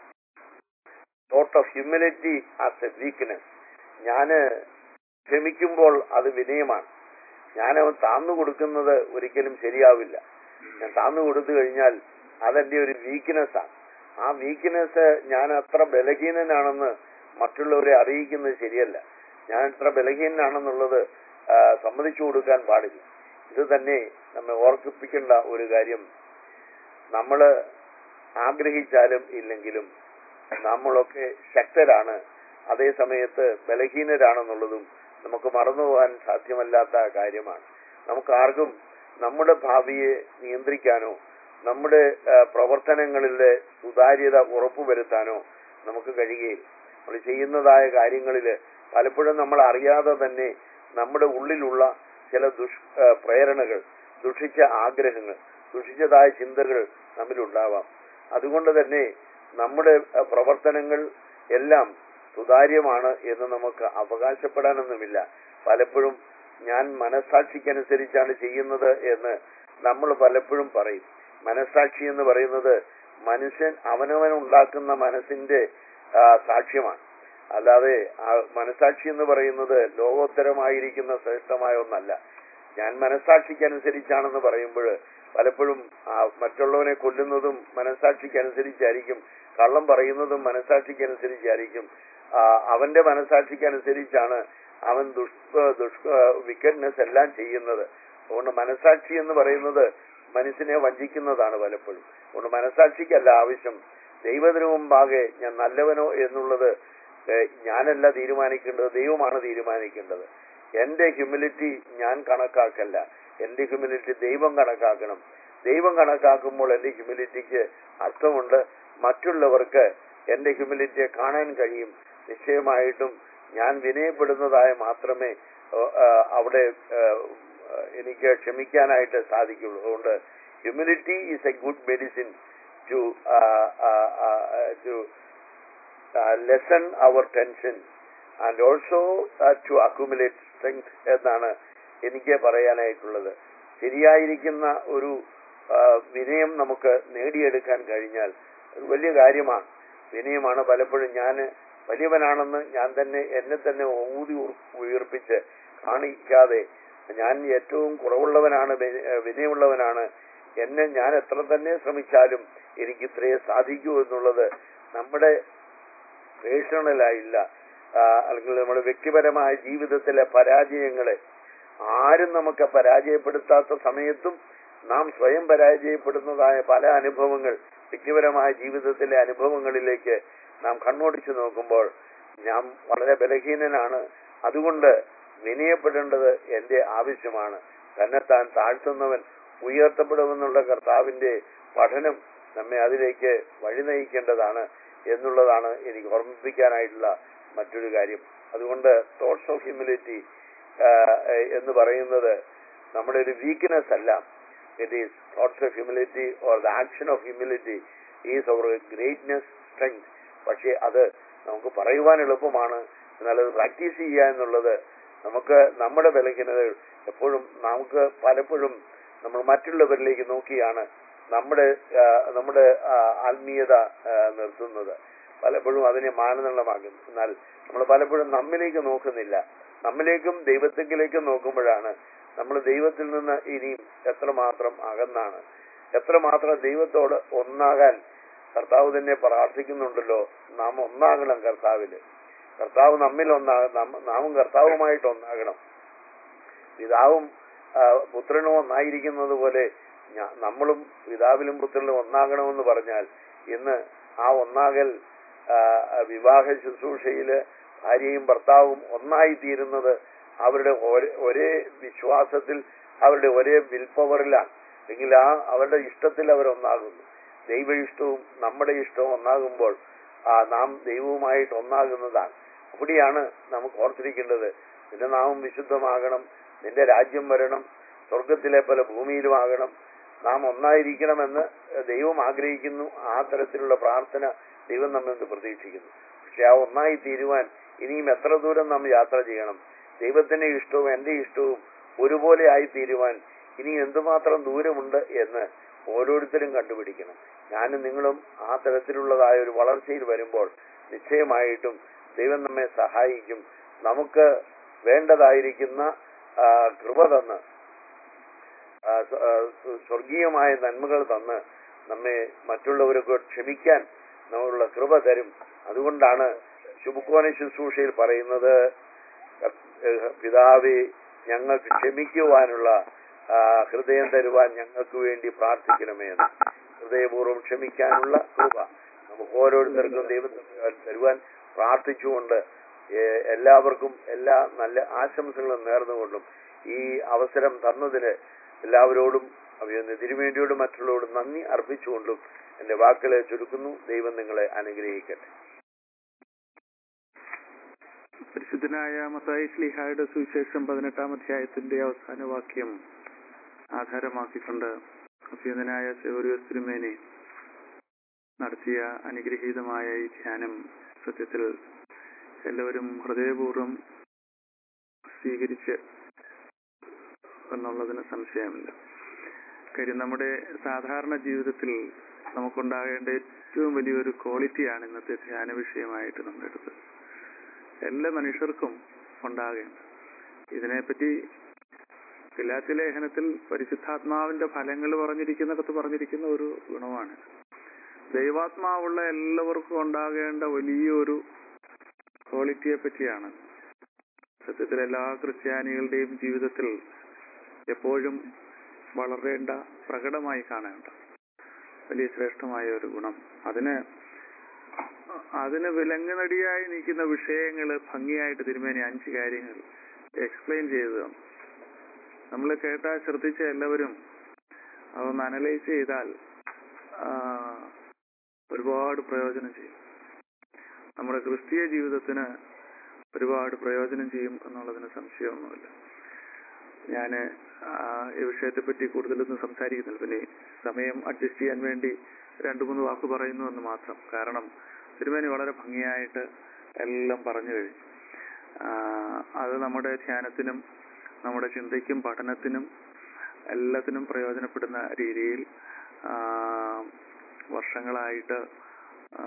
thought of humility as a weakness ഞാന് ക്ഷമിക്കുമ്പോൾ അത് വിനയമാണ് ഞാൻ അവൻ താന്നു കൊടുക്കുന്നത് ഒരിക്കലും ശരിയാവില്ല ഞാൻ താന്നു കൊടുത്തു കഴിഞ്ഞാൽ അതെന്റെ ഒരു വീക്ക്നെസ് ആണ് ആ വീക്ക്നെസ് ഞാൻ അത്ര ബലഹീനനാണെന്ന് മറ്റുള്ളവരെ അറിയിക്കുന്നത് ശരിയല്ല ഞാൻ എത്ര ബലഹീനനാണെന്നുള്ളത് ആ, സമ്മതിച്ചു കൊടുക്കാൻ പാടില്ല ഇത് തന്നെ നമ്മെ ഓർക്കിപ്പിക്കേണ്ട ഒരു കാര്യം നമ്മള് ആഗ്രഹിച്ചാലും ഇല്ലെങ്കിലും നമ്മളൊക്കെ ശക്തരാണ് അതേ സമയത്ത് ബലഹീനരാണെന്നുള്ളതും നമുക്ക് മറന്നുപോകാൻ സാധ്യമല്ലാത്ത കാര്യമാണ് നമുക്ക് ആർക്കും നമ്മുടെ ഭാവിയെ നിയന്ത്രിക്കാനോ നമ്മുടെ ആ, പ്രവർത്തനങ്ങളിലെ സുതാര്യത ഉറപ്പുവരുത്താനോ നമുക്ക് കഴിയുകയില്ല നമ്മൾ ചെയ്യുന്നതായ കാര്യങ്ങളിൽ പലപ്പോഴും നമ്മൾ അറിയാതെ തന്നെ നമ്മുടെ ഉള്ളിലുള്ള ചില ദുഷ് ആ, പ്രേരണകൾ ദുഷിച്ച ആഗ്രഹങ്ങൾ ദുഷിച്ചതായ ചിന്തകൾ നമ്മിലുണ്ടാവാം അതുകൊണ്ട് തന്നെ നമ്മുടെ ആ, പ്രവർത്തനങ്ങൾ എല്ലാം സുതാര്യമാണ് എന്ന് നമുക്ക് അവകാശപ്പെടാനൊന്നുമില്ല പലപ്പോഴും ഞാൻ മനസാക്ഷിക്കനുസരിച്ചാണ് ചെയ്യുന്നത് എന്ന് നമ്മൾ പലപ്പോഴും പറയും മനസാക്ഷി എന്ന് പറയുന്നത് മനുഷ്യൻ അവനവൻ ഉണ്ടാക്കുന്ന മനസ്സിന്റെ ആ, സാക്ഷ്യമാണ് അല്ലാതെ ആ മനസാക്ഷി എന്ന് പറയുന്നത് ലോകോത്തരമായിരിക്കുന്ന ശ്രേഷ്ഠമായ ഒന്നല്ല ഞാൻ മനസാക്ഷിക്കനുസരിച്ചാണെന്ന് പറയുമ്പോൾ പലപ്പോഴും ആ, മറ്റുള്ളവനെ കൊല്ലുന്നതും മനസാക്ഷിക്കനുസരിച്ചായിരിക്കും കള്ളം പറയുന്നതും മനസാക്ഷിക്കനുസരിച്ചായിരിക്കും ആ, അവന്റെ മനസാക്ഷിക്കനുസരിച്ചാണ് അവൻ ദുഷ്പ ദുഷ്പ വിക്കറ്റ്നെസ് എല്ലാം ചെയ്യുന്നത് അതുകൊണ്ട് മനസാക്ഷി എന്ന് പറയുന്നത് മനുഷ്യനെ വഞ്ചിക്കുന്നതാണ് പലപ്പോഴും അതുകൊണ്ട് മനസാക്ഷിക്കല്ല ആവശ്യം ദൈവത്തിനു മുമ്പാകെ ഞാൻ നല്ലവനോ എന്നുള്ളത് ഏഹ്, ഞാനല്ല തീരുമാനിക്കേണ്ടത് ദൈവമാണ് തീരുമാനിക്കേണ്ടത് എന്റെ ഹ്യൂമിലിറ്റി ഞാൻ കണക്കാക്കല്ല എന്റെ ഹ്യൂമിലിറ്റി ദൈവം കണക്കാക്കണം ദൈവം കണക്കാക്കുമ്പോൾ എന്റെ ഹ്യൂമിലിറ്റിക്ക് അർത്ഥമുണ്ട് മറ്റുള്ളവർക്ക് എന്റെ ഹ്യൂമിലിറ്റിയെ കാണാൻ കഴിയും നിശ്ചയമായിട്ടും ഞാൻ വിനയപ്പെടുന്നതായ മാത്രമേ ഏഹ്, ഏഹ്, അവിടെ ഏഹ്, എനിക്ക് ക്ഷമിക്കാനായിട്ട് സാധിക്കുള്ളൂ അതുകൊണ്ട് humility is a good medicine to to lessen our tension and also to accumulate strength എന്നാണ് എനിക്ക് പറയാനായിട്ടുള്ളത് ശരിയായിരിക്കുന്ന ഒരു ആ, വിനയം നമുക്ക് നേടിയെടുക്കാൻ കഴിഞ്ഞാൽ അത് വലിയ കാര്യമാണ് വിനയമാണ് പലപ്പോഴും ഞാൻ വലിയവനാണെന്ന് ഞാൻ തന്നെ എന്നെ തന്നെ ഊതി ഉർ- ഉയർപ്പിച്ച് കാണിക്കാതെ ഞാൻ ഏറ്റവും കുറവുള്ളവനാണ് വി- ഏ, വിനയമുള്ളവനാണ് എന്നെ ഞാൻ എത്ര തന്നെ ശ്രമിച്ചാലും എനിക്ക് ഇത്രയേ സാധിക്കൂ എന്നുള്ളത് നമ്മുടെ പേഴ്സണലായില്ല ആ, അല്ലെങ്കിൽ നമ്മുടെ വ്യക്തിപരമായ ജീവിതത്തിലെ പരാജയങ്ങളെ ആരും നമുക്ക് പരാജയപ്പെടുത്താത്ത സമയത്തും നാം സ്വയം പരാജയപ്പെടുന്നതായ പല അനുഭവങ്ങൾ വ്യക്തിപരമായ ജീവിതത്തിലെ അനുഭവങ്ങളിലേക്ക് നാം കണ്ണോടിച്ചു നോക്കുമ്പോൾ ഞാൻ വളരെ ബലഹീനനാണ് അതുകൊണ്ട് വിനയപ്പെടേണ്ടത് എന്റെ ആവശ്യമാണ് തന്നെത്താൻ താഴ്ത്തുന്നവൻ ഉയർത്തപ്പെടുമെന്നുള്ള കർത്താവിന്റെ പഠനം നമ്മെ അതിലേക്ക് വഴി നയിക്കേണ്ടതാണ് എന്നുള്ളതാണ് എനിക്ക് ഓർമ്മിപ്പിക്കാനായിട്ടുള്ള മറ്റൊരു കാര്യം അതുകൊണ്ട് തോട്ട്സ് ഓഫ് ഹ്യൂമിലിറ്റി എന്ന് പറയുന്നത് നമ്മുടെ ഒരു വീക്ക്നെസ് അല്ല it is thoughts of humility or the action of humility is our greatness strength പക്ഷേ അത് നമുക്ക് പറയുവാൻ എളുപ്പമാണ് എന്നാൽ അത് പ്രാക്ടീസ് ചെയ്യുക എന്നുള്ളത് നമുക്ക് നമ്മുടെ ബലഹീനതകൾ എപ്പോഴും നമുക്ക് പലപ്പോഴും നമ്മൾ മറ്റുള്ളവരിലേക്ക് നോക്കിയാണ് നമ്മുടെ ആ, നമ്മുടെ ആ, ആത്മീയത ആ, നിർത്തുന്നത് പലപ്പോഴും അതിനെ മാനദണ്ഡമാക്കുന്നു എന്നാൽ നമ്മൾ പലപ്പോഴും നമ്മിലേക്ക് നോക്കുന്നില്ല നമ്മിലേക്കും ദൈവത്തെങ്കിലേക്കും നോക്കുമ്പോഴാണ് നമ്മൾ ദൈവത്തിൽ നിന്ന് ഇനിയും എത്രമാത്രം അകന്നാണ് എത്രമാത്രം ദൈവത്തോട് ഒന്നാകാൻ കർത്താവ് തന്നെ പ്രാർത്ഥിക്കുന്നുണ്ടല്ലോ നാം ഒന്നാകണം കർത്താവില് കർത്താവ് നമ്മിൽ ഒന്നാകണം നാമും കർത്താവുമായിട്ട് ഒന്നാകണം പിതാവും ആ, പുത്രനും ഒന്നായിരിക്കുന്നത് പോലെ ഞാ- നമ്മളും പിതാവിലും പുത്രനിലും ഒന്നാകണമെന്ന് പറഞ്ഞാൽ ഇന്ന് ആ ഒന്നാകൽ ആ, വിവാഹ ശുശ്രൂഷയില് ഭാര്യയും ഭർത്താവും ഒന്നായി തീരുന്നത് അവരുടെ ഒരേ- ഒരേ വിശ്വാസത്തിൽ അവരുടെ ഒരേ വിൽപ്പവറിലാണ് അല്ലെങ്കിൽ ആ അവരുടെ ഇഷ്ടത്തിൽ അവരൊന്നാകുന്നു ദൈവ ഇഷ്ടവും നമ്മുടെ ഇഷ്ടവും ഒന്നാകുമ്പോൾ ആ നാം ദൈവവുമായിട്ട് ഒന്നാകുന്നതാണ് അവിടെയാണ് നമുക്ക് ഓർത്തിരിക്കേണ്ടത് നിന്റെ നാമം വിശുദ്ധമാകണം നിന്റെ രാജ്യം വരണം സ്വർഗത്തിലെ പോലെ ഭൂമിയിലുമാകണം നാം ഒന്നായിരിക്കണമെന്ന് ദൈവം ആഗ്രഹിക്കുന്നു ആ തരത്തിലുള്ള പ്രാർത്ഥന ദൈവം നമ്മിൽ നിന്ന് പ്രതീക്ഷിക്കുന്നു പക്ഷെ ആ ഒന്നായി തീരുവാൻ ഇനിയും എത്ര ദൂരം നാം യാത്ര ചെയ്യണം ദൈവത്തിന്റെ ഇഷ്ടവും എന്റെ ഇഷ്ടവും ഒരുപോലെ ആയി തീരുവാൻ ഇനി എന്തുമാത്രം ദൂരമുണ്ട് എന്ന് ഓരോരുത്തരും കണ്ടുപിടിക്കണം ഞാനും നിങ്ങളും ആ തരത്തിലുള്ളതായ ഒരു വളർച്ചയിൽ വരുമ്പോൾ നിശ്ചയമായിട്ടും ദൈവം നമ്മെ സഹായിക്കും നമുക്ക് വേണ്ടതായിരിക്കുന്ന ആ, കൃപ തന്ന് ആ, സ്വ- ആ, സ്വ- സ്വർഗീയമായ നന്മകൾ തന്ന് നമ്മെ മറ്റുള്ളവർക്ക് ക്ഷമിക്കാൻ നമ്മളുള്ള കൃപ തരും അതുകൊണ്ടാണ് ശുഭക്കോന ശുശ്രൂഷയിൽ പറയുന്നത് ഏഹ്, പിതാവേ ഞങ്ങൾക്ക് ക്ഷമിക്കുവാനുള്ള ആ, ഹൃദയം തരുവാൻ ഞങ്ങൾക്ക് വേണ്ടി പ്രാർത്ഥിക്കണമേ എന്ന് ഹൃദയപൂർവ്വം ക്ഷമിക്കാനുള്ള കൃപ നമുക്ക് ഓരോരുത്തർക്കും ദൈവത്തിന് തരുവാൻ പ്രാർത്ഥിച്ചുകൊണ്ട് ഏഹ്, എല്ലാവർക്കും എല്ലാ നല്ല ആശംസകളും നേർന്നുകൊണ്ടും ഈ അവസരം തന്നതിന് എല്ലാവരോടും അഭിനന്ദ തിരുവേണ്ടിയോടും മറ്റുള്ളവരോടും നന്ദി അർപ്പിച്ചുകൊണ്ടും എന്റെ വാക്കുകളെ ചുരുക്കുന്നു ദൈവം നിങ്ങളെ അനുഗ്രഹിക്കട്ടെ പരിശുദ്ധനായ മത്തായി ശ്ലീഹായുടെ സുവിശേഷം പതിനെട്ടാം അധ്യായത്തിന്റെ അവസാന വാക്യം ആധാരമാക്കിക്കൊണ്ട് അഭ്യുതനായ സെവറിയോസ് തിരുമേനി നടത്തിയ അനുഗ്രഹീതമായ ഈ ധ്യാനം സത്യത്തിൽ എല്ലാവരും ഹൃദയപൂർവ്വം സ്വീകരിച്ച് എന്നുള്ളതിന് സംശയമില്ല കാര്യം നമ്മുടെ സാധാരണ ജീവിതത്തിൽ നമുക്കുണ്ടാകേണ്ട ഏറ്റവും വലിയൊരു ക്വാളിറ്റിയാണ് ഇന്നത്തെ ധ്യാന വിഷയമായിട്ട് നമ്മൾ എടുത്തത് എല്ലാ മനുഷ്യർക്കും ഉണ്ടാകേണ്ട ഇതിനെപ്പറ്റി ഗലാത്തി ലേഖനത്തിൽ പരിശുദ്ധാത്മാവിന്റെ ഫലങ്ങൾ പറഞ്ഞിരിക്കുന്നിടത്ത് പറഞ്ഞിരിക്കുന്ന ഒരു ഗുണമാണ് ദൈവാത്മാവുള്ള എല്ലാവർക്കും ഉണ്ടാകേണ്ട വലിയൊരു ക്വാളിറ്റിയെ പറ്റിയാണ് സത്യത്തിൽ എല്ലാ ക്രിസ്ത്യാനികളുടെയും ജീവിതത്തിൽ എപ്പോഴും വളരേണ്ട പ്രകടമായി കാണേണ്ട വലിയ ശ്രേഷ്ഠമായ ഒരു ഗുണം അതിന് അതിന് വിലങ്ങുനടിയായി നിൽക്കുന്ന വിഷയങ്ങൾ ഭംഗിയായിട്ട് തിരുമേനി അഞ്ച് കാര്യങ്ങൾ എക്സ്പ്ലെയിൻ ചെയ്തു നമ്മൾ കേട്ടാ ശ്രദ്ധിച്ച എല്ലാവരും അതൊന്ന് അനലൈസ് ചെയ്താൽ ആ, ഒരുപാട് പ്രയോജനം ചെയ്യും നമ്മുടെ ക്രിസ്തീയ ജീവിതത്തിന് ഒരുപാട് പ്രയോജനം ചെയ്യും എന്നുള്ളതിന് സംശയമൊന്നുമില്ല ഞാൻ ഈ വിഷയത്തെ പറ്റി കൂടുതലൊന്നും സംസാരിക്കുന്നില്ല പിന്നെ സമയം അഡ്ജസ്റ്റ് ചെയ്യാൻ വേണ്ടി രണ്ടു മൂന്ന് വാക്ക് പറയുന്നു എന്ന് മാത്രം കാരണം തിരുമേനി വളരെ ഭംഗിയായിട്ട് എല്ലാം പറഞ്ഞു കഴിഞ്ഞു ആ, അത് നമ്മുടെ ധ്യാനത്തിനും നമ്മുടെ ചിന്തയ്ക്കും പഠനത്തിനും എല്ലാത്തിനും പ്രയോജനപ്പെടുന്ന രീതിയിൽ ആ, വർഷങ്ങളായിട്ട് ആ,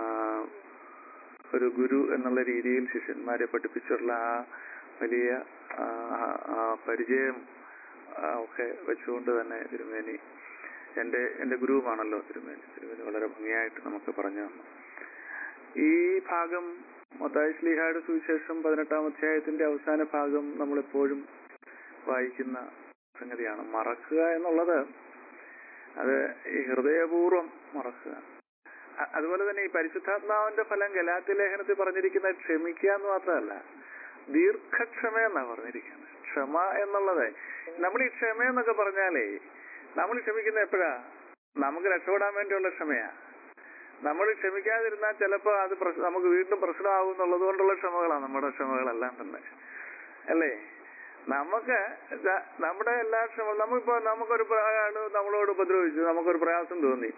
ഒരു ഗുരു എന്നുള്ള രീതിയിൽ ശിഷ്യന്മാരെ പഠിപ്പിച്ചുള്ള ആ വലിയ ആ, ആ പരിചയം ആ, ഒക്കെ വെച്ചുകൊണ്ട് തന്നെ തിരുമേനി എന്റെ എന്റെ ഗുരുവുമാണല്ലോ തിരുമേനി തിരുമേനി വളരെ ഭംഗിയായിട്ട് നമുക്ക് പറഞ്ഞു തന്നു ഈ ഭാഗം മത്തായി ശ്ലീഹായുടെ സുവിശേഷം പതിനെട്ടാം അധ്യായത്തിന്റെ അവസാന ഭാഗം നമ്മൾ എപ്പോഴും വായിക്കുന്ന സംഗതിയാണ് മറക്കുക എന്നുള്ളത് അത് ഈ ഹൃദയപൂർവ്വം മറക്കുക അ- അതുപോലെ തന്നെ ഈ പരിശുദ്ധാത്മാവിന്റെ ഫലം ഗലാത്തി ലേഖനത്തിൽ പറഞ്ഞിരിക്കുന്ന ക്ഷമിക്കുക എന്ന് മാത്രമല്ല ദീർഘക്ഷമ എന്നാ പറഞ്ഞിരിക്കുന്നത് ക്ഷമ എന്നുള്ളത് നമ്മൾ ഈ ക്ഷമ എന്നൊക്കെ പറഞ്ഞാലേ നമ്മൾ ക്ഷമിക്കുന്ന എപ്പോഴാ നമുക്ക് രക്ഷപ്പെടാൻ വേണ്ടിയുള്ള ക്ഷമയാ നമ്മൾ ക്ഷമിക്കാതിരുന്നാൽ ചിലപ്പോൾ അത് പ്രശ്നം നമുക്ക് വീണ്ടും പ്രശ്നമാകും എന്നുള്ളത് കൊണ്ടുള്ള ക്ഷമകളാണ് നമ്മുടെ ക്ഷമകളെല്ലാം തന്നെ അല്ലേ നമുക്ക് ദ- നമ്മുടെ എല്ലാ ക്ഷമ നമുക്കിപ്പോ നമുക്കൊരു പ്ര- ആള് നമ്മളോട് ഉപദ്രവിച്ചു നമുക്കൊരു പ്രയാസം തോന്നി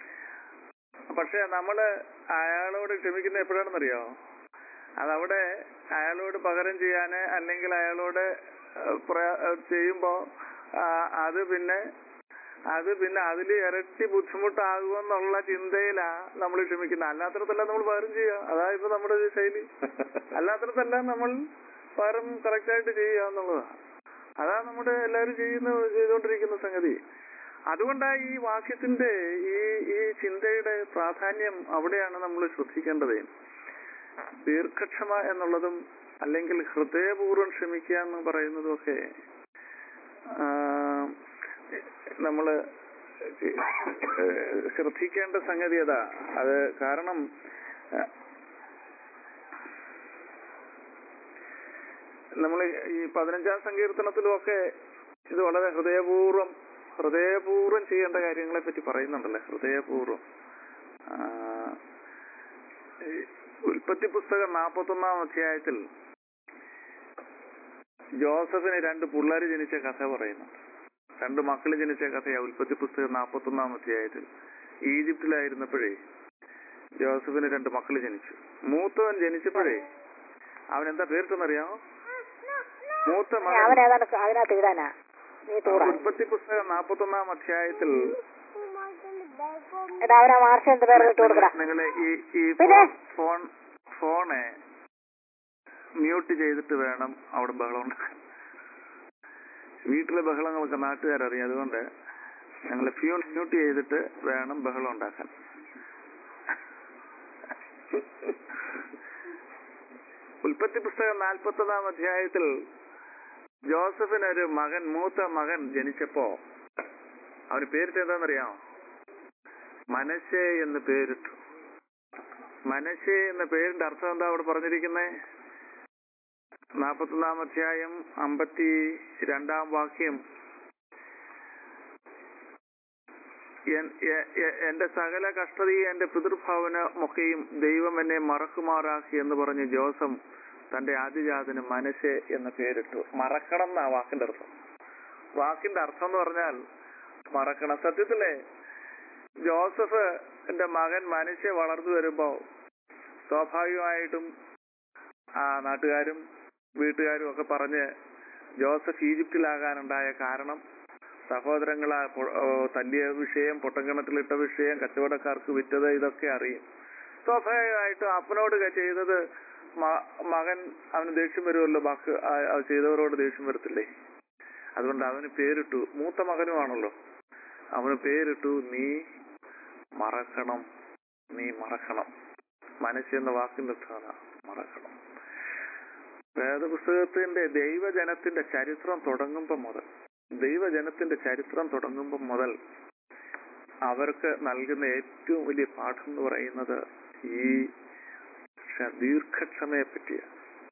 പക്ഷെ നമ്മള് അയാളോട് ക്ഷമിക്കുന്ന എപ്പോഴാണെന്നറിയോ അതവിടെ അയാളോട് പകരം ചെയ്യാന് അല്ലെങ്കിൽ അയാളോട് ഏഹ് പ്രയ- ഏഹ് ചെയ്യുമ്പോ ആ, അത് പിന്നെ അത് പിന്നെ അതിൽ ഇരട്ടി ബുദ്ധിമുട്ടാകുമെന്നുള്ള ചിന്തയിലാ നമ്മൾ ക്ഷമിക്കുന്നത് അല്ലാത്തടത്തല്ല നമ്മൾ പകരം ചെയ്യുക അതാ ഇപ്പൊ നമ്മുടെ ഒരു ശൈലി അല്ലാത്തടത്തല്ല നമ്മൾ പകരം കറക്റ്റായിട്ട് ചെയ്യുക എന്നുള്ളതാണ് അതാ നമ്മുടെ എല്ലാവരും ചെയ്യുന്ന ചെയ്തുകൊണ്ടിരിക്കുന്ന സംഗതി അതുകൊണ്ടാണ് ഈ വാക്യത്തിന്റെ ഈ ഈ ചിന്തയുടെ പ്രാധാന്യം അവിടെയാണ് നമ്മൾ ശ്രദ്ധിക്കേണ്ടത് ദീർഘക്ഷമ എന്നുള്ളതും അല്ലെങ്കിൽ ഹൃദയപൂർവ്വം ക്ഷമിക്കുക എന്ന് പറയുന്നതും ഒക്കെ നമ്മൾ ശ്രദ്ധിക്കേണ്ട സംഗതി അതാ അത് കാരണം നമ്മൾ ഈ പതിനഞ്ചാം സങ്കീർത്തനത്തിലും ഒക്കെ ഇത് വളരെ ഹൃദയപൂർവ്വം ഹൃദയപൂർവ്വം ചെയ്യേണ്ട കാര്യങ്ങളെ പറ്റി പറയുന്നുണ്ടല്ലേ ഹൃദയപൂർവ്വം ആ, ഈ ഉൽപ്പത്തി പുസ്തകം നാൽപ്പത്തൊന്നാം അധ്യായത്തിൽ ജോസഫിന് രണ്ട് പിള്ളേർ ജനിച്ച കഥ പറയുന്നുണ്ട് രണ്ട് മക്കൾ ജനിച്ച കഥയാ ഉൽപ്പത്തി പുസ്തകം നാൽപ്പത്തൊന്നാം അധ്യായത്തിൽ ഈജിപ്തിലായിരുന്നപ്പോഴേ ജോസഫിന് രണ്ട് മക്കൾ ജനിച്ചു മൂത്തവൻ ജനിച്ചപ്പോഴേ അവൻ എന്താ പേരിട്ടെന്നറിയാമോ മൂത്ത മകൻ അവൻ ഏതാണ്ട് അതിനകത്ത് ഇടാനാ നീ തൂടാ ഉൽപ്പത്തി പുസ്തകം നാൽപ്പത്തൊന്നാം അധ്യായത്തിൽ എടാ അവനാ മാർഷ എന്ത് പേര് ഇട്ട് കൊടുക്കടാ നിങ്ങളെ ഈ ഈ പിന്നെ? ഫോൺ ഫോണ് മ്യൂട്ട് ചെയ്തിട്ട് വേണം അവിടെ ബഹളം ഉണ്ടാക്കാൻ വീട്ടിലെ ബഹളങ്ങളൊക്കെ നാട്ടുകാരറിയാം അതുകൊണ്ട് ഞങ്ങൾ ഫ്യൂൺ മ്യൂട്ട് ചെയ്തിട്ട് വേണം ബഹളം ഉണ്ടാക്കാൻ ഉൽപ്പത്തി പുസ്തകം നാൽപ്പത്തൊന്നാം അധ്യായത്തിൽ ജോസഫിന് ഒരു മകൻ മൂത്ത മകൻ ജനിച്ചപ്പോ അവന് പേരിട്ട് എന്താണെന്നറിയാമോ മനശെ എന്ന് പേരിട്ടു മനശെ എന്ന പേരിന്റെ അർത്ഥം എന്താ അവിടെ പറഞ്ഞിരിക്കുന്നേ നാപ്പത്തൊന്നാം അധ്യായം അമ്പത്തി രണ്ടാം വാക്യം എൻ- എ- എ- എന്റെ സകല കഷ്ടതയും എന്റെ പിതൃഭവനമൊക്കെയും ദൈവം എന്നെ മറക്കുമാറാക്കി എന്ന് പറഞ്ഞ് ജോസം തന്റെ ആദ്യജാതന് മനസ്സ് എന്ന പേരിട്ടു മറക്കണം എന്നാ വാക്കിന്റെ അർത്ഥം വാക്കിന്റെ അർത്ഥം എന്ന് പറഞ്ഞാൽ മറക്കണം സത്യത്തിലെ ജോസഫ് എന്റെ മകൻ മനുഷ്യ വളർന്നു വരുമ്പോ സ്വാഭാവികമായിട്ടും ആ നാട്ടുകാരും വീട്ടുകാരും ഒക്കെ പറഞ്ഞ് ജോസഫ് ഈജിപ്തിലാകാനുണ്ടായ കാരണം സഹോദരങ്ങളെ പൊ- ഓ, തല്ലിയ വിഷയം പൊട്ടങ്കണത്തിലിട്ട വിഷയം കച്ചവടക്കാർക്ക് വിറ്റത് ഇതൊക്കെ അറിയും സ്വാഭാവികമായിട്ടും അപ്പനോട് ക- ചെയ്തത് മ- മകൻ അവന് ദേഷ്യം വരുമല്ലോ ബാക്കി ആ- ആ ചെയ്തവരോട് ദേഷ്യം വരത്തില്ലേ അതുകൊണ്ട് അവന് പേരിട്ടു മൂത്ത മകനുമാണല്ലോ അവന് പേരിട്ടു നീ മറക്കണം നീ മറക്കണം മനസ്സെന്ന വാക്കിന്റെ അർത്ഥമാണ് മറക്കണം വേദപുസ്തകത്തിന്റെ ദൈവജനത്തിന്റെ ചരിത്രം തുടങ്ങുമ്പോൾ മുതൽ ദൈവജനത്തിന്റെ ചരിത്രം തുടങ്ങുമ്പോൾ മുതൽ അവർക്ക് നൽകുന്ന ഏറ്റവും വലിയ പാഠം എന്ന് പറയുന്നത് ഈ ക്ഷ- ദീർഘക്ഷമയെ പറ്റിയാണ്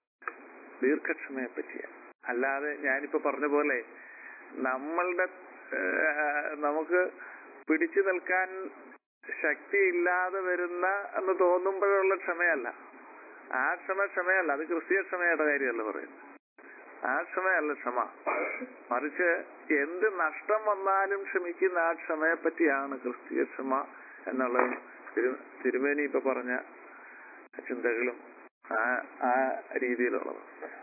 ദീർഘക്ഷമയെ പറ്റിയാണ് അല്ലാതെ ഞാനിപ്പോ പറഞ്ഞ പോലെ നമ്മളുടെ ഏഹ്, നമുക്ക് പിടിച്ചു നിൽക്കാൻ ശക്തിയില്ലാതെ വരുന്ന എന്ന് തോന്നുമ്പോഴുള്ള ക്ഷമയല്ല ആ ക്ഷമ ക്ഷമയല്ല അത് ക്രിസ്തീയ ക്ഷമയുടെ കാര്യമല്ല പറയുന്നത് ആ ക്ഷമയല്ല ക്ഷമ മറിച്ച് എന്ത് നഷ്ടം വന്നാലും ക്ഷമിക്കുന്ന ആ ക്ഷമയെ പറ്റിയാണ് ക്രിസ്തീയ ക്ഷമ എന്നുള്ളത് തിരു തിരുമേനി ഇപ്പൊ പറഞ്ഞ ചിന്തകളും ആ ആ രീതിയിലുള്ളത്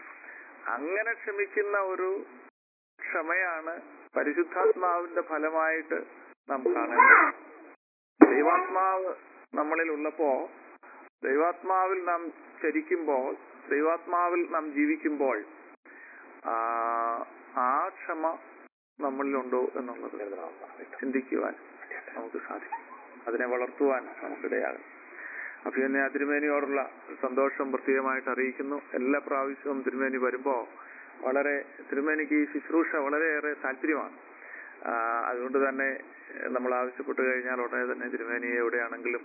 അങ്ങനെ ക്ഷമിക്കുന്ന ഒരു ക്ഷമയാണ് പരിശുദ്ധാത്മാവിന്റെ ഫലമായിട്ട് നാം കാണേണ്ടത് ദൈവാത്മാവ് നമ്മളിൽ ഉള്ളപ്പോ ദൈവാത്മാവിൽ നാം ചരിക്കുമ്പോൾ ദൈവാത്മാവിൽ നാം ജീവിക്കുമ്പോൾ ആ ആ ക്ഷമ നമ്മളിലുണ്ടോ എന്നുള്ളത് ചിന്തിക്കുവാൻ നമുക്ക് സാധിക്കും അതിനെ വളർത്തുവാൻ നമുക്കിടയാകും അപ്പൊ എന്നെ ആ തിരുമേനിയോടുള്ള സന്തോഷം പ്രത്യേകമായിട്ട് അറിയിക്കുന്നു എല്ലാ പ്രാവശ്യവും തിരുമേനി വരുമ്പോ വളരെ തിരുമേനിക്ക് ഈ ശുശ്രൂഷ വളരെയേറെ താല്പര്യമാണ് ആ, അതുകൊണ്ട് തന്നെ ഏഹ്, നമ്മൾ ആവശ്യപ്പെട്ട് കഴിഞ്ഞാൽ ഉടനെ തന്നെ തിരുമേനിയെ എവിടെയാണെങ്കിലും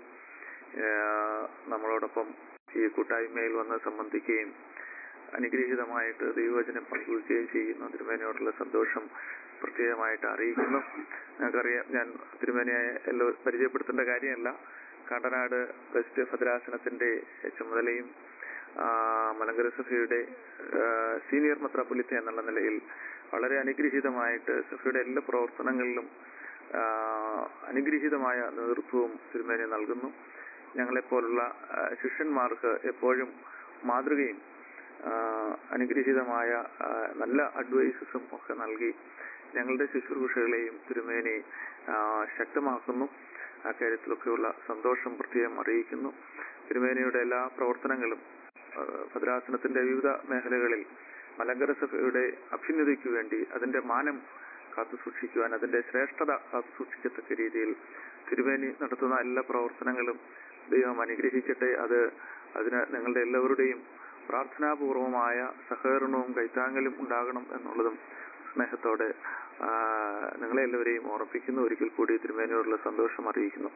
ഏഹ്, നമ്മളോടൊപ്പം ഈ കൂട്ടായ്മയിൽ വന്ന് സംബന്ധിക്കുകയും അനുഗ്രഹീതമായിട്ട് ദൈവവചനം പങ്കുവയ്ക്കുകയും ചെയ്യുന്നു തിരുമേനിയോടുള്ള സന്തോഷം പ്രത്യേകമായിട്ട് അറിയിക്കുന്നു ഞങ്ങൾക്കറിയാം ഞാൻ തിരുമേനിയെ എല്ലോ പരിചയപ്പെടുത്തേണ്ട കാര്യമല്ല കണ്ടനാട് വെസ്റ്റ് ഭദ്രാസനത്തിന്റെ ചുമതലയും ആ, മലങ്കര സഭയുടെ ആ, സീനിയർ മെത്രാപ്പൊലിത്ത എന്നുള്ള നിലയിൽ വളരെ അനുഗ്രഹീതമായിട്ട് സഭയുടെ എല്ലാ പ്രവർത്തനങ്ങളിലും ആ, അനുഗ്രഹീതമായ നേതൃത്വവും തിരുമേനി നൽകുന്നു ഞങ്ങളെപ്പോലുള്ള ആ, ശിഷ്യന്മാർക്ക് എപ്പോഴും മാതൃകയും ആ, അനുഗ്രഹീതമായ ആ, നല്ല അഡ്വൈസസും ഒക്കെ നൽകി ഞങ്ങളുടെ ശുശ്രൂഷകളെയും തിരുമേനി ആ, ശക്തമാക്കുന്നു ആ കാര്യത്തിലൊക്കെയുള്ള സന്തോഷം പ്രത്യേകം അറിയിക്കുന്നു തിരുമേനിയുടെ എല്ലാ പ്രവർത്തനങ്ങളും ആ, ഭദ്രാസനത്തിന്റെ വിവിധ മേഖലകളിൽ മലങ്കര സഭയുടെ അഭ്യുന്നതിക്ക് വേണ്ടി അതിന്റെ മാനം കാത്തു സൂക്ഷിക്കുവാൻ അതിന്റെ ശ്രേഷ്ഠത കാത്തു സൂക്ഷിക്കത്തക്ക രീതിയിൽ തിരുമേനി നടത്തുന്ന എല്ലാ പ്രവർത്തനങ്ങളും ദൈവം അനുഗ്രഹിക്കട്ടെ അത് അതിന് നിങ്ങളുടെ എല്ലാവരുടെയും പ്രാർത്ഥനാപൂർവമായ സഹകരണവും കൈത്താങ്ങലും ഉണ്ടാകണം എന്നുള്ളതും സ്നേഹത്തോടെ ആ, നിങ്ങളെ എല്ലാവരെയും ഓർമ്മിപ്പിക്കുന്നു ഒരിക്കൽ കൂടി തിരുമേനിയോടുള്ള സന്തോഷം അറിയിക്കുന്നു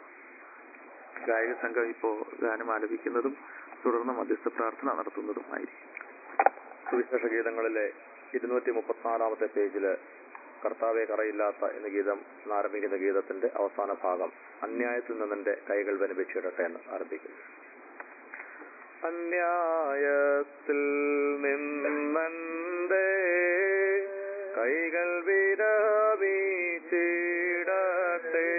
ഗായക സംഘം ഇപ്പോ ഗാനം ആലപിക്കുന്നതും തുടർന്ന് മധ്യസ്ഥ പ്രാർത്ഥന നടത്തുന്നതുമായിരിക്കും സുവിശേഷ ഗീതങ്ങളിലെ ഇരുന്നൂറ്റി മുപ്പത്തിനാലാമത്തെ പേജില് കർത്താവെ കറയില്ലാത്ത എന്ന ഗീതം ആരംഭിക്കുന്ന ഗീതത്തിന്റെ അവസാന ഭാഗം അന്യായത്തിൽ നിന്നെന്റെ കൈകൾ വനപേക്ഷിയിടട്ടെ എന്ന് ആരംഭിക്കുന്നു അന്യായത്തിൽ നിന്നെ കൈകൾ വിരവീച്ചിടട്ടെ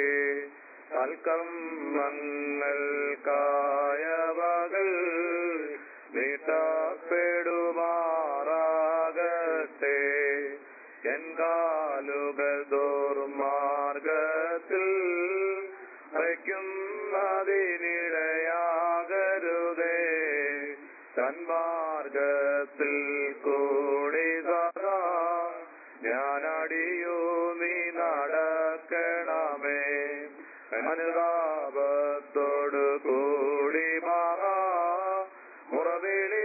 കായവകൾ നീട്ടപ്പെടുമാറാകട്ടെ എൻ കാലുകൾ ദുർമാർഗത്തിൽ വയ്ക്കുന്നതിനിടയാകരുതേ സന്മാർഗത്തിൽ കൂടി സദാ ഞാനടിയൂ നീ നടക്കണമേ അനുതാപത്തോടു കൂടി മഹാ മുറവിളി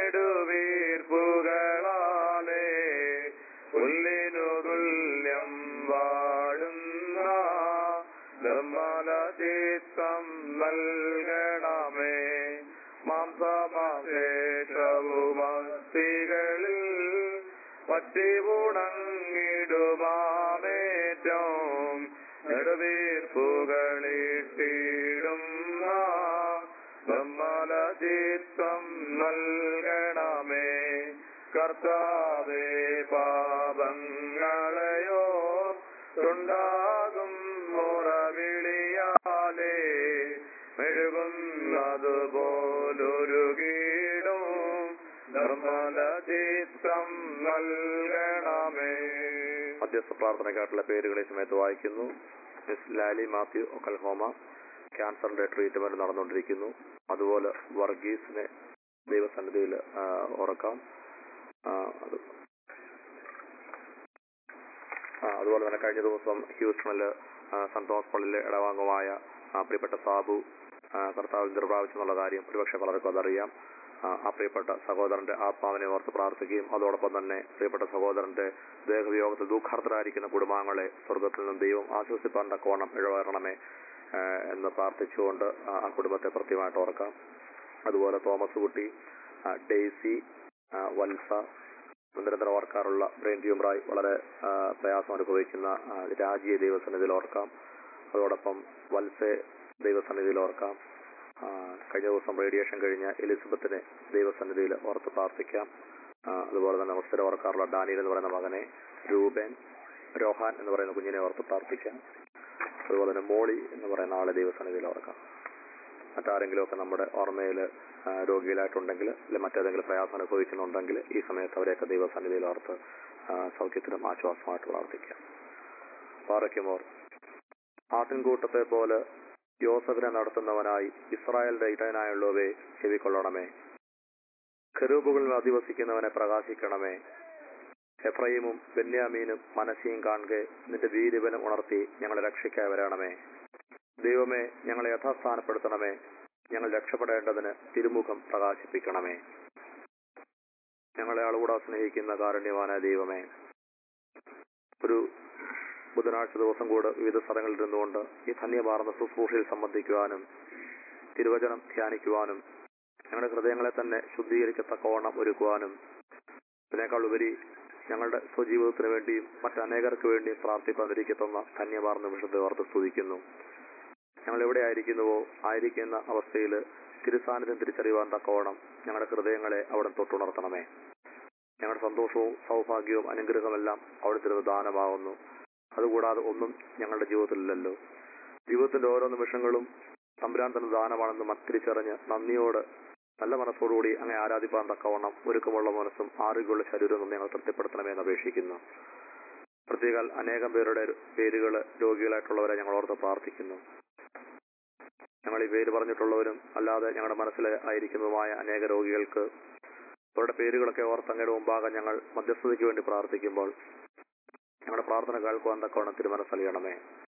നെടുവീർപ്പുകളാലേ പുല്ലിനു തുല്യം വാഴുന്ന നിർമ്മല ചിത്തം നൽകണമേ മാംസമാശേഷവുമസ്തികളിൽ പറ്റിവുണങ്ങിടുമാമേറ്റവും നെടുവീർപ്പുകളിട്ടിടുന്ന നിർമ്മല ചിത്തം നൽകണമേ കർത്താവേ പാപങ്ങളെയോ ഉണ്ടാകും മുറവിളിയാലേ മെഴുകുന്നത് പോലൊരു കീടും നിർമ്മല ചിത്രം നൽകണമേ മധ്യസ്ഥ പ്രാർത്ഥനക്കാട്ടുള്ള പേരുകളെ സമയത്ത് വായിക്കുന്നു മിസ് ലാലി മാത്യു ഒക്കൽഹോമ ക്യാൻസറിന്റെ ട്രീറ്റ്മെന്റ് നടന്നുകൊണ്ടിരിക്കുന്നു അതുപോലെ വർഗീസിനെ ദൈവസന്നിധിയിൽ ഉറക്കാം ആ, അത് ആ, അതുപോലെ തന്നെ കഴിഞ്ഞ ദിവസം ഹ്യൂസ്റ്റണില് ആ, സെന്റ് തോമസ് പള്ളിയിലെ ഇടവാംഗമായ ആ, പ്രിയപ്പെട്ട സാബു ആ, കർത്താവ് നിർപ്രാപിച്ചെന്നുള്ള കാര്യം ഒരുപക്ഷെ പലർക്കും അതറിയാം ആ, ആ പ്രിയപ്പെട്ട സഹോദരന്റെ ആത്മാവിനെ ഓർത്ത് പ്രാർത്ഥിക്കുകയും അതോടൊപ്പം തന്നെ പ്രിയപ്പെട്ട സഹോദരന്റെ ദേഹവിയോഗത്തിൽ ദുഃഖാർത്ഥരായിരിക്കുന്ന കുടുംബാംഗങ്ങളെ സ്വർഗത്തിൽ നിന്ന് ദൈവം ആശ്വസിപ്പാൻ തക്കവണ്ണം ഇഴവേറണമേ ആ, എന്ന് പ്രാർത്ഥിച്ചുകൊണ്ട് ആ ആ കുടുംബത്തെ കൃത്യമായിട്ട് ഓർക്കാം അതുപോലെ തോമസ് കുട്ടി ആ, ഡെയ്സി ആ, വത്സ നിരന്തരം ഓർക്കാറുള്ള ബ്രെയിൻ ട്യൂമറായി വളരെ ആ, പ്രയാസം അനുഭവിക്കുന്ന ആ, രാജിയെ ദൈവസന്നിധിയിൽ ഓർക്കാം അതോടൊപ്പം വത്സെ ദൈവസന്നിധിയിൽ ഓർക്കാം ആ, കഴിഞ്ഞ ദിവസം റേഡിയേഷൻ കഴിഞ്ഞ എലിസബത്തിനെ ദൈവസന്നിധിയിൽ ഓർത്ത് പ്രാർത്ഥിക്കാം ആ, അതുപോലെ തന്നെ അവസരം ഓർക്കാറുള്ള ഡാനിയൽ എന്ന് പറയുന്ന മകനെ രൂപൻ രോഹാൻ എന്ന് പറയുന്ന കുഞ്ഞിനെ ഓർത്ത് പ്രാർത്ഥിക്കാം അതുപോലെ തന്നെ മോളി എന്ന് പറയുന്ന ആളെ ദൈവസന്നിധിയിൽ ഓർക്കാം മറ്റാരെങ്കിലും ഒക്കെ നമ്മുടെ ഓർമ്മയിൽ രോഗികളായിട്ടുണ്ടെങ്കിൽ അല്ലെങ്കിൽ മറ്റേതെങ്കിലും പ്രയാസം അനുഭവിക്കുന്നുണ്ടെങ്കിൽ ഈ സമയത്ത് അവരെയൊക്കെ ദൈവസന്നിധിയിൽ ഓർത്ത് ആ, സൗഖ്യത്തിനും ആശ്വാസമായിട്ട് പ്രാർത്ഥിക്കാം പാറയ്ക്കുമോർ ആട്ടിൻകൂട്ടത്തെ പോലെ യോസഫിനെ നടത്തുന്നവനായി ഇസ്രായേലിന്റെ ഇടയനായുള്ളവയെ ചെവിക്കൊള്ളണമേ ഖരൂബുകളിൽ അധിവസിക്കുന്നവനെ പ്രകാശിക്കണമേ എഫ്രൈമും ബെന്യാമീനും മനസ്സിയും കാണുക നിന്റെ വീര്യബലം ഉണർത്തി ഞങ്ങളെ രക്ഷിക്കായി വരണമേ ദൈവമേ ഞങ്ങളെ യഥാസ്ഥാനപ്പെടുത്തണമേ ഞങ്ങൾ രക്ഷപ്പെടേണ്ടതിന് തിരുമുഖം പ്രകാശിപ്പിക്കണമേ ഞങ്ങളെ ആളുകൂടാ സ്നേഹിക്കുന്ന കാരുണ്യവാനായ ദൈവമേ ഒരു ബുധനാഴ്ച ദിവസം കൂടെ വിവിധ സ്ഥലങ്ങളിൽ ഇരുന്നുകൊണ്ട് ഈ ധന്യമാർന്ന ശുശ്രൂഷയിൽ സംബന്ധിക്കുവാനും തിരുവചനം ധ്യാനിക്കുവാനും ഞങ്ങളുടെ ഹൃദയങ്ങളെ തന്നെ ശുദ്ധീകരിക്കത്തക്കവണ്ണം ഒരുക്കുവാനും ഇതിനേക്കാൾ ഉപരി ഞങ്ങളുടെ സ്വജീവിതത്തിന് വേണ്ടിയും മറ്റനേകർക്ക് വേണ്ടിയും പ്രാർത്ഥിപ്പാതിരിക്കത്തുന്ന ധന്യമാർന്ന നിമിഷത്തെ ഓർത്ത് സ്തുതിക്കുന്നു ഞങ്ങൾ എവിടെ ആയിരിക്കുന്നുവോ ആയിരിക്കുന്ന അവസ്ഥയിൽ തിരുസാന്നിധ്യം തിരിച്ചറിയുവാൻ തക്കവണ്ണം ഞങ്ങളുടെ ഹൃദയങ്ങളെ അവിടെ തൊട്ടുണർത്തണമേ ഞങ്ങളുടെ സന്തോഷവും സൗഭാഗ്യവും അനുഗ്രഹമെല്ലാം അവിടുത്തെ ഒരു ദാനമാകുന്നു അതുകൂടാതെ ഒന്നും ഞങ്ങളുടെ ജീവിതത്തിലില്ലല്ലോ ജീവിതത്തിന്റെ ഓരോ നിമിഷങ്ങളും തമ്പുരാൻ തന്നെ ദാനമാണെന്ന് മ- തിരിച്ചറിഞ്ഞ് നന്ദിയോട് നല്ല മനസ്സോടുകൂടി അങ്ങനെ ആരാധിപ്പാൻ തക്കവണ്ണം ഒരുക്കമുള്ള മനസ്സും ആരോഗ്യമുള്ള ശരീരവും ഞങ്ങൾ തൃപ്തിപ്പെടുത്തണമെന്ന് അപേക്ഷിക്കുന്നു പ്രത്യേക അനേകം പേരുടെ പേരുകൾ രോഗികളായിട്ടുള്ളവരെ ഞങ്ങൾ ഓർത്ത് പ്രാർത്ഥിക്കുന്നു ഞങ്ങൾ ഈ പേര് പറഞ്ഞിട്ടുള്ളവരും അല്ലാതെ ഞങ്ങളുടെ മനസ്സിൽ ആയിരിക്കുന്നതുമായ അനേക രോഗികൾക്ക് അവരുടെ പേരുകളൊക്കെ ഓർത്ത് അങ്ങയുടെ മുമ്പാകെ ഞങ്ങൾ മധ്യസ്ഥതയ്ക്ക് വേണ്ടി പ്രാർത്ഥിക്കുമ്പോൾ ഞങ്ങളുടെ പ്രാർത്ഥന കേൾക്കുവാൻ തക്കവണ്ണം തിരുമനസ്സലിയണമേ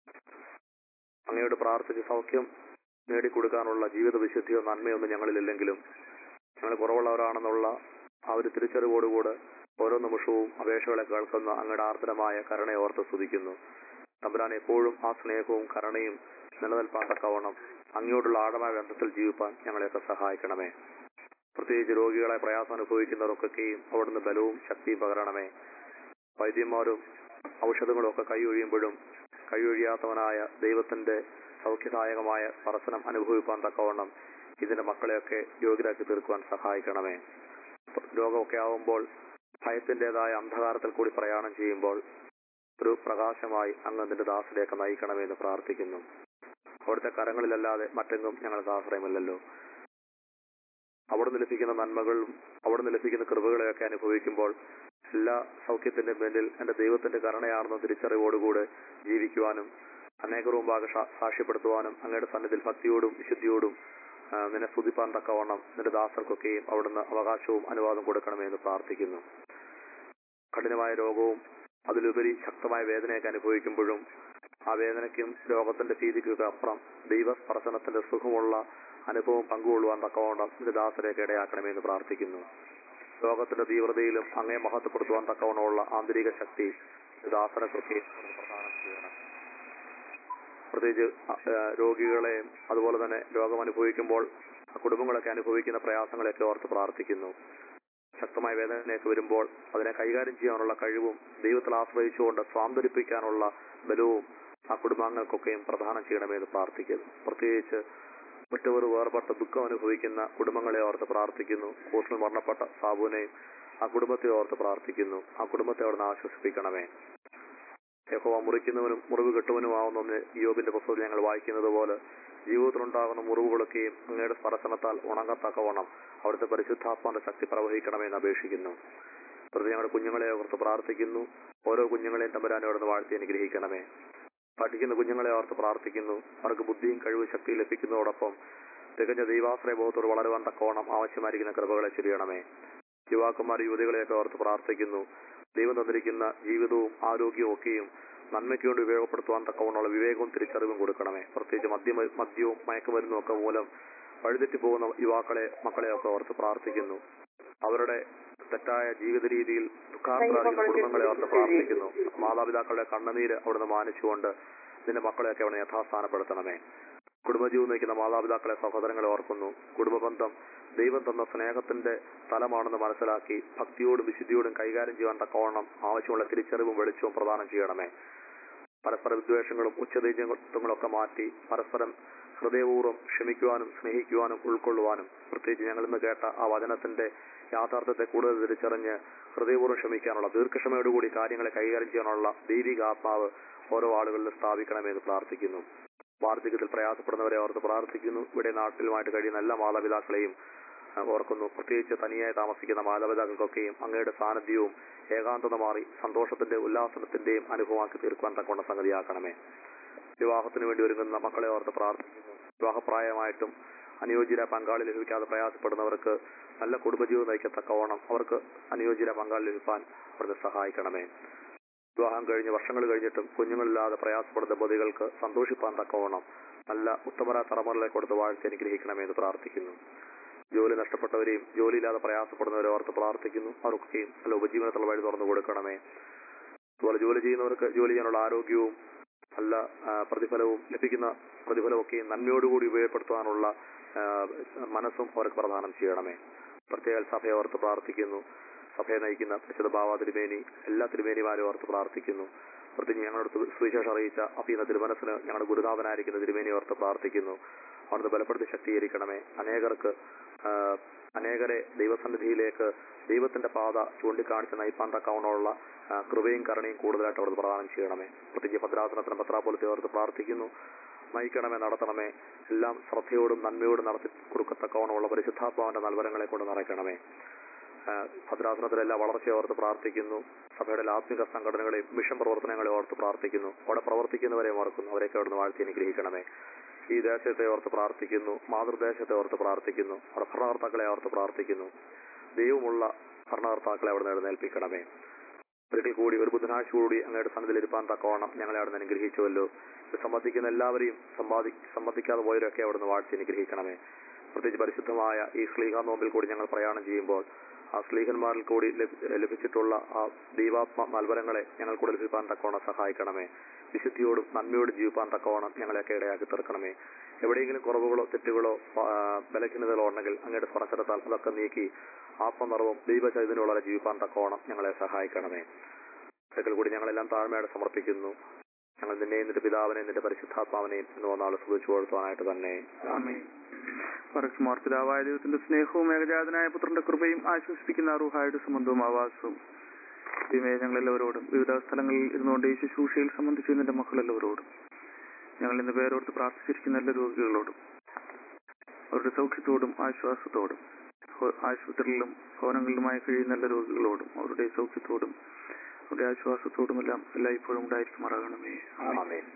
അങ്ങയോട് പ്രാർത്ഥിച്ച് സൗഖ്യം നേടിക്കൊടുക്കാനുള്ള ജീവിത വിശുദ്ധിയോ നന്മയൊന്നും ഞങ്ങളിലില്ലെങ്കിലും ഞങ്ങൾ കുറവുള്ളവരാണെന്നുള്ള ആ ഒരു തിരിച്ചറിവോടുകൂടെ ഓരോ നിമിഷവും അപേക്ഷകളെ കേൾക്കുന്ന അങ്ങയുടെ ആർദ്രമായ കരുണയെ ഓർത്ത് സ്തുതിക്കുന്നു തമ്പുരാൻ എപ്പോഴും ആ സ്നേഹവും കരുണയും നിലനിൽപ്പാൻ തക്കവണ്ണം അങ്ങയോടുള്ള ആഴമായ ബന്ധത്തിൽ ജീവിപ്പാൻ ഞങ്ങളെയൊക്കെ സഹായിക്കണമേ പ്രത്യേകിച്ച് രോഗികളെ പ്രയാസം അനുഭവിക്കുന്നവർക്കൊക്കെയും അവിടുന്ന് ബലവും ശക്തിയും പകരണമേ വൈദ്യന്മാരും ഔഷധങ്ങളും ഒക്കെ കൈയൊഴിയുമ്പോഴും കൈയൊഴിയാത്തവനായ ദൈവത്തിന്റെ സൗഖ്യദായകമായ സ്പർശനം അനുഭവിപ്പാൻ തക്കവണ്ണം ഇതിന്റെ മക്കളെയൊക്കെ യോഗ്യരാക്കി തീർക്കുവാൻ സഹായിക്കണമേ രോഗമൊക്കെ ആവുമ്പോൾ ഭയത്തിന്റേതായ അന്ധകാരത്തിൽ കൂടി പ്രയാണം ചെയ്യുമ്പോൾ ഒരു പ്രകാശമായി അങ്ങ് നിന്റെ ദാസിലേക്ക് നയിക്കണമെന്ന് പ്രാർത്ഥിക്കുന്നു അവിടുത്തെ കരങ്ങളിലല്ലാതെ മറ്റെങ്ങും ഞങ്ങൾക്ക് ആശ്രയമില്ലല്ലോ അവിടെ ലഭിക്കുന്ന നന്മകളും അവിടെ ലഭിക്കുന്ന കൃപകളെയൊക്കെ അനുഭവിക്കുമ്പോൾ എല്ലാ സൗഖ്യത്തിന്റെ മേലിൽ എന്റെ ദൈവത്തിന്റെ കരുണയാണെന്ന തിരിച്ചറിവോടുകൂടെ ജീവിക്കുവാനും അനേകർ മുമ്പാകെ സാ- സാക്ഷ്യപ്പെടുത്തുവാനും അങ്ങയുടെ സന്നിധിയിൽ ഭക്തിയോടും വിശുദ്ധിയോടും ആ, നിന്നെ സ്തുതിപ്പാൻ തക്കവണ്ണം നിന്റെ ദാസർക്കൊക്കെയും അവിടുന്ന് അവകാശവും അനുവാദം കൊടുക്കണമെന്ന് പ്രാർത്ഥിക്കുന്നു കഠിനമായ രോഗവും അതിലുപരി ശക്തമായ വേദനയൊക്കെ അനുഭവിക്കുമ്പോഴും ആ വേദനയ്ക്കും രോഗത്തിന്റെ ഭീതിക്കൊക്കെ അപ്പുറം ദൈവസ്പർശനത്തിന്റെ സുഖമുള്ള അനുഭവം പങ്കുകൊള്ളുവാൻ തക്കവണ്ണം നിന്റെ ദാസരെയൊക്കെ ഇടയാക്കണമെന്ന് പ്രാർത്ഥിക്കുന്നു രോഗത്തിന്റെ തീവ്രതയിലും അങ്ങേ മഹത്വപ്പെടുത്തുവാൻ തക്കവണ്ണമുള്ള ആന്തരിക ശക്തി ദാസനക്കൊക്കെ പ്രദാനം ചെയ്യണം പ്രത്യേകിച്ച് അ- ആ, രോഗികളെ അതുപോലെ തന്നെ രോഗം അനുഭവിക്കുമ്പോൾ ആ കുടുംബങ്ങളൊക്കെ അനുഭവിക്കുന്ന പ്രയാസങ്ങളെയൊക്കെ ഓർത്ത് പ്രാർത്ഥിക്കുന്നു ശക്തമായ വേദനയൊക്കെ വരുമ്പോൾ അതിനെ കൈകാര്യം ചെയ്യാനുള്ള കഴിവും ദൈവത്തിൽ ആശ്രയിച്ചുകൊണ്ട് സ്വാന്തരിപ്പിക്കാനുള്ള ബലവും ആ കുടുംബാംഗങ്ങൾക്കൊക്കെയും പ്രദാനം ചെയ്യണമെന്ന് പ്രാർത്ഥിക്കുന്നു പ്രത്യേകിച്ച് മറ്റൊരു വേർപെട്ട ദുഃഖം അനുഭവിക്കുന്ന കുടുംബങ്ങളെ ഓർത്ത് പ്രാർത്ഥിക്കുന്നു കൂട്ടിൽ മരണപ്പെട്ട സാബുവിനെയും ആ കുടുംബത്തെ ഓർത്ത് പ്രാർത്ഥിക്കുന്നു ആ കുടുംബത്തെ അവിടുന്ന് ആശ്വസിപ്പിക്കണമേ യഹോവ മുറിക്കുന്നവനും മുറിവ് കെട്ടുവനുമാവുന്ന യോബിന്റെ പുസ്തകത്തിൽ ഞങ്ങൾ വായിക്കുന്നത് പോലെ ജീവിതത്തിലുണ്ടാകുന്ന മുറിവുകളൊക്കെയും അങ്ങയുടെ സ്പർശനത്താൽ ഉണങ്ങത്തക്കവണ്ണം അവിടുത്തെ പരിശുദ്ധാത്മാന്റെ ശക്തി പ്രവഹിക്കണമെന്ന് അപേക്ഷിക്കുന്നു പ്രതി ഞങ്ങളുടെ കുഞ്ഞുങ്ങളെ ഓർത്ത് പ്രാർത്ഥിക്കുന്നു ഓരോ കുഞ്ഞുങ്ങളെയും തമ്പരാനെ അവിടുന്ന് വാഴ്ത്തി അനുഗ്രഹിക്കണമേ പഠിക്കുന്ന കുഞ്ഞുങ്ങളെ ഓർത്ത് പ്രാർത്ഥിക്കുന്നു അവർക്ക് ബുദ്ധിയും കഴിവ് ശക്തിയും ലഭിക്കുന്നതോടൊപ്പം തികഞ്ഞ ദൈവാശ്രയ ബോധത്തോട് വളരുവാൻ തക്കവണ്ണം ആവശ്യമായിരിക്കുന്ന കൃപകളെ ചൊരിയണമേ യുവാക്കന്മാർ യുവതികളെയൊക്കെ ഓർത്ത് പ്രാർത്ഥിക്കുന്നു ദൈവം തന്നിരിക്കുന്ന ജീവിതവും ആരോഗ്യവും ഒക്കെയും നന്മയ്ക്ക് വേണ്ടി ഉപയോഗപ്പെടുത്തുവാൻ തക്കവണ്ണമുള്ള വിവേകവും തിരിച്ചറിവും കൊടുക്കണമേ പ്രത്യേകിച്ച് മദ്യ മദ്യവും മയക്കുമരുന്നും ഒക്കെ മൂലം വഴിതെറ്റി പോകുന്ന യുവാക്കളെ മക്കളെയൊക്കെ ഓർത്ത് പ്രാർത്ഥിക്കുന്നു അവരുടെ തെറ്റായ ജീവിത രീതിയിൽ ദുഃഖാന്തരാധിക്കുന്ന കുടുംബങ്ങളെ ഓർത്ത് പ്രാർത്ഥിക്കുന്നു മാതാപിതാക്കളുടെ കണ്ണുനീര് അവിടുന്ന് മാനിച്ചുകൊണ്ട് നിന്റെ മക്കളെയൊക്കെ അവിടെ യഥാസ്ഥാനപ്പെടുത്തണമേ കുടുംബജീവൻ നയിക്കുന്ന മാതാപിതാക്കളെ സഹോദരങ്ങളെ ഓർക്കുന്നു കുടുംബബന്ധം ദൈവം തന്ന സ്നേഹത്തിന്റെ തലമാണെന്ന് മനസ്സിലാക്കി ഭക്തിയോടും വിശുദ്ധിയോടും കൈകാര്യം ചെയ്യാൻ തക്കവണ്ണം ആവശ്യമുള്ള തിരിച്ചറിവും വെളിച്ചവും പ്രദാനം ചെയ്യണമേ പരസ്പര വിദ്വേഷങ്ങളും ഉച്ചതീജ്യത്വങ്ങളൊക്കെ മാറ്റി പരസ്പരം ഹൃദയപൂർവ്വം ക്ഷമിക്കുവാനും സ്നേഹിക്കുവാനും ഉൾക്കൊള്ളുവാനും പ്രത്യേകിച്ച് ഞങ്ങൾ ഇന്ന് കേട്ട ആ വചനത്തിന്റെ യാഥാർത്ഥ്യത്തെ കൂടുതൽ തിരിച്ചറിഞ്ഞ് ഹൃദയപൂർവ്വം ക്ഷമിക്കാനുള്ള ദീർഘക്ഷമയോടുകൂടി കാര്യങ്ങളെ കൈകാര്യം ചെയ്യാനുള്ള ദൈവിക ആത്മാവ് ഓരോ ആളുകളിൽ സ്ഥാപിക്കണമെന്ന് പ്രാർത്ഥിക്കുന്നു വാർദ്ധക്യത്തിൽ പ്രയാസപ്പെടുന്നവരെ ഓർത്ത് പ്രാർത്ഥിക്കുന്നു ഇവിടെ നാട്ടിലുമായിട്ട് കഴിയുന്ന എല്ലാ മാതാപിതാക്കളെയും ആ, ഓർക്കുന്നു പ്രത്യേകിച്ച് തനിയായി താമസിക്കുന്ന മാതാപിതാക്കൾക്കൊക്കെയും അങ്ങയുടെ സാന്നിധ്യവും ഏകാന്തത മാറി സന്തോഷത്തിന്റെ ഉല്ലാസത്തിന്റെയും അനുഭവമാക്കി തീർക്കുവാൻ തക്കൊണ്ട സംഗതിയാക്കണമേ വിവാഹത്തിന് വേണ്ടി ഒരുങ്ങുന്ന മക്കളെ ഓർത്ത് പ്രാർത്ഥിക്കുന്നു വിവാഹപ്രായമായിട്ടും അനുയോജ്യര പങ്കാളി ലഭിക്കാതെ പ്രയാസപ്പെടുന്നവർക്ക് നല്ല കുടുംബജീവിതം നയിക്കത്തക്കവണ്ണം അവർക്ക് അനുയോജ്യര പങ്കാളി ലഭിക്കാൻ അവിടുന്ന് സഹായിക്കണമേ വിവാഹം കഴിഞ്ഞ് വർഷങ്ങൾ കഴിഞ്ഞിട്ടും കുഞ്ഞുങ്ങളില്ലാതെ പ്രയാസപ്പെടുന്ന ദമ്പതികൾക്ക് സന്തോഷിപ്പാൻ തക്കവണ്ണം നല്ല ഉത്തമര തലമുറകളെ കൊടുത്ത് വാഴ്ച അനുഗ്രഹിക്കണമെന്ന് പ്രാർത്ഥിക്കുന്നു ജോലി നഷ്ടപ്പെട്ടവരെയും ജോലിയില്ലാതെ പ്രയാസപ്പെടുന്നവരെ ഓർത്ത് പ്രാർത്ഥിക്കുന്നു അവർക്കൊക്കെയും നല്ല ഉപജീവനത്തിലുള്ള വഴി തുറന്നു കൊടുക്കണമേ അതുപോലെ ജോലി ചെയ്യുന്നവർക്ക് ജോലി ചെയ്യാനുള്ള ആരോഗ്യവും നല്ല ആ, പ്രതിഫലവും ലഭിക്കുന്ന പ്രതിഫലമൊക്കെയും നന്മയോടുകൂടി ഉപയോഗപ്പെടുത്താനുള്ള ആ, മനസ്സും അവർക്ക് പ്രദാനം ചെയ്യണമേ പ്രത്യേക സഭയെ ഓർത്ത് പ്രാർത്ഥിക്കുന്നു സഭയെ നയിക്കുന്ന പരിശുദ്ധ ബാവ തിരുമേനി എല്ലാ തിരുമേനിമാരും ഓർത്ത് പ്രാർത്ഥിക്കുന്നു പ്രത്യേകിച്ച് ഞങ്ങളടുത്ത് സുവിശേഷം അറിയിച്ച അപ്പീന തിരുമനസ്സിന് ഞങ്ങളുടെ ഗുരുനാഥനായിരിക്കുന്ന തിരുമേനി ഓർത്ത് പ്രാർത്ഥിക്കുന്നു അവിടുന്ന് ബലപ്പെടുത്തി ശക്തീകരിക്കണമേ അനേകർക്ക് ആ, അനേകരെ ദൈവസന്നിധിയിലേക്ക് ദൈവത്തിന്റെ പാത ചൂണ്ടിക്കാണിച്ച് നയിപ്പാൻ തക്കവണ്ണമുള്ള ആ, കൃപയും കരുണയും കൂടുതലായിട്ട് അവിടുന്ന് പ്രദാനം ചെയ്യണമേ പ്രത്യേകിച്ച് ഭദ്രാസനത്തിന് പത്രാപോലത്തെ ഓർത്ത് പ്രാർത്ഥിക്കുന്നു നയിക്കണമേ നടത്തണമേ എല്ലാം ശ്രദ്ധയോടും നന്മയോടും നടത്തി കൊടുക്കത്തക്കവണ്ണമുള്ള പരിശുദ്ധാത്മാവിന്റെ നൽവരങ്ങളെ കൊണ്ട് നിറയ്ക്കണമേ ആ, ഭദ്രാസനത്തിലെ എല്ലാ വളർച്ചയെ ഓർത്ത് പ്രാർത്ഥിക്കുന്നു സഭയുടെ ആത്മിക സംഘടനകളെയും മിഷൻ പ്രവർത്തനങ്ങളെ ഓർത്ത് പ്രാർത്ഥിക്കുന്നു അവിടെ പ്രവർത്തിക്കുന്നവരെ ഓർക്കുന്നു അവരെയൊക്കെ അവിടുന്ന് വാഴ്ത്തി അനുഗ്രഹിക്കണമേ ഈ ദേശത്തെ ഓർത്ത് പ്രാർത്ഥിക്കുന്നു മാതൃദേശത്തെ ഓർത്ത് പ്രാർത്ഥിക്കുന്നു അവിടെ ഭരണകർത്താക്കളെ ഓർത്ത് പ്രാർത്ഥിക്കുന്നു ദൈവമുള്ള ഭരണകർത്താക്കളെ അവിടെ എഴുന്നേൽപ്പിക്കണമേ ഒരിക്കൽ കൂടി ഒരു ബുധനാഴ്ച കൂടി അങ്ങയുടെ സന്നിധിയിൽ ഇരുപ്പാൻ തക്കവണ്ണം ഞങ്ങളെ അവിടെ നിന്ന് അനുഗ്രഹിച്ചുവല്ലോ ഇത് സംബന്ധിക്കുന്ന എല്ലാവരെയും സമ്പാദി സംബന്ധിക്കാതെ പോയവരൊക്കെ അവിടുന്ന് വാഴ്ച അനുഗ്രഹിക്കണമേ പ്രത്യേകിച്ച് പരിശുദ്ധമായ ഈ സ്ലീഹ നോമ്പിൽ കൂടി ഞങ്ങൾ പ്രയാണം ചെയ്യുമ്പോൾ ആ സ്ലീഹന്മാരിൽ കൂടി ലഭി- ലഭിച്ചിട്ടുള്ള ആ ദൈവാത്മ നൽവരങ്ങളെ ഞങ്ങൾ കൂടെ ലഭിക്കാൻ തക്കവണ്ണം സഹായിക്കണമേ വിശുദ്ധിയോടും നന്മയോടും ജീവിപ്പാൻ തക്കവണ്ണം ഞങ്ങളെയൊക്കെ ഇടയാക്കി തീർക്കണമേ എവിടെയെങ്കിലും കുറവുകളോ തെറ്റുകളോ ആ, ബലഹീനതകളോ ഉണ്ടെങ്കിൽ അങ്ങയുടെ സ്പർശനത്താൽ അതൊക്കെ നീക്കി ആത്മനിർവം ദൈവചൈതന്യമുള്ള ജീവിപ്പാൻ തക്കവണ്ണം ഞങ്ങളെ സഹായിക്കണമേ ഒരിക്കൽ കൂടി ഞങ്ങളെല്ലാം താഴ്മയോടെ സമർപ്പിക്കുന്നു ഞങ്ങൾ നിന്നെയും നിന്റെ പിതാവിനെയും നിന്റെ പരിശുദ്ധാത്മാവിനെയും ഇന്ന് വന്നാൾ സ്തുതിച്ചു കൊടുത്താനായിട്ട് തന്നെ ആമേൻ പരസ്മാർ പിതാവായ ദൈവത്തിന്റെ സ്നേഹവും ഏകജാതനായ പുത്രന്റെ കൃപയും ആശ്വസിപ്പിക്കുന്ന അറുഹായുടെ സംബന്ധവും ആവാസവും ദൈവമേ ഞങ്ങളെല്ലാവരോടും വിവിധ സ്ഥലങ്ങളിൽ ഇരുന്നുകൊണ്ട് ഈ ശുശ്രൂഷയിൽ സംബന്ധിച്ച് നിന്റെ മക്കളെല്ലാവരോടും ഞങ്ങൾ ഇന്ന് പേരോർത്ത് പ്രാർത്ഥിച്ചിരിക്കുന്ന എല്ലാ രോഗികളോടും അവരുടെ സൗഖ്യത്തോടും ആശ്വാസത്തോടും ഹോ- ആശുപത്രികളിലും ഭവനങ്ങളിലുമായി കഴിയുന്ന എല്ലാ രോഗികളോടും അവരുടെ സൗഖ്യത്തോടും അവരുടെ ആശ്വാസത്തോടുമെല്ലാം എല്ലായ്പ്പോഴും ഉണ്ടായിരിക്കുമാറാകണമേ ആമേൻ. ആമേൻ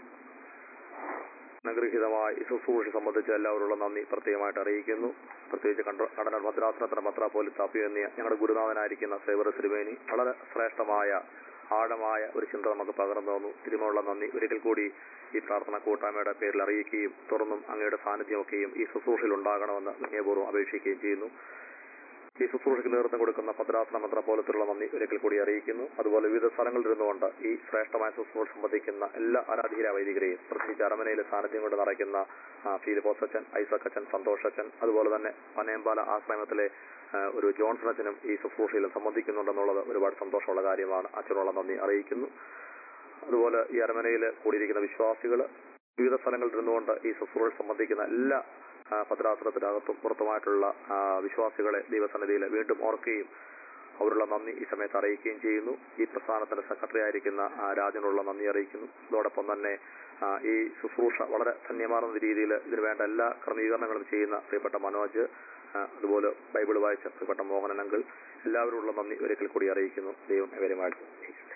അനുഗ്രഹീതമായ ഈ ശുശ്രൂഷ സംബന്ധിച്ച് എല്ലാവരുള്ള നന്ദി പ്രത്യേകമായിട്ട് അറിയിക്കുന്നു പ്രത്യേകിച്ച് കണ്ട- കടന ഭദ്രാസനത്തിന് പത്രാപോലിസ് അപ്പി എന്നിയ ഞങ്ങളുടെ ഗുരുനാഥനായിരിക്കുന്ന സേവർ തിരുമേനി വളരെ ശ്രേഷ്ഠമായ ആഴമായ ഒരു ചിന്ത നമുക്ക് പകർന്നു തന്നു ഇതിനുള്ള നന്ദി ഒരിക്കൽ കൂടി ഈ പ്രാർത്ഥന കൂട്ടായ്മയുടെ പേരിൽ അറിയിക്കുകയും തുറന്നും അങ്ങയുടെ സാന്നിധ്യമൊക്കെയും ഈ ശുശ്രൂഷയിൽ ഉണ്ടാകണമെന്ന് വിനയപൂർവ്വം അപേക്ഷിക്കുകയും ചെയ്യുന്നു ഈ ശുശ്രൂഷയ്ക്ക് നേതൃത്വം കൊടുക്കുന്ന ഭദ്രാസന മന്ത്ര പോലത്തുള്ള നന്ദി ഒരിക്കൽ കൂടി അറിയിക്കുന്നു അതുപോലെ വിവിധ സ്ഥലങ്ങളിൽ ഇരുന്നുകൊണ്ട് ഈ ശ്രേഷ്ഠമായ ശുശ്രൂഷ സംബന്ധിക്കുന്ന എല്ലാ ആരാധീര വൈദികരെയും പ്രത്യേകിച്ച് അരമനയിലെ സാന്നിധ്യം കൊണ്ട് നിറയ്ക്കുന്ന ആ, ഫിലിപ്പോസ് അച്ഛൻ ഐസക് അച്ഛൻ സന്തോഷ് അച്ഛൻ അതുപോലെ തന്നെ പനയമ്പാല ആശ്രമത്തിലെ ആ, ഒരു ജോൺസൺ അച്ഛനും ഈ ശുശ്രൂഷയിൽ സംബന്ധിക്കുന്നുണ്ടെന്നുള്ളത് ഒരുപാട് സന്തോഷമുള്ള കാര്യമാണ് അച്ഛനുള്ള നന്ദി അറിയിക്കുന്നു അതുപോലെ ഈ അരമനയിൽ കൂടിയിരിക്കുന്ന വിശ്വാസികൾ വിവിധ സ്ഥലങ്ങളിൽ ഇരുന്നുകൊണ്ട് ഈ ശുശ്രൂഷ സംബന്ധിക്കുന്ന എല്ലാ ആ, ഭദ്രാസനത്തിനകത്തും പുറത്തുമായിട്ടുള്ള ആ, വിശ്വാസികളെ ദൈവസന്നിധിയിൽ വീണ്ടും ഓർക്കുകയും അവരുള്ള നന്ദി ഈ സമയത്ത് അറിയിക്കുകയും ചെയ്യുന്നു ഈ പ്രസ്ഥാനത്തിന്റെ സെക്രട്ടറി ആയിരിക്കുന്ന ആ, രാജനുള്ള നന്ദി അറിയിക്കുന്നു അതോടൊപ്പം തന്നെ ആ, ഈ ശുശ്രൂഷ വളരെ ധന്യമാർന്ന രീതിയിൽ ഇതിനു വേണ്ട എല്ലാ ക്രമീകരണങ്ങളും ചെയ്യുന്ന പ്രിയപ്പെട്ട മനോജ് ആ, അതുപോലെ ബൈബിൾ വായിച്ച പ്രിയപ്പെട്ട മോഹനൻ അങ്കിൾ എല്ലാവരോടുള്ള നന്ദി ഒരിക്കൽ കൂടി അറിയിക്കുന്നു ദൈവം ഇവരെ വാഴ്ത്തുന്നു